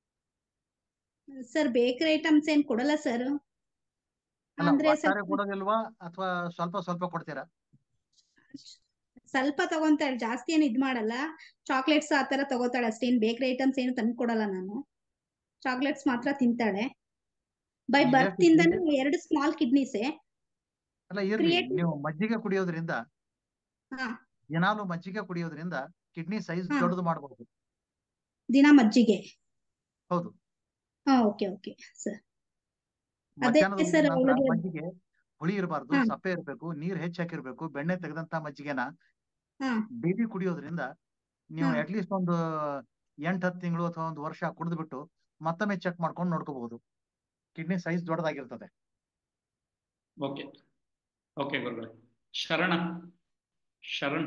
ಸರ್ ಬೇಕರಿ ಐಟಮ್ಸ್ ಏನ್ ಕೊಡಲ್ಲ ಸರ್ ಅಲ್ಲ ಅಂದ್ರೆ ಒಟ್ಟಾರೆ ಸ್ವಲ್ಪ ಕೊಡೋದಿಲ್ವಾ ಅಥವಾ ಸ್ವಲ್ಪ ಸ್ವಲ್ಪ ಕೊಡ್ತೀರಾ ಸ್ವಲ್ಪ ತಗೊಂತಾಳೆ ಜಾಸ್ತಿ ಏನ್ ಇದ್ ಮಾಡಲ್ಲ ಚಾಕ್ಲೇಟ್ಸ್ ಆ ತರ ತಗೋತಾಳೆ ಅಷ್ಟೇ ಏನ್ ಬೇಕರಿ ಐಟಮ್ಸ್ ಏನು ತಂದು ಕೊಡಲ್ಲ ನಾನು ಚಾಕ್ಲೇಟ್ಸ್ ಮಾತ್ರ ತಿಂತಾಳೆ ಬೈ ಈಗ ಬರ್ತ್ ಇಂದನೂ ಎರಡು ಸ್ಮಾಲ್ ಕಿಡ್ನೀಸೆ ಅಲ್ಲ ಇರ್ಲಿ Creative- ನೀವು ಮಜ್ಜಿಗೆ ಕುಡಿಯೋದ್ರಿಂದ ಹಾ ದಿನಾಲು ಮಜ್ಜಿಗೆ ಕುಡಿಯೋದ್ರಿಂದ ಕಿಡ್ನಿ ಸೈಜ್ ಹಾ. ದೊಡ್ಡದು ಮಾಡಬಹುದು ದಿನ ಮಜ್ಜಿಗೆ ಹೌದು ಹಾ ಓಕೆ ಓಕೆ ಸರ್ ಅದೇ ಮಧ್ಯಾಹ್ನದ ಸರ್ ಊಟದ ನಂತರ ಅವಳಿಗೆ ಮಜ್ಜಿಗೆ ಹುಳಿ ಇರಬಾರ್ದು ಹಾ. ಸಪ್ಪೆ ಇರಬೇಕು ನೀರ್ ಹೆಚ್ಚ್ ಹಾಕಿರ್ಬೇಕು ಬೆಣ್ಣೆ ತೆಗೆದಂತ ಮಜ್ಜಿಗೆನ ಹಾ ಡೈಲಿ ಕುಡಿಯೋದ್ರಿಂದ ನೀವು ಹಾ. ಅಟ್ಲೀಸ್ಟ್ ಒಂದು ಎಂಟ್ ಹತ್ತು ತಿಂಗಳು ಅಥವಾ ಒಂದು ವರ್ಷ ಕುಡಿದ್ಬಿಟ್ಟು ಮತ್ತೊಮ್ಮೆ ಚೆಕ್ ಮಾಡ್ಕೊಂಡು ನೋಡ್ಕೋಬಹುದು ಕಿಡ್ನಿ ಸೈಜ್ ದೊಡ್ಡದಾಗಿರ್ತದೆ ಓಕೆ ಓಕೆ ಗುರುಗಳೇ ಶರಣ ಶರಣ್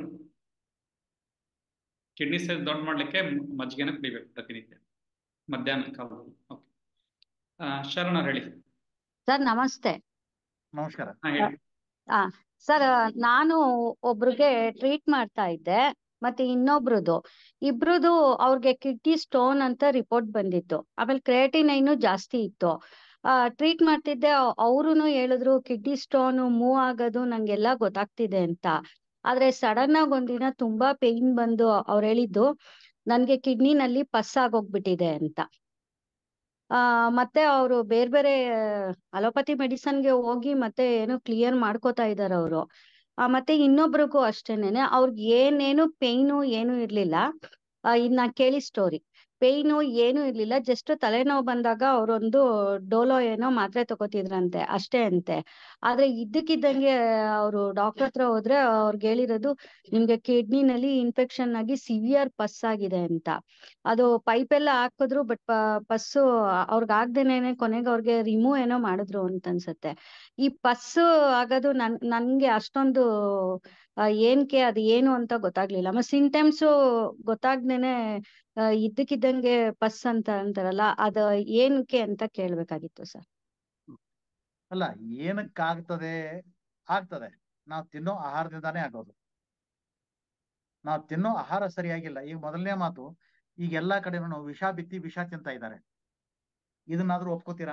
ಕಿಡ್ನಿ ಸೈಜ್ ದೊಡ್ಡ ಮಾಡ್ಲಿಕ್ಕೆ ಮಜ್ಜಿಗೆನ ಕುಡಿಬೇಕು ಪ್ರತಿನಿತ್ಯ ಮಧ್ಯಾಹ್ನ ಕಾಲದಲ್ಲಿ ಓಕೆ ಶರಣ ಹೇಳಿ ಸರ್ ನಮಸ್ತೆ ನಮಸ್ಕಾರ ಹಾ ಹೇಳಿ ಸರ್ ನಾನು ಒಬ್ರಿಗೆ ಟ್ರೀಟ್ ಮಾಡ್ತಾ ಇದ್ದೆ ಮತ್ತೆ ಇನ್ನೊಬ್ರದು ಇಬ್ರದು ಅವ್ರಿಗೆ ಕಿಡ್ನಿ ಸ್ಟೋನ್ ಅಂತ ರಿಪೋರ್ಟ್ ಬಂದಿತ್ತು ಆಮೇಲೆ ಕ್ರಿಯೇಟಿನೈನು ಜಾಸ್ತಿ ಇತ್ತು ಆ ಟ್ರೀಟ್ ಮಾಡ್ತಿದ್ದೆ ಅವ್ರುನು ಹೇಳಿದ್ರು ಕಿಡ್ನಿ ಸ್ಟೋನ್ ಮೂವ್ ಆಗೋದು ನಂಗೆಲ್ಲ ಗೊತ್ತಾಗ್ತಿದೆ ಅಂತ ಆದ್ರೆ ಸಡನ್ ಆಗಿ ಒಂದಿನ ತುಂಬಾ ಪೇಯ್ನ್ ಬಂದು ಅವ್ರು ಹೇಳಿದ್ದು ನನ್ಗೆ ಕಿಡ್ನಿನಲ್ಲಿ ಪಸ್ ಆಗೋಗ್ಬಿಟ್ಟಿದೆ ಅಂತ ಆ ಮತ್ತೆ ಅವರು ಬೇರೆ ಬೇರೆ ಅಲೋಪತಿ ಮೆಡಿಸನ್ಗೆ ಹೋಗಿ ಮತ್ತೆ ಏನೋ ಕ್ಲಿಯರ್ ಮಾಡ್ಕೋತಾ ಇದಾರೆ ಅವರು ಆ ಮತ್ತೆ ಇನ್ನೊಬ್ರಿಗೂ ಅಷ್ಟೇನೆ ಅವ್ರಿಗೆ ಏನೇನು ಪೇಯ್ನು ಏನು ಇರ್ಲಿಲ್ಲ ಆ ಇದ್ ನಾ ಕೇಳಿ ಸ್ಟೋರಿ ಪೇಯ್ನು ಏನು ಇರ್ಲಿಲ್ಲ ಜಸ್ಟ್ ತಲೆನೋವು ಬಂದಾಗ ಅವರೊಂದು ಡೋಲೋ ಏನೋ ಮಾತ್ರೆ ತಗೋತಿದ್ರಂತೆ ಅಷ್ಟೇ ಅಂತೆ ಆದ್ರೆ ಇದ್ದಕ್ಕಿದ್ದಂಗೆ ಅವರು ಡಾಕ್ಟರ್ ಹತ್ರ ಹೋದ್ರೆ ಅವ್ರಿಗೆ ಹೇಳಿರೋದು ನಿಮ್ಗೆ ಕಿಡ್ನಿನಲ್ಲಿ ಇನ್ಫೆಕ್ಷನ್ ಆಗಿ ಸಿವಿಯರ್ ಪಸ್ ಆಗಿದೆ ಅಂತ ಅದು ಪೈಪ್ ಎಲ್ಲ ಹಾಕಿದ್ರು ಬಟ್ ಪಸ್ಸು ಅವ್ರಿಗೆ ಆಗ್ದೇನೆ ಕೊನೆಗೆ ಅವ್ರಿಗೆ ರಿಮೂವ್ ಏನೋ ಮಾಡಿದ್ರು ಅಂತ ಅನ್ಸತ್ತೆ ಈ ಪಸ್ಸು ಆಗೋದು ನನ್ ನನ್ಗೆ ಅಷ್ಟೊಂದು ಆ, ಏನ್ಕೆ ಅದು ಏನು ಅಂತ ಗೊತ್ತಾಗ್ಲಿಲ್ಲ ಆಮೇಲೆ ಸಿಂಟಮ್ಸು ಗೊತ್ತಾಗ್ದೇನೆ ಆ, ಇದ್ದಕ್ಕಿದ್ದಂಗೆ ಪಸ್ ಅಂತ ಅಂತಾರಲ್ಲ ಅದ ಏನಕ್ಕೆ ಅಂತ ಕೇಳ್ಬೇಕಾಗಿತ್ತು ಸರ್ ಅಲ್ಲ ಏನಕ್ಕಾಗ್ತದೆ ಆಗ್ತದೆ ನಾವು ತಿನ್ನೋ ಆಹಾರದಿಂದಾನೇ ಆಗೋದು ನಾವು ತಿನ್ನೋ ಆಹಾರ ಸರಿಯಾಗಿಲ್ಲ ಈಗ ಮೊದಲನೇ ಮಾತು ಈಗ ಎಲ್ಲಾ ಕಡೆನೂ ವಿಷ ಬಿತ್ತಿ ವಿಷ ತಿಂತಾ ಇದ್ದಾರೆ ಇದನ್ನಾದ್ರೂ ಒಪ್ಕೋತೀರಾ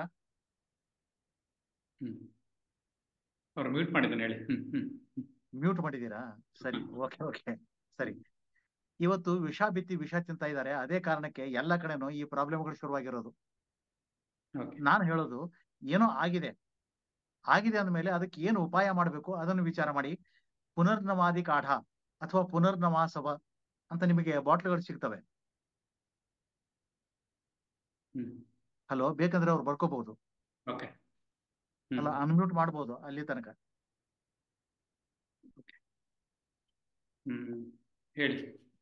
ಹ್ಮ್ ಅವ್ರು ಮ್ಯೂಟ್ ಮಾಡಿದ್ದಾನೆ ಹೇಳಿ ಹ್ಮ್ ಹ್ಮ್ ಹ್ಮ್. ಮ್ಯೂಟ್ ಮಾಡಿದೀರಾ ಸರಿ ಓಕೆ ಓಕೆ ಸರಿ ಇವತ್ತು ವಿಷ ಬಿತ್ತಿ ವಿಷ ತಿಂತಾ ಇದ್ದಾರೆ ಅದೇ ಕಾರಣಕ್ಕೆ ಎಲ್ಲ ಕಡೆನೂ ಈ ಪ್ರಾಬ್ಲಮ್ಗಳು ಶುರುವಾಗಿರೋದು ಓಕೆ ನಾನು ಹೇಳೋದು ಏನೋ ಆಗಿದೆ ಆಗಿದೆ ಅಂದ್ಮೇಲೆ ಅದಕ್ಕೆ ಏನು ಉಪಾಯ ಮಾಡಬೇಕು ಅದನ್ನು ವಿಚಾರ ಮಾಡಿ ಪುನರ್ನವಾದಿ ಕಾಢ ಅಥವಾ ಪುನರ್ನವಾಸವ ಅಂತ ನಿಮಗೆ ಬಾಟ್ಲ್ಗಳು ಸಿಗ್ತವೆ ಹ್ಮ್ ಹಲೋ ಬೇಕಂದ್ರೆ ಅವ್ರು ಬರ್ಕೋಬಹುದು ಓಕೆ ಅಲ್ಲ ಹ್ಮ್ ಅನ್ಮ್ಯೂಟ್ ಮಾಡ್ಬೋದು ಅಲ್ಲಿ ತನಕ ಹ್ಮ್ ಹೇಳಿ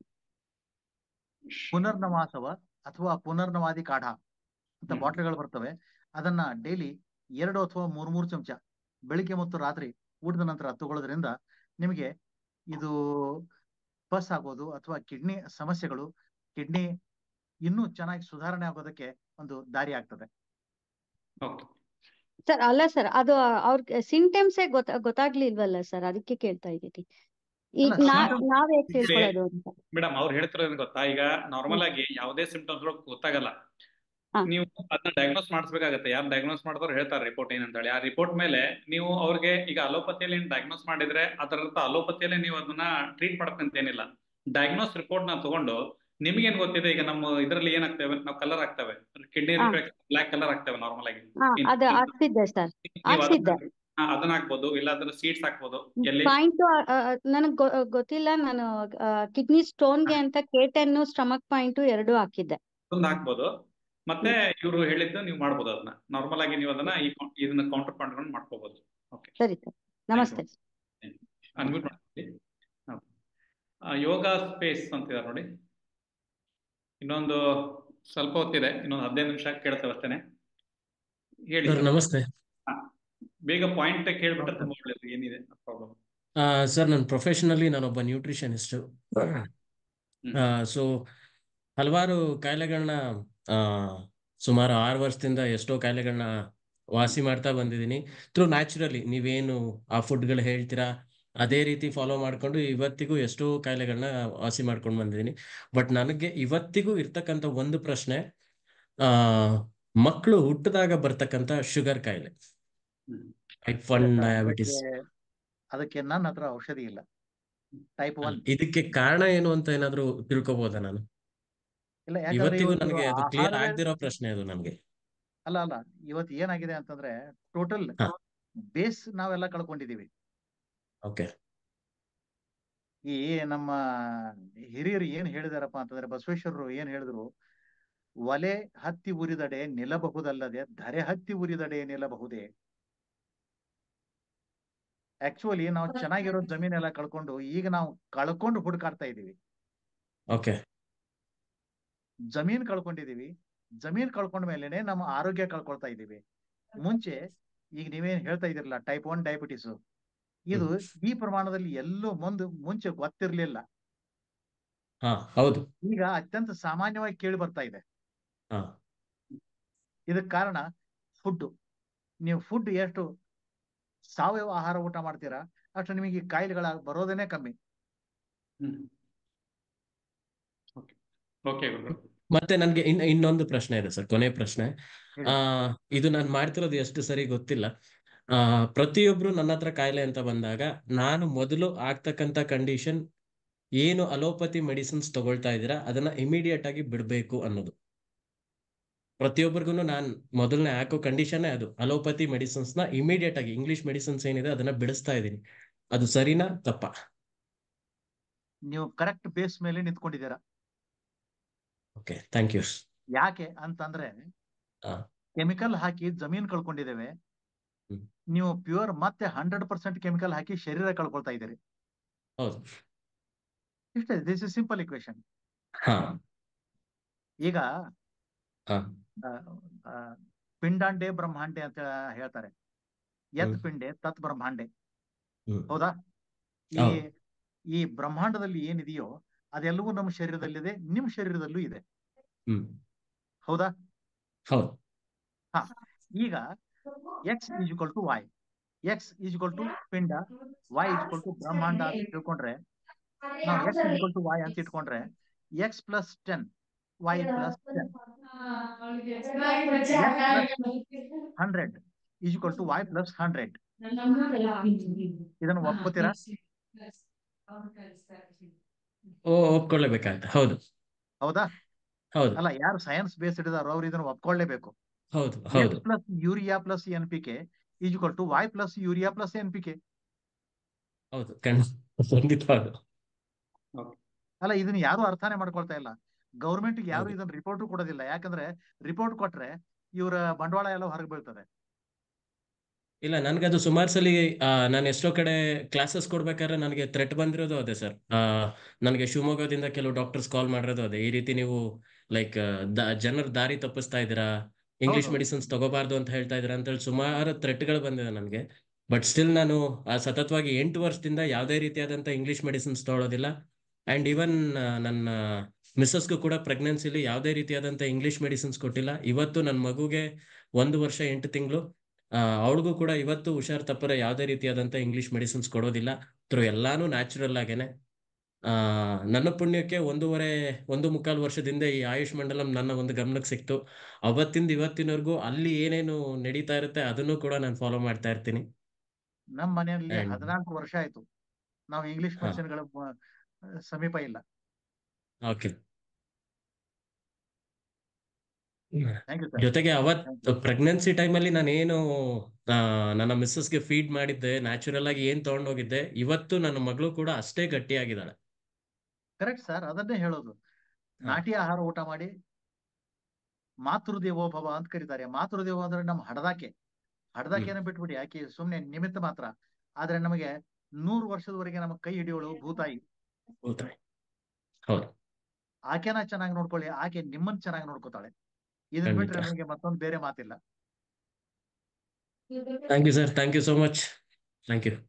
ಪುನರ್ನವಾಸವ ಅಥವಾ ಪುನರ್ನವಾದಿ ಕಾಢ ಅಂತ ಹ್ಮ್. ಬಾಟ್ಲ್ಗಳು ಬರ್ತವೆ ಅದನ್ನ ಡೈಲಿ ಎರಡು ಅಥವಾ ಮೂರ್ ಮೂರು ಚಮಚ ಬೆಳಿಗ್ಗೆ ಮತ್ತು ರಾತ್ರಿ ಊಟದ ನಂತರ ತಗೊಳ್ಳೋದ್ರಿಂದ ನಿಮಗೆ ಇದು ಪಸ್ ಆಗೋದು ಅಥವಾ ಕಿಡ್ನಿ ಸಮಸ್ಯೆಗಳು ಕಿಡ್ನಿ ಇನ್ನೂ ಚೆನ್ನಾಗಿ ಸುಧಾರಣೆ ಆಗೋದಕ್ಕೆ ಒಂದು ದಾರಿ ಆಗ್ತದೆ ಓಕೆ ಸರ್ ಅಲ್ಲ ಸರ್ ಅದು ಅವ್ರಿಗೆ ಸಿಂಟಮ್ಸೇ ಗೊತ್ತ ಗೊತ್ತಾಗ್ಲಿಲ್ವಲ್ಲ ಸರ್ ಅದಕ್ಕೆ ಕೇಳ್ತಾ ಇದ್ದೀನಿ ಈಗ ಅಲ್ಲ, ನಾ symptoms- ನಾವ್ ಹೇಗ್ ಇದೆ. ತಿಳ್ಕೊಳ್ಳೋದು ಅಂತ ಮೇಡಮ್ ಅವ್ರು ಹೇಳ್ತಿರೋದು ಗೊತ್ತಾ ಈಗ ನಾರ್ಮಲ್ ಆಗಿ ಯಾವುದೇ ಸಿಂಪ್ಟಮ್ಸ್ ಗೊತ್ತಾಗಲ್ಲ ಹಾ. ನೀವು ಅದನ್ನ ಡಯಾಗ್ನೋಸ್ ಮಾಡಿಸ್ಬೇಕಾಗತ್ತೆ ಯಾರು ಡಯಾಗ್ನೋಸ್ ಮಾಡಿದವ್ರು ಹೇಳ್ತಾರೆ ರಿಪೋರ್ಟ್ ಏನಂತ ಹೇಳಿ ಆ ರಿಪೋರ್ಟ್ ಮೇಲೆ ನೀವು ಅವ್ರಿಗೆ ಈಗ ಅಲೋಪತಿಯಲ್ಲಿ ಡಯಾಗ್ನೋಸ್ ಮಾಡಿದ್ರೆ ಅದರ ಅರ್ಥ ಅಲೋಪತಿಯಲ್ಲೇ ನೀವು ಅದನ್ನ ಟ್ರೀಟ್ ಮಾಡ್ಬೇಕಂತ ಏನಿಲ್ಲ ಡಯಾಗ್ನೋಸ್ ರಿಪೋರ್ಟ್ ನ ತಗೊಂಡು ನಿಮ್ಗೇನ್ ಗೊತ್ತಿದೆ ಈಗ ನಮ್ಮ ಇದರಲ್ಲಿ ಏನಾಗ್ತೇವೆ ನಾವು ಕಲರ್ ಆಗ್ತವೆ ಕಿಡ್ನಿ ಹಾ. ಬ್ಲಾಕ್ ಕಲರ್ ಆಗ್ತವೆ ನಾರ್ಮಲ್ ಆಗಿ ಹಾ ಇನ್- ಅದು ಆಗ್ತಿದ್ದೆ ಸರ್ ನೀವು ಆಗ್ತಿದ್ದೆ. ಅದನ್ನ ಹಾ, ಅದನ್ನ ಹಾಕ್ಬೋದು ಇಲ್ಲ ಅದನ್ನ ಸೀಡ್ಸ್ ಹಾಕ್ಬೋದು ಎಲ್ಲಿ ಪಾಯಿಂಟ್ ನನಗ್ ಗೊ- ಗೊತ್ತಿಲ್ಲ ನಾನು ಕಿಡ್ನಿ ಸ್ಟೋನ್ಗೆ ಅಂತ ಕೇಟನ್ನು ಸ್ಟಮಕ್ ಪಾಯಿಂಟ್ ಎರಡು ಹಾಕಿದ್ದೆ ಒಂದು ಹಾಕ್ಬೋದು ಮತ್ತೆ ಇವರು ಹೇಳಿದ್ದು ನೀವು ಮಾಡ್ಬೋದು ಅದನ್ನ ನಾರ್ಮಲ್ ಆಗಿ ನೀವು ಅದನ್ನ ಈ ಕೌ- ಇದನ್ನ ಕೌಂಟರ್ ಮಾಡ್ಕೊಂಡು ಮಾಡ್ಕೋಬಹುದು ಓಕೆ ಸರಿ ಸರ್ ನಮಸ್ತೆ ಅನ್ಮ್ಯೂಟ್ ಮಾಡ್ಕೊಳ್ಳಿ ಹಾ. ಆ, ಯೋಗ ಸ್ಪೇಸ್ ಅಂತಿದ್ದಾರೆ ನೋಡಿ ಇನ್ನೊಂದು ಸ್ವಲ್ಪ ಹೊತ್ತಿದೆ ಇನ್ನೊಂದು ಹದಿನೈದು ನಿಮಿಷ ಕೇಳ್ತೇವೆ ಅಷ್ಟೇನೆ ಹೇಳಿ ಸರ್ sir. ನಮಸ್ತೆ ಹಾ. ಬೇಗ ಪಾಯಿಂಟ್ ಕೇಳ್ಬಿಟ್ರೆ ತುಂಬಾ ಒಳ್ಳೇದು ಏನಿದೆ ಪ್ರಾಬ್ಲಮ್ ಆ, ಸರ್ ನಾನು ಪ್ರೊಫೆಷನಲಿ ನಾನೊಬ್ಬ ನ್ಯೂಟ್ರಿಷನಿಸ್ಟು ಸೊ ಹಲವಾರು ಕಾಯಿಲೆಗಳನ್ನ ಸುಮಾರು ಆರು ವರ್ಷದಿಂದ ಎಷ್ಟೋ ಕಾಯಿಲೆಗಳನ್ನ ವಾಸಿ ಮಾಡ್ತಾ ಬಂದಿದ್ದೀನಿ ಥ್ರೂ ನ್ಯಾಚುರಲಿ ನೀವೇನು ಆ ಫುಡ್ಗಳು ಹೇಳ್ತೀರಾ ಅದೇ ರೀತಿ ಫಾಲೋ ಮಾಡ್ಕೊಂಡು ಇವತ್ತಿಗೂ ಎಷ್ಟೋ ಕಾಯಿಲೆಗಳನ್ನ ವಾಸಿ ಮಾಡ್ಕೊಂಡು ಬಂದಿದ್ದೀನಿ ಬಟ್ ನನಗೆ ಇವತ್ತಿಗೂ ಇರ್ತಕ್ಕಂಥ ಒಂದು ಪ್ರಶ್ನೆ ಆ ಮಕ್ಕಳು ಹುಟ್ಟಿದಾಗ ಬರ್ತಕ್ಕಂಥ ಶುಗರ್ ಕಾಯಿಲೆ ಟೈಪ್ ಒನ್ ಡಯಾಬಿಟಿಸ್ ಅದಕ್ಕೆ- ಅದಕ್ಕೆ ನನ್ನ ಹತ್ರ ಔಷಧಿ ಇಲ್ಲ ಟೈಪ್ ಒನ್ ಇದಕ್ಕೆ ಕಾರಣ ಏನು ಅಂತ ಏನಾದ್ರು ತಿಳ್ಕೊಬೋದಾ ನಾನು ಇಲ್ಲ ಯಾಕಂದ್ರೆ ಇವತ್ತಿಗೂ ಇವತ್ತು ನನಗೆ ಅದು ಕ್ಲಿಯರ್ ಆಹಾರವೇ- ಆಗ್ದಿರೋ ಪ್ರಶ್ನೆ ಅದು ನನಗೆ ಅಲ್ಲ ಅಲ್ಲ ಇವತ್ತು ಏನಾಗಿದೆ ಅಂತಂದ್ರೆ ಟೋಟಲ್ ಹಾ. ಬೇಸ್ ನಾವೆಲ್ಲ ಕಳ್ಕೊಂಡಿದೀವಿ ಓಕೆ ಈ ನಮ್ಮ ಹಿರಿಯರು ಏನ್ ಹೇಳಿದಾರಪ್ಪ ಅಂತಂದ್ರೆ ಬಸವೇಶ್ವರರು ಏನ್ ಹೇಳಿದ್ರು ಒಲೆ ಹತ್ತಿ ಉರಿದಡೆ ನಿಲ್ಲಬಹುದಲ್ಲದೆ ಧರೆ ಹತ್ತಿ ಉರಿದಡೆ ನಿಲ್ಲಬಹುದೇ ಆಕ್ಚುಲಿ ನಾವು ಚೆನ್ನಾಗಿರೋ ಜಮೀನೆಲ್ಲ ಕಳ್ಕೊಂಡು ಈಗ ನಾವು ಕಳ್ಕೊಂಡು ಹುಡುಕಾಡ್ತಾ ಇದೀವಿ ಓಕೆ ಜಮೀನ್ ಕಳ್ಕೊಂಡಿದೀವಿ ಜಮೀನ್ ಕಳ್ಕೊಂಡ ಮೇಲೆನೆ ನಮ್ಮ ಆರೋಗ್ಯ ಕಳ್ಕೊಳ್ತಾ ಇದೀವಿ ಮುಂಚೆ ಈಗ ನೀವೇನ್ ಹೇಳ್ತಾ ಇದಿರಲ್ಲ ಟೈಪ್ ಒನ್ ಡಯಾಬಿಟಿಸ್ ಇದು ಈ ಪ್ರಮಾಣದಲ್ಲಿ ಎಲ್ಲೂ ಮುಂದೆ ಮುಂಚೆ ಗೊತ್ತಿರ್ಲಿಲ್ಲ ಹಾ ಹೌದು ಈಗ ಅತ್ಯಂತ ಸಾಮಾನ್ಯವಾಗಿ ಕೇಳಿ ಬರ್ತಾ ಇದೆ ಹಾ ಇದಕ್ ಕಾರಣ ಫುಡ್ ನೀವು ಫುಡ್ ಎಷ್ಟು ಸಾವಯವ ಆಹಾರ ಊಟ ಮಾಡ್ತೀರಾ ಅಷ್ಟು ನಿಮಗೆ ಈ ಕಾಯಿಲೆಗಳ ಬರೋದೇನೆ ಕಮ್ಮಿ ಹ್ಮ್ ಓಕೆ ಓಕೆ ಗುರುಗಳು ಮತ್ತೆ ನನ್ಗೆ ಇನ್ ಇನ್ನೊಂದು ಪ್ರಶ್ನೆ ಇದೆ ಸರ್ ಕೊನೆ ಪ್ರಶ್ನೆ ಹೇಳಿ. ಆ ಇದು ನಾನು ಮಾಡ್ತಿರೋದು ಎಷ್ಟು ಸರಿ ಗೊತ್ತಿಲ್ಲ ಆ ಪ್ರತಿಯೊಬ್ರು ನನ್ನ ಹತ್ರ ಕಾಯಿಲೆ ಅಂತ ಬಂದಾಗ ನಾನು ಮೊದಲು ಆಗ್ತಕ್ಕಂತ ಕಂಡೀಷನ್ ಏನು ಅಲೋಪತಿ ಮೆಡಿಸಿನ್ಸ್ ತಗೊಳ್ತಾ ಇದ್ದೀರಾ ಅದನ್ನ ಇಮಿಡಿಯೇಟ್ ಆಗಿ ಬಿಡಬೇಕು ಅನ್ನೋದು ಪ್ರತಿಯೊಬ್ಬರಿಗೂ ನಾನು ಮೊದಲನೇ ಹಾಕೋ ಕಂಡೀಷನ್ನೇ ಅದು ಅಲೋಪತಿ ಮೆಡಿಸಿನ್ಸ್ ನ ಇಮಿಡಿಯೇಟ್ ಆಗಿ ಇಂಗ್ಲಿಷ್ ಮೆಡಿಸಿನ್ಸ್ ಏನಿದೆ ಅದನ್ನ ಬಿಡಿಸ್ತಾ ಇದ್ದೀನಿ ಅದು ಸರಿನಾ ತಪ್ಪಾ ನೀವು ಕರೆಕ್ಟ್ ಬೇಸ್ ಮೇಲೆ ನಿಂತ್ಕೊಂಡಿದ್ದೀರಾ ಓಕೆ ಥ್ಯಾಂಕ್ ಯು ಯಾಕೆ ಅಂತಂದ್ರೆ ಹಾ. ಕೆಮಿಕಲ್ ಹಾಕಿ ಜಮೀನ್ ಕಳ್ಕೊಂಡಿದ್ದೇವೆ ಹ್ಮ್. ನೀವು ಪ್ಯೂರ್ ಮತ್ತೆ ಹಂಡ್ರೆಡ್ ಪರ್ಸೆಂಟ್ ಕೆಮಿಕಲ್ ಹಾಕಿ ಶರೀರ ಕಳ್ಕೊಳ್ತಾ ಇದ್ದೀರಿ ಹೌದು ಇಷ್ಟೇ ದಿಸ್ ಇಸ್ ಸಿಂಪಲ್ ಇಕ್ವೇಶನ್ ಹಾ ಈಗ ಹಾ ಆ, ಆ, ಪಿಂಡಾಂಡೆ ಬ್ರಹ್ಮಾಂಡೆ ಅಂತ ಹೇಳ್ತಾರೆ ಯತ್ ಹ್ಮ್. ಪಿಂಡೆ ತತ್ ಬ್ರಹ್ಮಾಂಡೆ ಹ್ಮ್ ಹೌದಾ ಈ ಹೌದು. ಈ ಬ್ರಹ್ಮಾಂಡದಲ್ಲಿ ಏನಿದೆಯೋ ಅದೆಲ್ಲವೂ ನಮ್ಮ ಶರೀರದಲ್ಲಿದೆ ನಿಮ್ ಶರೀರದಲ್ಲೂ ಇದೆ ಹ್ಮ್ ಹೌದಾ ಹೌದು ಈಗ x is equal to y x is equal to ಪಿಂಡ ವೈ ಈಸ್ ಈಕ್ವಲ್ ಟು ಬ್ರಹ್ಮಾಂಡ ಅಂತ ತಿಳ್ಕೊಂಡ್ರೆ ನಾವು x is equal to y ಅಂತ ಇಟ್ಕೊಂಡ್ರೆ x plus ten y plus ten hundred is equal to y plus hundred ಇದನ್ನು ಒಪ್ಕೋತೀರಾ ಓ ಒಪ್ಕೊಳ್ಳೇಬೇಕಾಯ್ತು ಹೌದು ಹೌದಾ ಹೌದು ಅಲ್ಲ ಯಾರು ಸೈನ್ಸ್ ಬೇಸ್ ಹಿಡಿದಾರೋ ಅವ್ರು ಇದನ್ನು ಒಪ್ಕೊಳ್ಳೇಬೇಕು ಹೌದು ಹೌದು x plus urea plus N P K is equal to y plus urea plus N P K ಹೌದು ಖಂಡಿತ ಖಂಡಿತ ಹೌದು ಅಲ್ಲ ಇದನ್ನ ಯಾರು ಅರ್ಥನೇ ಮಾಡ್ಕೊಳ್ತಾ ಇಲ್ಲ ಗೌರ್ಮೆಂಟ್ ಯಾರು ಹೌದು. ಇದನ್ನ ರಿಪೋರ್ಟ್ ಕೊಡೋದಿಲ್ಲ ಯಾಕಂದ್ರೆ ರಿಪೋರ್ಟ್ ಕೊಟ್ರೆ ಇವರ ಬಂಡವಾಳ ಎಲ್ಲ ಹೊರಗೆ ಬೀಳ್ತದೆ ಇಲ್ಲ ನನ್ಗದು ಸುಮಾರು ಸಲಿ ನಾನು ಎಷ್ಟೋ ಕಡೆ ಕ್ಲಾಸಸ್ ಕೊಡ್ಬೇಕಾದ್ರೆ ನನಗೆ ಥ್ರೆಟ್ ಬಂದಿರೋದು ಅದೇ ಸರ್ ನನಗೆ ಶಿವಮೊಗ್ಗದಿಂದ ಕೆಲವು ಡಾಕ್ಟರ್ಸ್ ಕಾಲ್ ಮಾಡಿರೋದು ಅದೇ ಈ ರೀತಿ ನೀವು ಲೈಕ್ ಜನರ ದಾರಿ ತಪ್ಪಿಸ್ತಾ ಇದ್ದೀರಾ ಇಂಗ್ಲಿಷ್ ಹೌದು. ಮೆಡಿಸಿನ್ಸ್ ತಗೋಬಾರ್ದು ಅಂತ ಹೇಳ್ತಾ ಇದ್ದೀರಾ ಅಂತೇಳಿ ಸುಮಾರು ಥ್ರೆಟ್ಗಳು ಬಂದಿದೆ ನನಗೆ ಬಟ್ ಸ್ಟಿಲ್ ನಾನು ಆ, ಸತತವಾಗಿ ಎಂಟು ವರ್ಷದಿಂದ ಯಾವುದೇ ರೀತಿಯಾದಂಥ ಇಂಗ್ಲಿಷ್ ಮೆಡಿಸಿನ್ಸ್ ತಗೊಳ್ಳೋದಿಲ್ಲ ಆ್ಯಂಡ್ ಈವನ್ ನನ್ನ ಮಿಸ್ಸಸ್ಗೂ ಕೂಡ ಪ್ರೆಗ್ನೆನ್ಸಿಲಿ ಯಾವುದೇ ರೀತಿಯಾದಂಥ ಇಂಗ್ಲಿಷ್ ಮೆಡಿಸಿನ್ಸ್ ಕೊಟ್ಟಿಲ್ಲ ಇವತ್ತು ನನ್ನ ಮಗುಗೆ ಒಂದು ವರ್ಷ ಎಂಟು ತಿಂಗಳು ಅವಳಿಗೂ ಕೂಡ ಇವತ್ತು ಹುಷಾರ್ ತಪ್ಪರೆ ಯಾವುದೇ ರೀತಿಯಾದಂಥ ಇಂಗ್ಲಿಷ್ ಮೆಡಿಸಿನ್ಸ್ ಕೊಡೋದಿಲ್ಲ ಥ್ರೂ ಎಲ್ಲಾನು ನ್ಯಾಚುರಲ್ ಆಗೇನೆ ಆ, ನನ್ನ ಪುಣ್ಯಕ್ಕೆ ಒಂದೂವರೆ ಒಂದು ಮುಕ್ಕಾಲು ವರ್ಷದಿಂದ ಈ ಆಯುಷ್ ಮಂಡಲಂ ನನ್ನ ಒಂದು ಗಮನಕ್ಕೆ ಸಿಕ್ತು ಅವತ್ತಿಂದ ಇವತ್ತಿನವರೆಗೂ ಅಲ್ಲಿ ಏನೇನು ನಡೀತಾ ಇರುತ್ತೆ ಅದನ್ನು ಕೂಡ ನಾನು ಫಾಲೋ ಮಾಡ್ತಾ ಇರ್ತೀನಿ ನಮ್ಮ ಮನೆಯಲ್ಲಿ And- ಹದಿನಾಲ್ಕು ವರ್ಷ ಆಯ್ತು ನಾವು ಇಂಗ್ಲಿಷ್ ಹಾ. ಮೆಡಿಸಿನ್ಗಳ ಸಮೀಪ ಇಲ್ಲ ಓಕೆ ಥ್ಯಾಂಕ್ ಯು ಸರ್ ಜೊತೆಗೆ ಅವತ್ ಪ್ರೆಗ್ನೆನ್ಸಿ ಟೈಮಲ್ಲಿ ನಾನೇನು ಆ, ನನ್ನ ಮಿಸ್ಸಸ್ಗೆ ಫೀಡ್ ಮಾಡಿದ್ದೆ ನ್ಯಾಚುರಲ್ ಆಗಿ ಏನ್ ತಗೊಂಡೋಗಿದ್ದೆ ಇವತ್ತು ನನ್ನ ಮಗಳು ಕೂಡ ಅಷ್ಟೇ ಗಟ್ಟಿಯಾಗಿದ್ದಾಳೆ ಕರೆಕ್ಟ್ ಸರ್ ಅದನ್ನೇ ಹೇಳೋದು ಹಾ. ನಾಟಿ ಆಹಾರ ಊಟ ಮಾಡಿ ಮಾತೃದೇವೋಭವ ಅಂತ ಕರೀತಾರೆ ಮಾತೃದೇವ ಅಂದ್ರೆ ನಮ್ಮ ಹಡದಾಕೆ ಹಡದಾಕೆನ ಬಿಟ್ಬಿಡಿ ಆಕೆ ಸುಮ್ನೆ ನಿಮಿತ್ತ ಮಾತ್ರ ಆದ್ರೆ ನಮಗೆ ನೂರು ವರ್ಷದವರೆಗೆ ನಮ್ಮ ಕೈ ಹಿಡಿಯೋಳು ಭೂತಾಯಿ ಹೌದಾ ಹೌದು ಆಕೆನ ಚೆನ್ನಾಗಿ ನೋಡ್ಕೊಳ್ಳಿ ಆಕೆ ನಿಮ್ಮನ್ನ ಚೆನ್ನಾಗಿ ನೋಡ್ಕೋತಾಳೆ ಇದನ್ನ ಖಂಡಿತ. ಬಿಟ್ರೆ ನಮಗೆ ಮತ್ತೊಂದು ಬೇರೆ ಮಾತಿಲ್ಲ thank you sir thank you so much thank you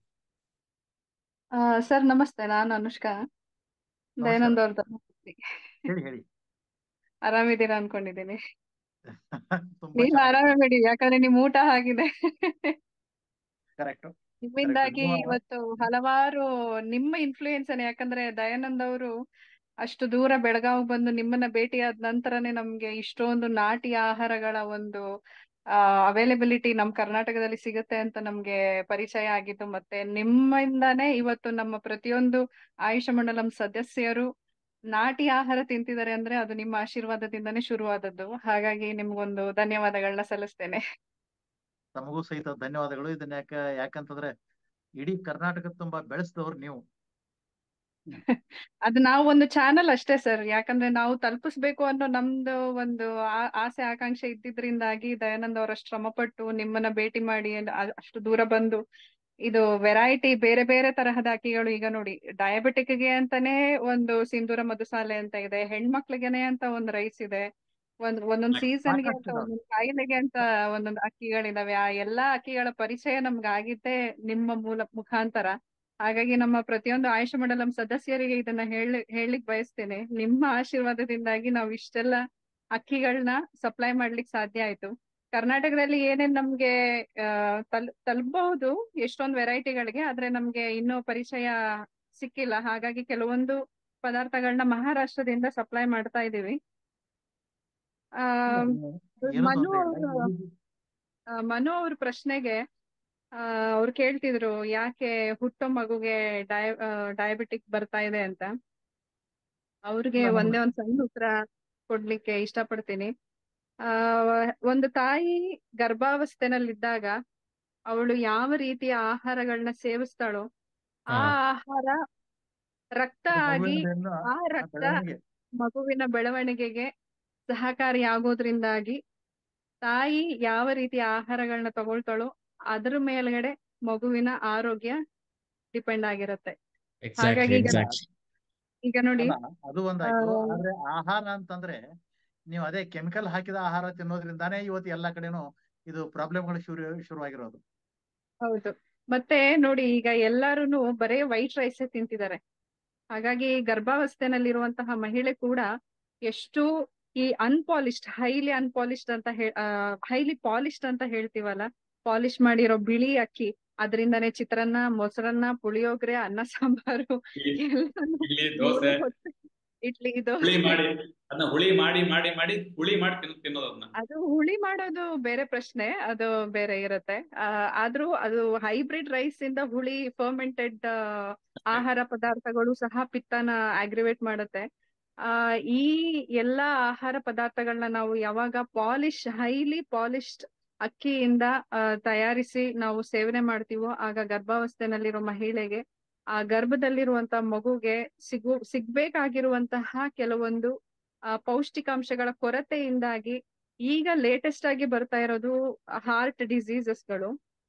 sir ನಮಸ್ತೆ ನಾನು ಅನುಷ್ಕಾ ದಯಾನಂದ್ ಅವ್ರ ಹೇಳಿ ಹೇಳಿ ಆರಾಮಿದ್ದೀರಾ ಅನ್ಕೊಂಡಿದ್ದೀನಿ ತುಂಬಾ ನೀವು ಆರಾಮೇ ಬಿಡಿ ಯಾಕಂದ್ರೆ ನಿಮ್ ಊಟ ಆಗಿದೆ ಕರೆಕ್ಟ್ ನಿಮ್ಮಿಂದಾಗಿ ತುಂಬಾ- ಇವತ್ತು ಹಲವಾರು ನಿಮ್ಮ ಇನ್ಫ್ಲೂಯೆನ್ಸ್ ಯಾಕಂದ್ರೆ ದಯಾನಂದ್ ಅವರು ಅಷ್ಟು ದೂರ ಬೆಳಗಾವ್ ಬಂದು ನಿಮ್ಮನ್ನ ಭೇಟಿಯಾದ ನಂತರನೇ ನಮ್ಗೆ ಇಷ್ಟೊಂದು ನಾಟಿ ಆಹಾರಗಳ ಒಂದು ಅವೈಲಬಿಲಿಟಿ ನಮ್ ಕರ್ನಾಟಕದಲ್ಲಿ ಸಿಗುತ್ತೆ ಅಂತ ನಮ್ಗೆ ಪರಿಚಯ ಆಗಿತ್ತು ಮತ್ತೆ ನಿಮ್ಮಿಂದಾನೇ ಇವತ್ತು ನಮ್ಮ ಪ್ರತಿಯೊಂದು ಆಯುಷ ಮಂಡಲಂ ಸದಸ್ಯರು ನಾಟಿ ಆಹಾರ ತಿಂತಿದ್ದಾರೆ ಅಂದ್ರೆ ಅದು ನಿಮ್ಮ ಆಶೀರ್ವಾದದಿಂದಾನೇ ಶುರುವಾದದ್ದು ಹಾಗಾಗಿ ನಿಮ್ಗೊಂದು ಧನ್ಯವಾದಗಳನ್ನ ಸಲ್ಲಿಸ್ತೇನೆ ತಮಗೂ ಸಹಿತ ಧನ್ಯವಾದಗಳು ಇದನ್ನ ಯಾಕ ಯಾಕಂತಂದ್ರೆ ಇಡೀ ಕರ್ನಾಟಕ ತುಂಬಾ ಬೆಳೆಸಿದವ್ರು ನೀವು ಅದು ನಾವು ಒಂದು ಚಾನಲ್ ಅಷ್ಟೇ ಸರ್ ಯಾಕಂದ್ರೆ ನಾವು ತಲುಪಿಸ್ಬೇಕು ಅನ್ನೋ ನಮ್ದು ಒಂದು ಆ- ಆಸೆ ಆಕಾಂಕ್ಷೆ ಇದ್ದಿದ್ರಿಂದಾಗಿ ದಯಾನಂದ್ ಅವರ ಶ್ರಮ ಪಟ್ಟು ನಿಮ್ಮನ್ನ ಭೇಟಿ ಮಾಡಿ ಅ- ಅಷ್ಟು ದೂರ ಬಂದು ಇದು ವೆರೈಟಿ ಬೇರೆ ಬೇರೆ ತರಹದ ಅಕ್ಕಿಗಳು ಈಗ ನೋಡಿ ಡಯಾಬಿಟಿಕ್ ಗೆ ಅಂತಾನೆ ಒಂದು ಸಿಂಧೂರ ಮಧುಸಾಲೆ ಅಂತ ಇದೆ ಹೆಣ್ಮಕ್ಳಿಗೆನೆ ಅಂತ ಒಂದು ರೈಸ್ ಇದೆ ಒಂದ್ ಒಂದೊಂದ್ ಸೀಸನ್ ಗೆ ಅಂತ ಸಾಕಷ್ಟು ಇದಾವೆ. ಒಂದೊಂದ್ ಕಾಯಿಲೆಗೆ ಅಂತ ಒಂದೊಂದು ಅಕ್ಕಿಗಳಿದಾವೆ ಆ ಎಲ್ಲಾ ಅಕ್ಕಿಗಳ ಪರಿಚಯ ನಮ್ಗೆ ಆಗಿದ್ದೇ ನಿಮ್ಮ ಮೂಲ ಮುಖಾಂತರ ಹಾಗಾಗಿ ನಮ್ಮ ಪ್ರತಿಯೊಂದು ಆಯುಷ ಮಂಡಲಂ ಸದಸ್ಯರಿಗೆ ಇದನ್ನ ಹೇಳಿ ಹೇಳಲಿಕ್ ಬಯಸ್ತೇನೆ ನಿಮ್ಮ ಆಶೀರ್ವಾದದಿಂದಾಗಿ ನಾವು ಇಷ್ಟೆಲ್ಲ ಅಕ್ಕಿಗಳನ್ನ ಸಪ್ಲೈ ಮಾಡ್ಲಿಕ್ಕೆ ಸಾಧ್ಯ ಆಯ್ತು ಕರ್ನಾಟಕದಲ್ಲಿ ಏನೇನ್ ನಮ್ಗೆ ಆ ತಲ್ ತಲುಪಬಹುದು ಎಷ್ಟೊಂದು ವೆರೈಟಿಗಳಿಗೆ ಆದ್ರೆ ನಮ್ಗೆ ಇನ್ನೂ ಪರಿಚಯ ಸಿಕ್ಕಿಲ್ಲ ಹಾಗಾಗಿ ಕೆಲವೊಂದು ಪದಾರ್ಥಗಳನ್ನ ಮಹಾರಾಷ್ಟ್ರದಿಂದ ಸಪ್ಲೈ ಮಾಡ್ತಾ ಇದೀವಿ ಆ ಏನು ಮನು ತೊಂದ್ರೆ ಇಲ್ಲ ಅವ್ರು ಇದು- ಆ, ಮನು ಅವ್ರ ಪ್ರಶ್ನೆಗೆ ಆ ಅವ್ರು ಕೇಳ್ತಿದ್ರು ಯಾಕೆ ಹುಟ್ಟೋ ಮಗುಗೆ ಡಯ ಡಯಾಬಿಟಿಕ್ ಬರ್ತಾ ಇದೆ ಅಂತ ಅವ್ರಿಗೆ ಇಲ್ಲ, ಒಂದೇ ನಮ್ಗೆ- ಒಂದ್ ಸಣ್ಣ ಉತ್ತರ ಕೊಡ್ಲಿಕ್ಕೆ ಇಷ್ಟಪಡ್ತೀನಿ ಆ ಒಂದು ತಾಯಿ ಗರ್ಭಾವಸ್ಥೆನಲ್ಲಿದ್ದಾಗ ಅವಳು ಯಾವ ರೀತಿಯ ಆಹಾರಗಳನ್ನ ಸೇವಿಸ್ತಾಳೋ ಆ ಹಾ. ಆಹಾರ ರಕ್ತ ಅದು ಆಗಿ ಮಗುವಿನಿಂದ ಆ ಆ ರಕ್ತ ಬೆಳವಣಿಗೆ ಮಗುವಿನ ಬೆಳವಣಿಗೆಗೆ ಸಹಕಾರಿಯಾಗೋದ್ರಿಂದಾಗಿ ತಾಯಿ ಯಾವ ರೀತಿಯ ಆಹಾರಗಳನ್ನ ತಗೊಳ್ತಾಳೋ ಅದ್ರ ಮೇಲ್ಗಡೆ ಮಗುವಿನ ಆರೋಗ್ಯ ಡಿಪೆಂಡ್ ಆಗಿರುತ್ತೆ ಎಕ್ಸಾಕ್ಟ್ಲಿ ಹಾಗಾಗಿ ಈಗ ಎಕ್ಸಾಕ್ಟ್ಲಿ ಈಗ ನೋಡಿ ಅಲ್ಲ ಅದು ಒಂದಾಯ್ತು ಆ, ಆದ್ರೆ ಆಹಾರ ಅಂತಂದ್ರೆ ನೀವು ಅದೇ ಕೆಮಿಕಲ್ ಹಾಕಿದ ಆಹಾರ ತಿನ್ನೋದ್ರಿಂದಾನೇ ಇವತ್ತು ಎಲ್ಲಾ ಕಡೆನೂ ಇದು ಪ್ರಾಬ್ಲಮ್ಗಳು ಶುರು ಶುರುವಾಗಿರೋದು ಹೌದು ಮತ್ತೆ ನೋಡಿ ಈಗ ಎಲ್ಲಾರುನು ಬರೇ ವೈಟ್ ರೈಸ್ ತಿಂತಿದ್ದಾರೆ ಹಾಗಾಗಿ ಗರ್ಭಾವಸ್ಥೆನಲ್ಲಿರುವಂತಹ ಮಹಿಳೆ ಕೂಡ ಎಷ್ಟು ಈ ಅನ್ಪಾಲಿಶ್ಡ್ ಹೈಲಿ ಅನ್ಪಾಲಿಶ್ಡ್ ಅಂತ ಹೇ ಹೈಲಿ ಪಾಲಿಶ್ಡ್ ಅಂತ ಹೇಳ್ತೀವಲ್ಲ ಪಾಲಿಶ್ ಮಾಡಿರೋ ಬಿಳಿ ಅಕ್ಕಿ ಅದರಿಂದಾನೇ ಚಿತ್ರಾನ್ನ ಮೊಸರನ್ನ ಪುಳಿಯೋಗರೆ ಅನ್ನ ಸಾಂಬಾರು ಎಲ್ಲಾನು ಇಡ್ಲಿ ಮೂರು ದೋಸೆ ಹೊತ್ತು ಇಡ್ಲಿ ಹುಳಿ ದೋಸೆ ಮಾಡಿ ಅದನ್ನ ಹುಳಿ ಮಾಡಿ ಮಾಡಿ ಮಾಡಿ ಹುಳಿ ಮಾಡಿ ತಿನ್ ತಿನ್ನೋದು ಅದನ್ನ ಅದು ಹುಳಿ ಮಾಡೋದು ಬೇರೆ ಪ್ರಶ್ನೆ ಅದು ಬೇರೆ ಇರುತ್ತೆ ಆ, ಆದ್ರೂ ಅದು ಹೈಬ್ರಿಡ್ ರೈಸ್ ಇಂದ ಹುಳಿ ಫರ್ಮೆಂಟೆಡ್ ಆಹಾರ ಪದಾರ್ಥಗಳು ಸಹ ಪಿತ್ತನ ಆಗ್ರಿವೇಟ್ ಮಾಡುತ್ತೆ ಆ ಈ ಎಲ್ಲಾ ಆಹಾರ ಪದಾರ್ಥಗಳನ್ನ ನಾವು ಯಾವಾಗ ಪಾಲಿಶ್ ಹೈಲಿ ಪಾಲಿಶ್ಡ್ ಅಕ್ಕಿಯಿಂದ ಆ, ತಯಾರಿಸಿ ನಾವು ಸೇವನೆ ಮಾಡ್ತೀವೋ ಆಗ ಗರ್ಭಾವಸ್ಥೆನಲ್ಲಿರೋ ಮಹಿಳೆಗೆ ಆ ಗರ್ಭದಲ್ಲಿರುವಂತಹ ಮಗುಗೆ ಸಿಗು ಸಿಗ್ಬೇಕಾಗಿರುವಂತಹ ಕೆಲವೊಂದು ಆ, ಪೌಷ್ಟಿಕಾಂಶಗಳ ಕೊರತೆಯಿಂದಾಗಿ ಈಗ ಲೇಟೆಸ್ಟ್ ಆಗಿ ಬರ್ತಾ ಇರೋದು ಹಾರ್ಟ್ ಡಿಸೀಸಸ್ಗಳು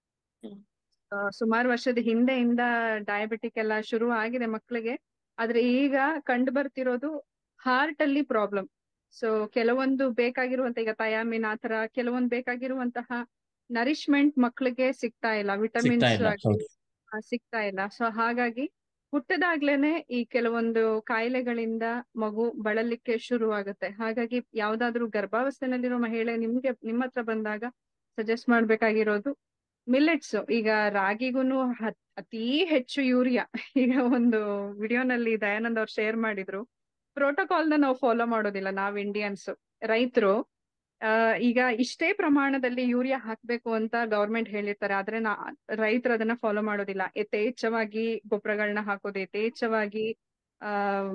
ಸುಮಾರು ವರ್ಷದ ಹಿಂದೆಯಿಂದ ಡಯಾಬಿಟಿಕ್ ಎಲ್ಲ ಶುರು ಆಗಿದೆ ಮಕ್ಕಳಿಗೆ ಆದ್ರೆ ಈಗ ಕಂಡು ಬರ್ತಿರೋದು ಹಾರ್ಟ್ ಅಲ್ಲಿ ಪ್ರಾಬ್ಲಮ್ ಸೊ ಕೆಲವೊಂದು ಬೇಕಾಗಿರುವಂತ ಈಗ ಥಯಾಮಿನ್ ಆತರ ಕೆಲವೊಂದು ಬೇಕಾಗಿರುವಂತಹ ನರಿಶ್ಮೆಂಟ್ ಮಕ್ಕಳಿಗೆ ಸಿಗ್ತಾ ಇಲ್ಲ ಸಿಗ್ತಾ ವಿಟಮಿನ್ಸ್ ಇಲ್ಲ ಆಗ್ಲಿ ಹೌದು ಆ, ಸಿಗ್ತಾ ಇಲ್ಲ ಸೊ ಹಾಗಾಗಿ ಹುಟ್ಟದಾಗ್ಲೇನೆ ಈ ಕೆಲವೊಂದು ಕಾಯಿಲೆಗಳಿಂದ ಮಗು ಬಳಲಿಕ್ಕೆ ಶುರು ಆಗುತ್ತೆ ಹಾಗಾಗಿ ಯಾವ್ದಾದ್ರು ಗರ್ಭಾವಸ್ಥೆನಲ್ಲಿರೋ ಮಹಿಳೆ ನಿಮ್ಗೆ ನಿಮ್ಮ ಹತ್ರ ಬಂದಾಗ ಸಜೆಸ್ಟ್ ಮಾಡ್ಬೇಕಾಗಿರೋದು ಮಿಲ್ಲೆಟ್ಸ್ ಈಗ ರಾಗಿಗೂನು ಹತ್- ಅತೀ ಹೆಚ್ಚು ಯೂರಿಯಾ ಈಗ ಒಂದು ವಿಡಿಯೋನಲ್ಲಿ ದಯಾನಂದ್ ಅವ್ರು ಶೇರ್ ಮಾಡಿದ್ರು ಪ್ರೋಟೋಕಾಲ್ ನ ನಾವು ಫಾಲೋ ಮಾಡೋದಿಲ್ಲ ನಾವ್ ಇಂಡಿಯನ್ಸ್ ರೈತರು ಆ ಈಗ ಇಷ್ಟೇ ಪ್ರಮಾಣದಲ್ಲಿ ಯೂರಿಯಾ ಹಾಕ್ಬೇಕು ಅಂತ ಗವರ್ಮೆಂಟ್ ಹೇಳಿರ್ತಾರೆ ಆದ್ರೆ ನಾ ರೈತರು ಅದನ್ನ ಫಾಲೋ ಮಾಡೋದಿಲ್ಲ ಯಥೇಚ್ಛವಾಗಿ ಗೊಬ್ಬರಗಳನ್ನ ಹಾಕೋದು ಯಥೇಚ್ಛವಾಗಿ ಆ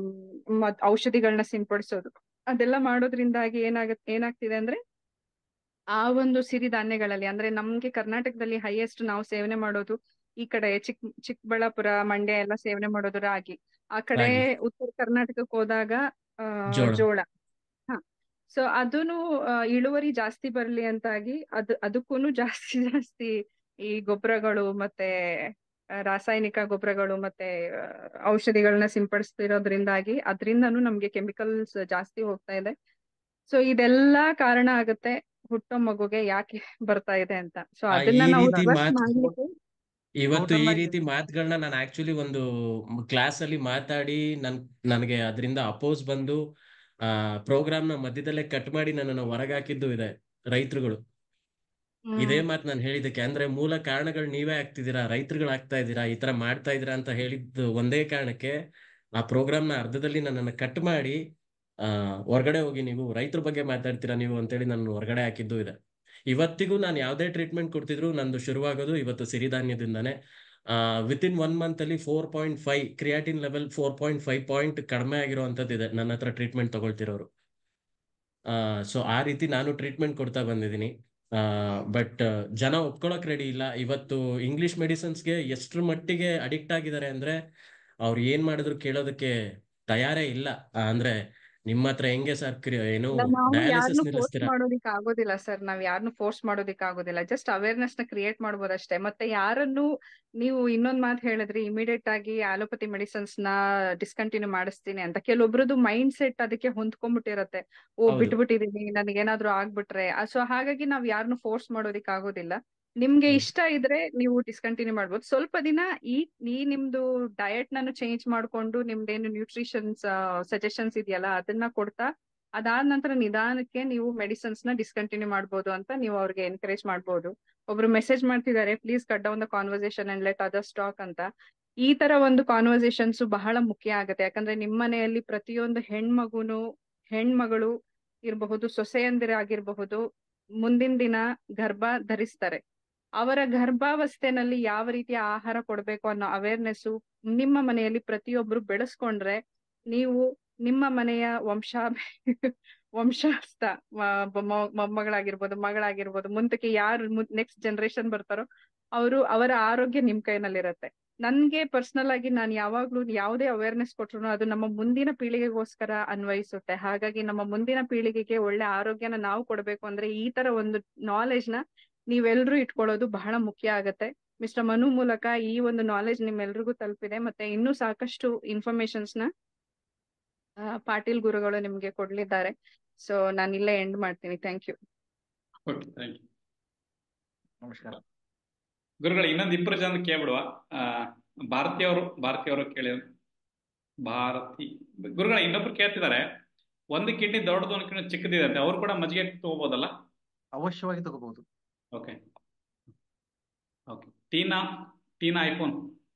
ಮತ್ ಔಷಧಿಗಳನ್ನ ಸಿಂಪಡಿಸೋದು ಅದೆಲ್ಲ ಮಾಡೋದ್ರಿಂದಾಗಿ ಏನಾಗತ್ ಏನಾಗ್ತಿದೆ ಅಂದ್ರೆ ಆ ಒಂದು ಸಿರಿಧಾನ್ಯಗಳಲ್ಲಿ ಅಂದ್ರೆ ನಮ್ಗೆ ಕರ್ನಾಟಕದಲ್ಲಿ ಹೈಯೆಸ್ಟ್ ನಾವು ಸೇವನೆ ಮಾಡೋದು ಈ ಕಡೆ ಚಿಕ್ ಚಿಕ್ಕಬಳ್ಳಾಪುರ ಮಂಡ್ಯ ಎಲ್ಲ ಸೇವನೆ ಮಾಡೋದು ರಾಗಿ ಆ ಕಡೆ ರಾಗಿ ಉತ್ತರ ಕರ್ನಾಟಕಕ್ಕೆ ಹೋದಾಗ ಆ ಜೋಳ ಜೋಳ ಹ ಸೊ ಅದೂನು ಆ, ಇಳುವರಿ ಜಾಸ್ತಿ ಬರ್ಲಿ ಅಂತಾಗಿ ಅದ್ ಅದಕ್ಕೂನು ಜಾಸ್ತಿ ಜಾಸ್ತಿ ಈ ಗೊಬ್ಬರಗಳು ಮತ್ತೆ ಆ, ರಾಸಾಯನಿಕ ಗೊಬ್ಬರಗಳು ಮತ್ತೆ ಆ, ಔಷಧಿಗಳನ್ನ ಸಿಂಪಡಿಸ್ತಿರೋದ್ರಿಂದಾಗಿ ಅದರಿಂದನೂ ನಮ್ಗೆ ಕೆಮಿಕಲ್ಸ್ ಜಾಸ್ತಿ ಹೋಗ್ತಾ ಇದೆ ಸೊ ಇದೆಲ್ಲ ಕಾರಣ ಆಗುತ್ತೆ ಹುಟ್ಟೋ ಮಗುಗೆ ಯಾಕೆ ಬರ್ತಾ ಇದೆ ಅಂತ ಸೊ ಆ, ಅದನ್ನ ಈ ನಾವು ರೀತಿ ರಿವರ್ಸ್ ಮಾತ್ ಮಾಡ್ಲಿಕ್ಕೆ ಇವತ್ತು ಈ ಟೋಟಲ್ ಆಗಿ ರೀತಿ ಮಾತುಗಳನ್ನ ನಾನು ಆಕ್ಚುಲಿ ಒಂದು ಕ್ಲಾಸ್ ಅಲ್ಲಿ ಮಾತಾಡಿ ನನ್ ನನಗೆ ಅದರಿಂದ ಅಪೋಸ್ ಬಂದು ಆ ಪ್ರೋಗ್ರಾಮ್ ನ ಮಧ್ಯದಲ್ಲೇ ಕಟ್ ಮಾಡಿ ನನ್ನನ್ನು ಹೊರಗಾಕಿದ್ದು ಇದೆ ರೈತರುಗಳು ಇದೇ ಹ್ಮ್ ಮಾತು ನಾನು ಹೇಳಿದ್ದಕ್ಕೆ ಅಂದ್ರೆ ಮೂಲ ಕಾರಣಗಳು ನೀವೇ ಆಗ್ತಿದ್ದೀರಾ ರೈತರುಗಳು ಆಗ್ತಾ ಇದ್ದೀರಾ ಈ ತರ ಮಾಡ್ತಾ ಇದ್ದೀರಾ ಅಂತ ಹೇಳಿದ್ದು ಒಂದೇ ಕಾರಣಕ್ಕೆ ಆ ಪ್ರೋಗ್ರಾಮ್ ನ ಅರ್ಧದಲ್ಲಿ ನನ್ನನ್ನು ಕಟ್ ಮಾಡಿ ಆ ಹೊರಗಡೆ ಹೋಗಿ ನೀವು ರೈತರ ಬಗ್ಗೆ ಮಾತಾಡ್ತೀರಾ ನೀವು ಅಂತೇಳಿ ನನ್ನ ಹೊರಗಡೆ ಹಾಕಿದ್ದು ಇದೆ ಇವತ್ತಿಗೂ ನಾನು ಯಾವುದೇ ಟ್ರೀಟ್ಮೆಂಟ್ ಕೊಡ್ತಿದ್ರು ನಂದು ಶುರುವಾಗೋದು ಇವತ್ತು ಸಿರಿಧಾನ್ಯದಿಂದಾನೆ ಆ ವಿತ್ ಇನ್ ಒನ್ ಮಂತ್ ಅಲ್ಲಿ four point five creatine level four point five point ಕಡಿಮೆ ಆಗಿರುವಂತದ್ದು ಇದೆ ನನ್ನ ಹತ್ರ ಟ್ರೀಟ್ಮೆಂಟ್ ತಗೊಳ್ತಿರೋರು ಆ ಸೊ ಆ ರೀತಿ ನಾನು ಟ್ರೀಟ್ಮೆಂಟ್ ಕೊಡ್ತಾ ಬಂದಿದ್ದೀನಿ ಬಟ್ ಜನ ಒಪ್ಕೊಳಕ್ ರೆಡಿ ಇಲ್ಲ ಇವತ್ತು ಇಂಗ್ಲಿಷ್ ಮೆಡಿಸಿನ್ಸ್ಗೆ ಎಷ್ಟ್ರ ಮಟ್ಟಿಗೆ ಅಡಿಕ್ಟ್ ಆಗಿದ್ದಾರೆ ಅಂದ್ರೆ ಅವ್ರು ಏನ್ ಮಾಡಿದ್ರು ಕೇಳೋದಕ್ಕೆ ತಯಾರೇ ಇಲ್ಲ ಆ, ಅಂದ್ರೆ ನಿಮ್ಮ ಹತ್ರ ಹೆಂಗೆ ಸರ್ ಏನು ಇಲ್ಲ ನಾವು ಡಯಾಲಿಸಿಸ್ ಯಾರನ್ನು ಫೋರ್ಸ್ ನಿಲ್ಲಿಸ್ತೀರಾ ಮಾಡೋದಿಕ್ ಆಗೋದಿಲ್ಲ ಸರ್ ನಾವ್ ಯಾರನ್ನು ಫೋರ್ಸ್ ಮಾಡೋದಿಕ್ ಆಗೋದಿಲ್ಲ ಜಸ್ಟ್ ಅವೇರ್ನೆಸ್ ನ ಕ್ರಿಯೇಟ್ ಮಾಡ್ಬೋದಷ್ಟೇ ಮತ್ತೆ ಯಾರನ್ನು ನೀವು ಇನ್ನೊಂದ್ ಮಾತು ಹೇಳಿದ್ರಿ ಇಮಿಡಿಯೇಟ್ ಆಗಿ ಆಲೋಪತಿ ಮೆಡಿಸಿನ್ಸ್ ನ ಡಿಸ್ಕಂಟಿನ್ಯೂ ಮಾಡಿಸ್ತೀನಿ ಅಂತ ಕೆಲವೊಬ್ರದ್ದು ಮೈಂಡ್ ಸೆಟ್ ಅದಕ್ಕೆ ಹೊಂದ್ಕೊಂಡ್ಬಿಟ್ಟಿರತ್ತೆ ಓ ಹೌದು ಬಿಟ್ಬಿಟ್ಟಿದೀನಿ ನನಗೇನಾದ್ರೂ ಆಗ್ಬಿಟ್ರೆ ಸೊ ಹಾಗಾಗಿ ನಾವ್ ಯಾರನ್ನು ಫೋರ್ಸ್ ಮಾಡೋದಿಕ್ ಆಗೋದಿಲ್ಲ ನಿಮ್ಗೆ ಹೌದು ಇಷ್ಟ ಇದ್ರೆ ನೀವು ಡಿಸ್ಕಂಟಿನ್ಯೂ ಮಾಡ್ಬೋದು ಸ್ವಲ್ಪ ದಿನ ಈ ಈ ನಿಮ್ದು ಡಯಟ್ ನಾನು ಚೇಂಜ್ ಮಾಡ್ಕೊಂಡು ನಿಮ್ದೇನು ನ್ಯೂಟ್ರಿಷನ್ಸ್ ಸಜೆಷನ್ಸ್ ಇದೆಯಲ್ಲ ಅದನ್ನ ಕೊಡ್ತಾ ಅದಾದ ನಂತರ ನಿಧಾನಕ್ಕೆ ನೀವು ಮೆಡಿಸಿನ್ಸ್ ನ ಡಿಸ್ಕಂಟಿನ್ಯೂ ಮಾಡ್ಬೋದು ಅಂತ ನೀವು ಅವ್ರಿಗೆ ಎನ್ಕರೇಜ್ ಮಾಡ್ಬೋದು ಒಬ್ರು ಮೆಸೇಜ್ ಮಾಡ್ತಿದ್ದಾರೆ please cut down the conversation and let other stock ಅಂತ ಈ ತರ ಒಂದು ಕಾನ್ವರ್ಸೇಷನ್ಸ್ ಬಹಳ ಮುಖ್ಯ ಆಗುತ್ತೆ ಯಾಕಂದ್ರೆ ನಿಮ್ಮ ಮನೆಯಲ್ಲಿ ಪ್ರತಿಯೊಂದು ಹೆಣ್ಮಗುನು ಹೆಣ್ಮಗಳು ಇರಬಹುದು ಸೊಸೆಯಂದಿರಾಗಿರ್ಬಹುದು ಮುಂದಿನ ದಿನ ಗರ್ಭ ಧರಿಸ್ತಾರೆ ಅವರ ಗರ್ಭಾವಸ್ಥೆನಲ್ಲಿ ಯಾವ ರೀತಿಯ ಆಹಾರ ಕೊಡ್ಬೇಕು ಅನ್ನೋ ಅವೇರ್ನೆಸ್ ನಿಮ್ಮ ಮನೆಯಲ್ಲಿ ಪ್ರತಿಯೊಬ್ರು ಬೆಳೆಸ್ಕೊಂಡ್ರೆ ನೀವು ನಿಮ್ಮ ಮನೆಯ ವಂಶ ವಂಶಸ್ಥ ಮ- ಮೊಮ್ಮ- ಮೊಮ್ಮಗಳಾಗಿರ್ಬೋದು ಮಗಳಾಗಿರ್ಬೋದು ಮುಂದಕ್ಕೆ ಯಾರು ನೆಕ್ಸ್ಟ್ ಜನರೇಷನ್ ಬರ್ತಾರೋ ಅವರು ಅವರ ಆರೋಗ್ಯ ನಿಮ್ ಕೈನಲ್ಲಿರತ್ತೆ ನನ್ಗೆ ಪರ್ಸನಲ್ ಆಗಿ ನಾನು ಯಾವಾಗ್ಲೂ ಯಾವುದೇ ಅವೇರ್ನೆಸ್ ಕೊಟ್ರು ಅದು ನಮ್ಮ ಮುಂದಿನ ಪೀಳಿಗೆಗೋಸ್ಕರ ಅನ್ವಯಿಸುತ್ತೆ ಹಾಗಾಗಿ ನಮ್ಮ ಮುಂದಿನ ಪೀಳಿಗೆಗೆ ಒಳ್ಳೆ ಆರೋಗ್ಯನ ನಾವು ಕೊಡ್ಬೇಕು ಅಂದ್ರೆ ಈ ತರ ಒಂದು ನಾಲೆಜ್ ನ ನೀವೆಲ್ರೂ ಇಟ್ಕೊಳ್ಳೋದು ಬಹಳ ಮುಖ್ಯ ಆಗತ್ತೆ ಮಿಸ್ಟರ್ ಮನು ಮೂಲಕ ಈ ಒಂದು ನಾಲೆಜ್ ನಿಮ್ಮೆಲ್ರಿಗೂ ತಲುಪಿದೆ ಮತ್ತೆ ಇನ್ನೂ ಸಾಕಷ್ಟು ಇನ್ಫಾರ್ಮೇಶನ್ಸ್ ನ ಆ, ಪಾಟೀಲ್ ಗುರುಗಳು ನಿಮ್ಗೆ ಕೊಡ್ಲಿದ್ದಾರೆ ಸೊ ನಾನು ಇಲ್ಲೇ ಎಂಡ್ ಮಾಡ್ತೀನಿ thank you okay thank you ನಮಸ್ಕಾರ ಗುರುಗಳು ಇನ್ನೊಂದು ಇಬ್ಬರು ಜನ ಕೇಳ್ಬಿಡುವ ಆ, ಭಾರತೀಯವರು ಭಾರತೀಯವರು ಕೇಳಿ ಭಾರತಿ ಗುರುಗಳ ಇನ್ನೊಬ್ರು ಕೇಳ್ತಿದ್ದಾರೆ ಒಂದು ಕಿಡ್ನಿ ದೊಡ್ಡದು ಒಂದು ಕಿಡ್ನಿ ಚಿಕ್ಕದಿದೆ ಅಂತ ಅವ್ರು ಕೂಡ ಮಜ್ಜಿಗೆ ತಗೋಬೋದಲ್ಲ ಅವಶ್ಯವಾಗಿ ತಗೋಬಹುದು okay okay Tina Tina iPhone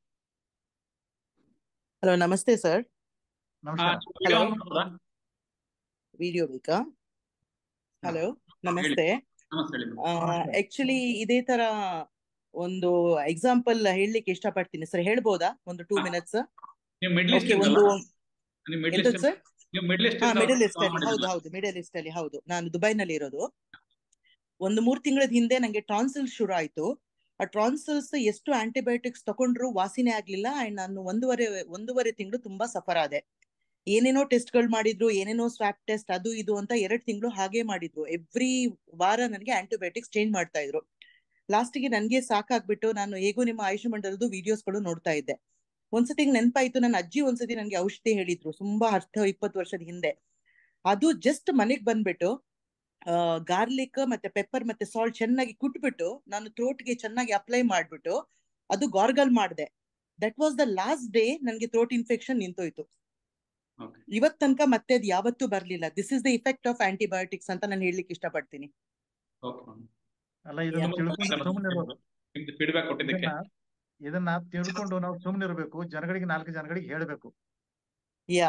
hello ನಮಸ್ತೆ ಸರ್ ನಮಸ್ಕಾರ ವಿಡಿಯೋ ಹಲೋ ಆನ್ ಮಾಡ್ಬೋದಾ ವಿಡಿಯೋ ಬೇಕಾ ಹಲೋ ನಮಸ್ತೆ ನಮಸ್ತೆ ಹೇಳಿ ಮೇಡಮ್ ಆಕ್ಚುಲಿ ಇದೇ ತರ ಒಂದು ಎಕ್ಸಾಂಪಲ್ ಹೇಳಲಿಕ್ಕೆ ಇಷ್ಟಪಡ್ತೀನಿ ಸರ್ ಹೇಳ್ಬೋದಾ ಒಂದು ಟೂ ಹಾ. ಮಿನಿಟ್ಸ್ ನೀವು ಮಿಡ್ಲ್ ಈಸ್ಟ್ ಓಕೆ ಒಂದು ನೀವು ಮಿಡ್ಲ್ ಎಂತದ್ ಈಸ್ಟ್ ಸರ್ ನೀವು ಮಿಡ್ಲ್ ಈಸ್ಟ್ ಹಾ ಮಿಡಲ್ ಈಸ್ಟ್ ಅಲ್ಲಿ ಹೌದು ಹೌದು ಮಿಡಲ್ ಈಸ್ಟ್ ಅಲ್ಲಿ ಹೌದು ನಾನು ದುಬೈನಲ್ಲಿ ಇರೋದು ಒಂದು ಮೂರ್ ತಿಂಗಳ ಹಿಂದೆ ನಂಗೆ ಟ್ರಾನ್ಸಿಲ್ ಶುರು ಆಯ್ತು ಆ ಟ್ರಾನ್ಸಿಲ್ಸ್ ಎಷ್ಟು ಆಂಟಿಬಯೋಟಿಕ್ಸ್ ತಗೊಂಡ್ರು ವಾಸಿನೇ ಆಗ್ಲಿಲ್ಲ ಅಂಡ್ ನಾನು ಒಂದೂವರೆ ಒಂದೂವರೆ ತಿಂಗಳು ತುಂಬಾ ಸಫರ್ ಆದೆ ಏನೇನೋ ಟೆಸ್ಟ್ಗಳು ಮಾಡಿದ್ರು ಏನೇನೋ ಸ್ವಾಪ್ ಟೆಸ್ಟ್ ಅದು ಇದು ಅಂತ ಎರಡ್ ತಿಂಗಳು ಹಾಗೆ ಮಾಡಿದ್ರು ಎವ್ರಿ ವಾರ ನನಗೆ ಆಂಟಿಬಯೋಟಿಕ್ಸ್ ಚೇಂಜ್ ಮಾಡ್ತಾ ಇದ್ರು ಲಾಸ್ಟಿಗೆ ನನ್ಗೆ ಸಾಕಾಗ್ಬಿಟ್ಟು ನಾನು ಹೇಗೂ ನಿಮ್ಮ ಆಯುಷ್ ಮಂಡಲದ್ದು ವಿಡಿಯೋಸ್ಗಳು ನೋಡ್ತಾ ಇದ್ದೆ ಒಂದ್ಸತಿ ನೆನಪಾಯ್ತು ನನ್ನ ಅಜ್ಜಿ ಒಂದ್ಸತಿ ನನ್ಗೆ ಔಷಧಿ ಹೇಳಿದ್ರು ತುಂಬಾ ಹತ್ತು ಇಪ್ಪತ್ತು ವರ್ಷದ ಹಿಂದೆ ಅದು ಜಸ್ಟ್ ಮನೆಗ್ ಬಂದ್ಬಿಟ್ಟು ಗಾರ್ಲಿಕ್ ಮತ್ತೆ ಪೆಪ್ಪರ್ ಮತ್ತೆ ಸಾಲ್ಟ್ ಚೆನ್ನಾಗಿ ಕುಟ್ಬಿಟ್ಟು ನಾನು ಥ್ರೋಟ್ಗೆ ಚೆನ್ನಾಗಿ ಅಪ್ಲೈ ಮಾಡ್ಬಿಟ್ಟು ಅದು ಗಾರ್ಗಲ್ ಮಾಡಿದೆ that was the last day ನನಗೆ ಥ್ರೋಟ್ ಇನ್ಫೆಕ್ಷನ್ ನಿಂತೋಯ್ತು ಓಕೆ ಇವತ್ ತನಕ ಮತ್ತೆ ಅದು ಯಾವತ್ತೂ ಬರ್ಲಿಲ್ಲ this is the effect of antibiotics ಅಂತ ನಾನು ಹೇಳಲಿಕ್ಕೆ ಇಷ್ಟಪಡ್ತೀನಿ ಓಕೆ ಅಲ್ಲ ಇದನ್ನ ತಿಳ್ಕೊಂಡು ಸುಮ್ಮನೆ ನಿಮ್ದು ಫೀಡ್ಬ್ಯಾಕ್ ಕೊಟ್ಟಿದ್ದಕ್ಕೆ ಇದನ್ನ ಇದನ್ನ ತಿಳ್ಕೊಂಡು ನಾವು ಸುಮ್ಮನೆ ಇರಬೇಕು ಜನಗಳಿಗೆ ನಾಲ್ಕು ಜನಗಳಿಗೆ ಹೇಳಬೇಕು ಯಾ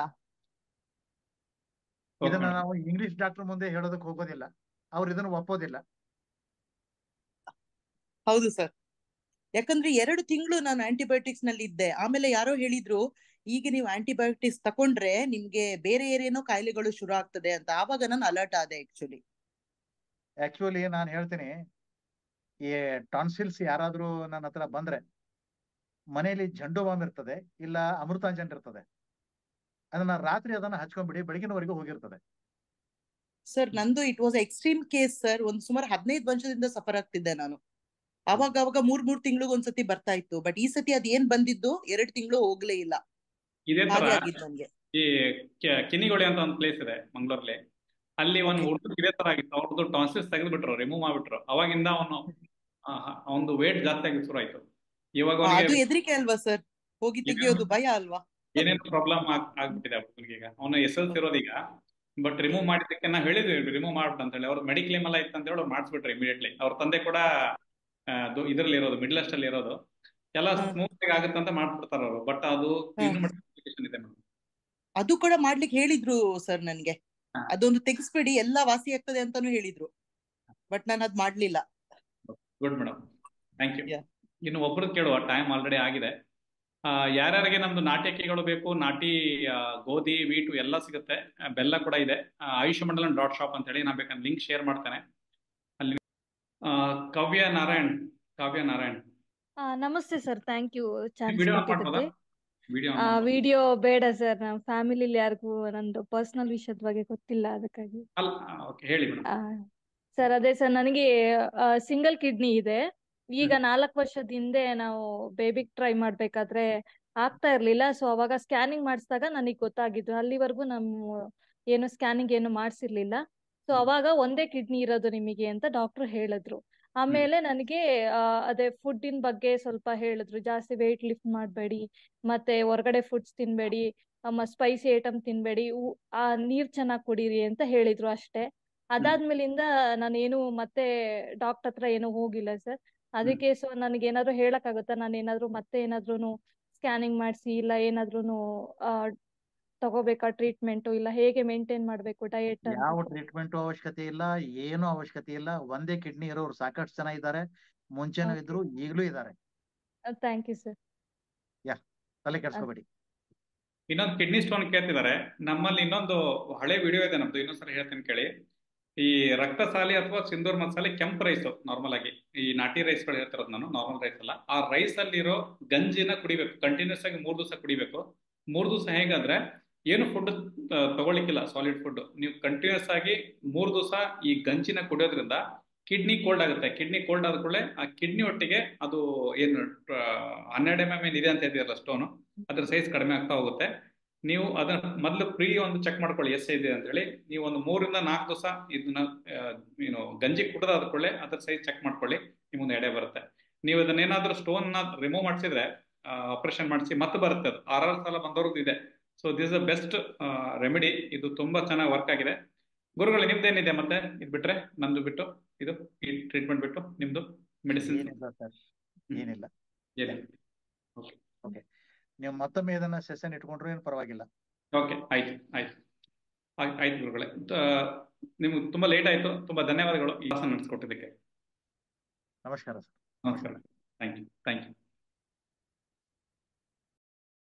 ಓಕೆ ಇದನ್ನ ಮೇಡಮ್ ನಾವು ಇಂಗ್ಲಿಷ್ ಡಾಕ್ಟರ್ ಮುಂದೆ ಹೇಳೋದಕ್ಕೆ ಹೋಗೋದಿಲ್ಲ ಅವ್ರು ಇದನ್ನ ಒಪ್ಪೋದಿಲ್ಲ ಹೌದು ಸರ್ ಯಾಕಂದ್ರೆ ಎರಡು ತಿಂಗಳು ನಾನು ಆಂಟಿಬಯೋಟಿಕ್ಸ್ ನಲ್ಲಿ ಇದ್ದೆ ಆಮೇಲೆ ಯಾರೋ ಹೇಳಿದ್ರು ಈಗ ನೀವು ಆಂಟಿಬಯೋಟಿಕ್ಸ್ ತಕೊಂಡ್ರೆ ನಿಮ್ಗೆ ಬೇರೆ ಏನೇನೋ ಕಾಯಿಲೆಗಳು ಶುರು ಆಗ್ತದೆ ಅಂತ ಆವಾಗ ನಾನು ಅಲರ್ಟ್ ಆದೆ ಆಕ್ಚುಲಿ ಆಕ್ಚುಲಿ ನಾನು ಹೇಳ್ತೀನಿ ಈ ಟಾನ್ಸಿಲ್ಸ್ ಯಾರಾದ್ರೂ ನನ್ನ ಹತ್ರ ಬಂದ್ರೆ ಮನೆಯಲ್ಲಿ ಜಂಡು ಬಾಂಬ್ ಇರ್ತದೆ ಇಲ್ಲ ಅಮೃತಾಂಜನ್ ಇರ್ತದೆ ಅದನ್ನ ರಾತ್ರಿ ಅದನ್ನ ಹಚ್ಕೊಂಡ್ಬಿಡಿ ಬೆಳಗಿನವರೆಗೂ ಹೋಗಿರ್ತದೆ ಸರ್ ನಂದು it was extreme case sir ಒಂದ್ ಸುಮಾರು ಹದಿನೈದು ವರ್ಷದಿಂದ ಸಫರ್ ಆಗ್ತಿದ್ದೆ ನಾನು ಅವಾಗ ಅವಾಗ ಮೂರ್ ಮೂರ್ ತಿಂಗಳಿಗೆ ಒಂದ್ಸತಿ ಬರ್ತಾ ಇತ್ತು ಬಟ್ ಈ ಸತಿ ಅದ್ ಏನ್ ಬಂದಿದ್ದು ಎರಡ್ ತಿಂಗಳು ಹೋಗ್ಲೇ ಇಲ್ಲ ಇದೇ ತರ ಹಾಗೆ ಆಗಿದ್ದು ನನ್ಗೆ ಈ ಕೆ- ಕಿನಿಗೋಳಿ ಅಂತ ಒಂದು ಪ್ಲೇಸ್ ಇದೆ ಮಂಗಳೂರಲ್ಲಿ ಅಲ್ಲಿ ಒಂದು Okay. ಹುಡುಗ ಇದೇ ತರ ಆಗಿತ್ತು ಅವ್ರದ್ದು ಟಾನ್ಸಿಲ್ಸ್ ತೆಗೆದ್ಬಿಟ್ರು ರಿಮೂವ್ ಮಾಡ್ಬಿಟ್ರು ಅವಾಗಿಂದ ಅವನು ಅವನು ವೇಟ್ ಜಾಸ್ತಿ ಆಗಿ ಶುರು ಆಯ್ತು ಇವಾಗ ಆ, ಅದು ಅವನಿಗೆ ಹೆದರಿಕೆ ಅಲ್ವಾ ಸರ್ ಹೋಗಿ ತೆಗಿಯೋದು ಭಯ ಅಲ್ವಾ ಏನೇನು ಪ್ರಾಬ್ಲಮ್ ಆಗ್ಬಿಟ್ಟಿದೆ ಅವ್ನಿಗೆ ಈಗ ಅವನು ಎಸ್ ಎಲ್ ಇರೋದೀಗ ಬಟ್ ರಿಮೂವ್ ಮಾಡಿದ್ದಕ್ಕೆ ನಾವು ಹೇಳಿದ್ವಿ ರಿಮೂವ್ ಮಾಡ್ಬಿಟ್ಟು ಅಂತ ಹೇಳಿ ಅವ್ರು ಮೆಡಿಕ್ಲೇಮ್ ಎಲ್ಲ ಇತ್ತು ಅಂತ ಹೇಳಿ ಅವ್ರು ಮಾಡಿಸ್ಬಿಟ್ರು ಇಮಿಡಿಯೇಟ್ಲಿ ಅವ್ರ ತಂದೆ ಕೂಡ ಆ, ಅದು ಇದ್ರಲ್ಲಿ ಇರೋದು ಮಿಡ್ಲ್ ಅಸ್ಟ್ ಅಲ್ಲಿ ಇರೋದು ಎಲ್ಲ ಹಾ. ಸ್ಮೂತ್ ಆಗಿ ಆಗುತ್ತೆ ಅಂತ ಮಾಡ್ಬಿಡ್ತಾರ ಅವರು ಬಟ್ ಅದು ಹಾ. ಇನ್ನು ಮಟ್ಟಿಗೆ ಇದೆ ಮೇಡಮ್ ಅದು ಕೂಡ ಮಾಡ್ಲಿಕ್ಕೆ ಹೇಳಿದ್ರು ಸರ್ ನನ್ಗೆ ಹಾ. ಅದೊಂದು ತೆಗಿಸ್ಬೇಡಿ ಎಲ್ಲಾ ವಾಸಿ ಆಗ್ತದೆ ಅಂತಾನು ಹೇಳಿದ್ರು ಬಟ್ ನಾನು ಅದ್ ಮಾಡ್ಲಿಲ್ಲ good madam thank you Yeah. ಇನ್ನು ಒಬ್ರು ಕೇಳುವ ಟೈಮ್ ಆಲ್ರೆಡಿ ಆಗಿದೆ ಆ, ಯಾರ್ಯಾರಿಗೆ ನಮ್ದು ನಾಟಿ ಅಕ್ಕಿಗಳು ಬೇಕು ನಾಟಿ ಆ, ಗೋಧಿ ವೀಟು ಎಲ್ಲ ಸಿಗುತ್ತೆ ಆ, ಬೆಲ್ಲ ಕೂಡ ಇದೆ ಆ, ಆಯುಷ್ ಮಂಡಲಂ ಡಾಟ್ ಶಾಪ್ ಅಂತ ಹೇಳಿ ನಾನು ಬೇಕಾದ್ರೆ ಲಿಂಕ್ ಶೇರ್ ಮಾಡ್ತೇನೆ ಅಲ್ಲಿ ಆ, ಕಾವ್ಯ ನಾರಾಯಣ್ ಕಾವ್ಯ ನಾರಾಯಣ್ ಆ, ನಮಸ್ತೆ sir thank you chance video on ಕೊಟ್ಟಿದ್ದಕ್ಕೆ ಮಾಡ್ಬೋದಾ ವಿಡಿಯೋ ಆ ವಿಡಿಯೋ ಬೇಡ ಸರ್ ನಮ್ಮ ಫ್ಯಾಮಿಲಿಲಿ ಯಾರಿಗೂ ನಂದು ಪರ್ಸನಲ್ ವಿಷಯದ ಬಗ್ಗೆ ಗೊತ್ತಿಲ್ಲ ಅದಕ್ಕಾಗಿ ಅಲ್ಲ ಓಕೆ ಹೇಳಿ ಮೇಡಮ್ ಆ ಸರ್ ಅದೇ ಸರ್ ನನಗೆ ಸಿಂಗಲ್ ಕಿಡ್ನಿ ಇದೆ ಈಗ ನಾಲ್ಕು ವರ್ಷದ ಹಿಂದೆ ನಾವು ಬೇಬಿಗ್ ಟ್ರೈ ಮಾಡ್ಬೇಕಾದ್ರೆ ಆಗ್ತಾ ಇರ್ಲಿಲ್ಲ ಸೊ ಅವಾಗ ಸ್ಕ್ಯಾನಿಂಗ್ ಮಾಡಿಸಿದಾಗ ನನಗೆ ಗೊತ್ತಾಗಿದ್ದು ಅಲ್ಲಿವರೆಗೂ ನಮ್ಮ ಏನು ಸ್ಕ್ಯಾನಿಂಗ್ ಏನು ಮಾಡಿಸಿರ್ಲಿಲ್ಲ ಸೊ ಅವಾಗ ಒಂದೇ ಕಿಡ್ನಿ ಇರೋದು ನಿಮಗೆ ಅಂತ ಡಾಕ್ಟರ್ ಹೇಳಿದ್ರು ಆಮೇಲೆ ನನಗೆ ಆ, ಅದೇ ಫುಡ್ಡಿನ ಬಗ್ಗೆ ಸ್ವಲ್ಪ ಹೇಳಿದ್ರು ಜಾಸ್ತಿ ವೆಯ್ಟ್ ಲಿಫ್ಟ್ ಮಾಡಬೇಡಿ ಮತ್ತೆ ಹೊರಗಡೆ ಫುಡ್ಸ್ ತಿನ್ಬೇಡಿ ಸ್ಪೈಸಿ ಐಟಮ್ ತಿನ್ಬೇಡಿ ಊ- ಆ ನೀರ್ ಚೆನ್ನಾಗಿ ಕುಡೀರಿ ಅಂತ ಹೇಳಿದ್ರು ಅಷ್ಟೇ ಅದಾದ್ಮೇಲಿಂದ ನಾನೇನು ಮತ್ತೆ ಡಾಕ್ಟರ್ ಹತ್ರ ಏನೂ ಹೋಗಿಲ್ಲ ಸರ್ ಅದಕ್ಕೆ ಸೊ ನನಗೆ ಏನಾದ್ರು ಹೇಳಕ್ಕಾಗುತ್ತಾ ನಾನು ಏನಾದ್ರು ಮತ್ತೆ ಏನಾದ್ರೂ ಸ್ಕ್ಯಾನಿಂಗ್ ಮಾಡಿಸಿ ಇಲ್ಲ ಏನಾದ್ರೂ ತಗೋಬೇಕಾ ಟ್ರೀಟ್ಮೆಂಟ್ ಇಲ್ಲ ಹೇಗೆ ಮೇಂಟೈನ್ ಮಾಡ್ಬೇಕು ಡಯಟ್ ಯಾವ ಟ್ರೀಟ್ಮೆಂಟ್ ಅವಶ್ಯಕತೆ ಇಲ್ಲ ಏನು ಅವಶ್ಯಕತೆ ಇಲ್ಲ ಒಂದೇ ಕಿಡ್ನಿ ಇರೋರು ಸಾಕಷ್ಟು ಜನ ಇದ್ದಾರೆ ಮುಂಚೆನೂ Okay. ಇದ್ರು ಈಗಲೂ ಇದ್ದಾರೆ ಥ್ಯಾಂಕ್ ಯು ಸರ್ ಯಾ ತಲೆ ಕೆಡ್ಸ್ಕೋಬೇಡಿ ಇನ್ನೊಂದು ಕಿಡ್ನಿ ಸ್ಟೋನ್ ಕೇಳ್ತಿದ್ದಾರೆ ನಮ್ಮಲ್ಲಿ ಇನ್ನೊಂದು ಹಳೆ ವಿಡಿಯೋ ಇದೆ ನಮ್ದು ಇನ್ನೊಂದ್ಸರಿ ಹೇಳ್ತೀನಿ ಕೇಳಿ ಈ ರಕ್ತಸಾಲಿ ಅಥವಾ ಸಿಂಧೂರ್ ಮಸಾಲೆ ಕೆಂಪು ರೈಸ್ ನಾರ್ಮಲ್ ಆಗಿ ಈ ನಾಟಿ ರೈಸ್ಗಳು ಹೇಳ್ತಿರೋದು ನಾನು ನಾರ್ಮಲ್ ರೈಸ್ ಅಲ್ಲ ಆ ರೈಸ್ ಅಲ್ಲಿರೋ ಗಂಜಿನ ಕುಡಿಬೇಕು ಕಂಟಿನ್ಯೂಸ್ ಆಗಿ ಮೂರ್ ದಿವಸ ಕುಡಿಬೇಕು ಮೂರ್ ದಿವಸ ಹೇಗಾದ್ರೆ ಏನು ಫುಡ್ ತಗೊಳ್ಳಿಕ್ಕಿಲ್ಲ ಸಾಲಿಡ್ ಫುಡ್ ನೀವು ಕಂಟಿನ್ಯೂಸ್ ಆಗಿ ಮೂರ್ ದಿವಸ ಈ ಗಂಜಿನ ಕುಡಿಯೋದ್ರಿಂದ ಕಿಡ್ನಿ ಕೋಲ್ಡ್ ಆಗುತ್ತೆ ಕಿಡ್ನಿ ಕೋಲ್ಡ್ ಆದ ಕೂಡಲೇ ಆ ಕಿಡ್ನಿ ಒಟ್ಟಿಗೆ ಅದು ಏನು ಆ, ಹನ್ನೆರಡು ಎಮ್ ಎಮ್ ಏನ್ ಇದೆ ಅಂತ ಇದೆಯಲ್ಲ ಸ್ಟೋನು ಅದ್ರ ಸೈಜ್ ಕಡಿಮೆ ಆಗ್ತಾ ಹೋಗುತ್ತೆ ನೀವು ಅದನ್ನ ಮೊದಲು ಪ್ರೀ ಒಂದು ಚೆಕ್ ಮಾಡ್ಕೊಳ್ಳಿ ಎಷ್ಟು ಇದೆ ಅಂತ ಹೇಳಿ ನೀವು ಒಂದು ಮೂರಿಂದ ನಾಲ್ಕು ದಿವಸ ಇದನ್ನ ಏನು ಗಂಜಿ ಕುಡಿದಾದ ಕೂಡಲೇ ಅದ್ರ ಸೈಜ್ ಚೆಕ್ ಮಾಡ್ಕೊಳ್ಳಿ ನಿಮ್ಮೊಂದು ಎಡೆ ಬರುತ್ತೆ ನೀವು ಇದನ್ನೇನಾದ್ರೂ ಸ್ಟೋನ್ ನ ರಿಮೂವ್ ಮಾಡಿಸಿದ್ರೆ ಆಪರೇಷನ್ ಮಾಡಿಸಿ ಮತ್ತೆ ಬರುತ್ತೆ ಅದು ಆರಾರು ಸಲ ಬಂದವ್ರದ್ದು ಇದೆ so this the best remedy ಇದು ತುಂಬಾ ಚೆನ್ನಾಗಿ ವರ್ಕ್ ಆಗಿದೆ ಗುರುಗಳು ನಿಮ್ದೇನಿದೆ ಮತ್ತೆ ಇದು ಬಿಟ್ರೆ ನಂದು ಬಿಟ್ಟು ಇದು ಈ ಟ್ರೀಟ್ಮೆಂಟ್ ಬಿಟ್ಟು ನಿಮ್ದು ಮೆಡಿಸಿನ್ ಏನಿಲ್ಲ ಸರ್ ಏನಿಲ್ಲ ಏನಿಲ್ಲ ಓಕೆ ಓಕೆ ನೀವು ಮತ್ತೊಮ್ಮೆ ಇದನ್ನ ಸೆಷನ್ ಇಟ್ಕೊಂಡ್ರು ಏನು ಪರವಾಗಿಲ್ಲ ಓಕೆ ಆಯ್ತು ಆಯ್ತು ಆಯ್- ಆಯ್ತು ಗುರುಗಳೇ ತ- ನಿಮ್ಗೆ ತುಂಬಾ ಲೇಟ್ ಆಯ್ತು ತುಂಬಾ ಧನ್ಯವಾದಗಳು ಈ ಕ್ಲಾಸ್ ನಡೆಸ್ಕೊಟ್ಟಿದ್ದಕ್ಕೆ ನಮಸ್ಕಾರ ಸರ್ ನಮಸ್ಕಾರ ಥ್ಯಾಂಕ್ ಯು ಥ್ಯಾಂಕ್ ಯು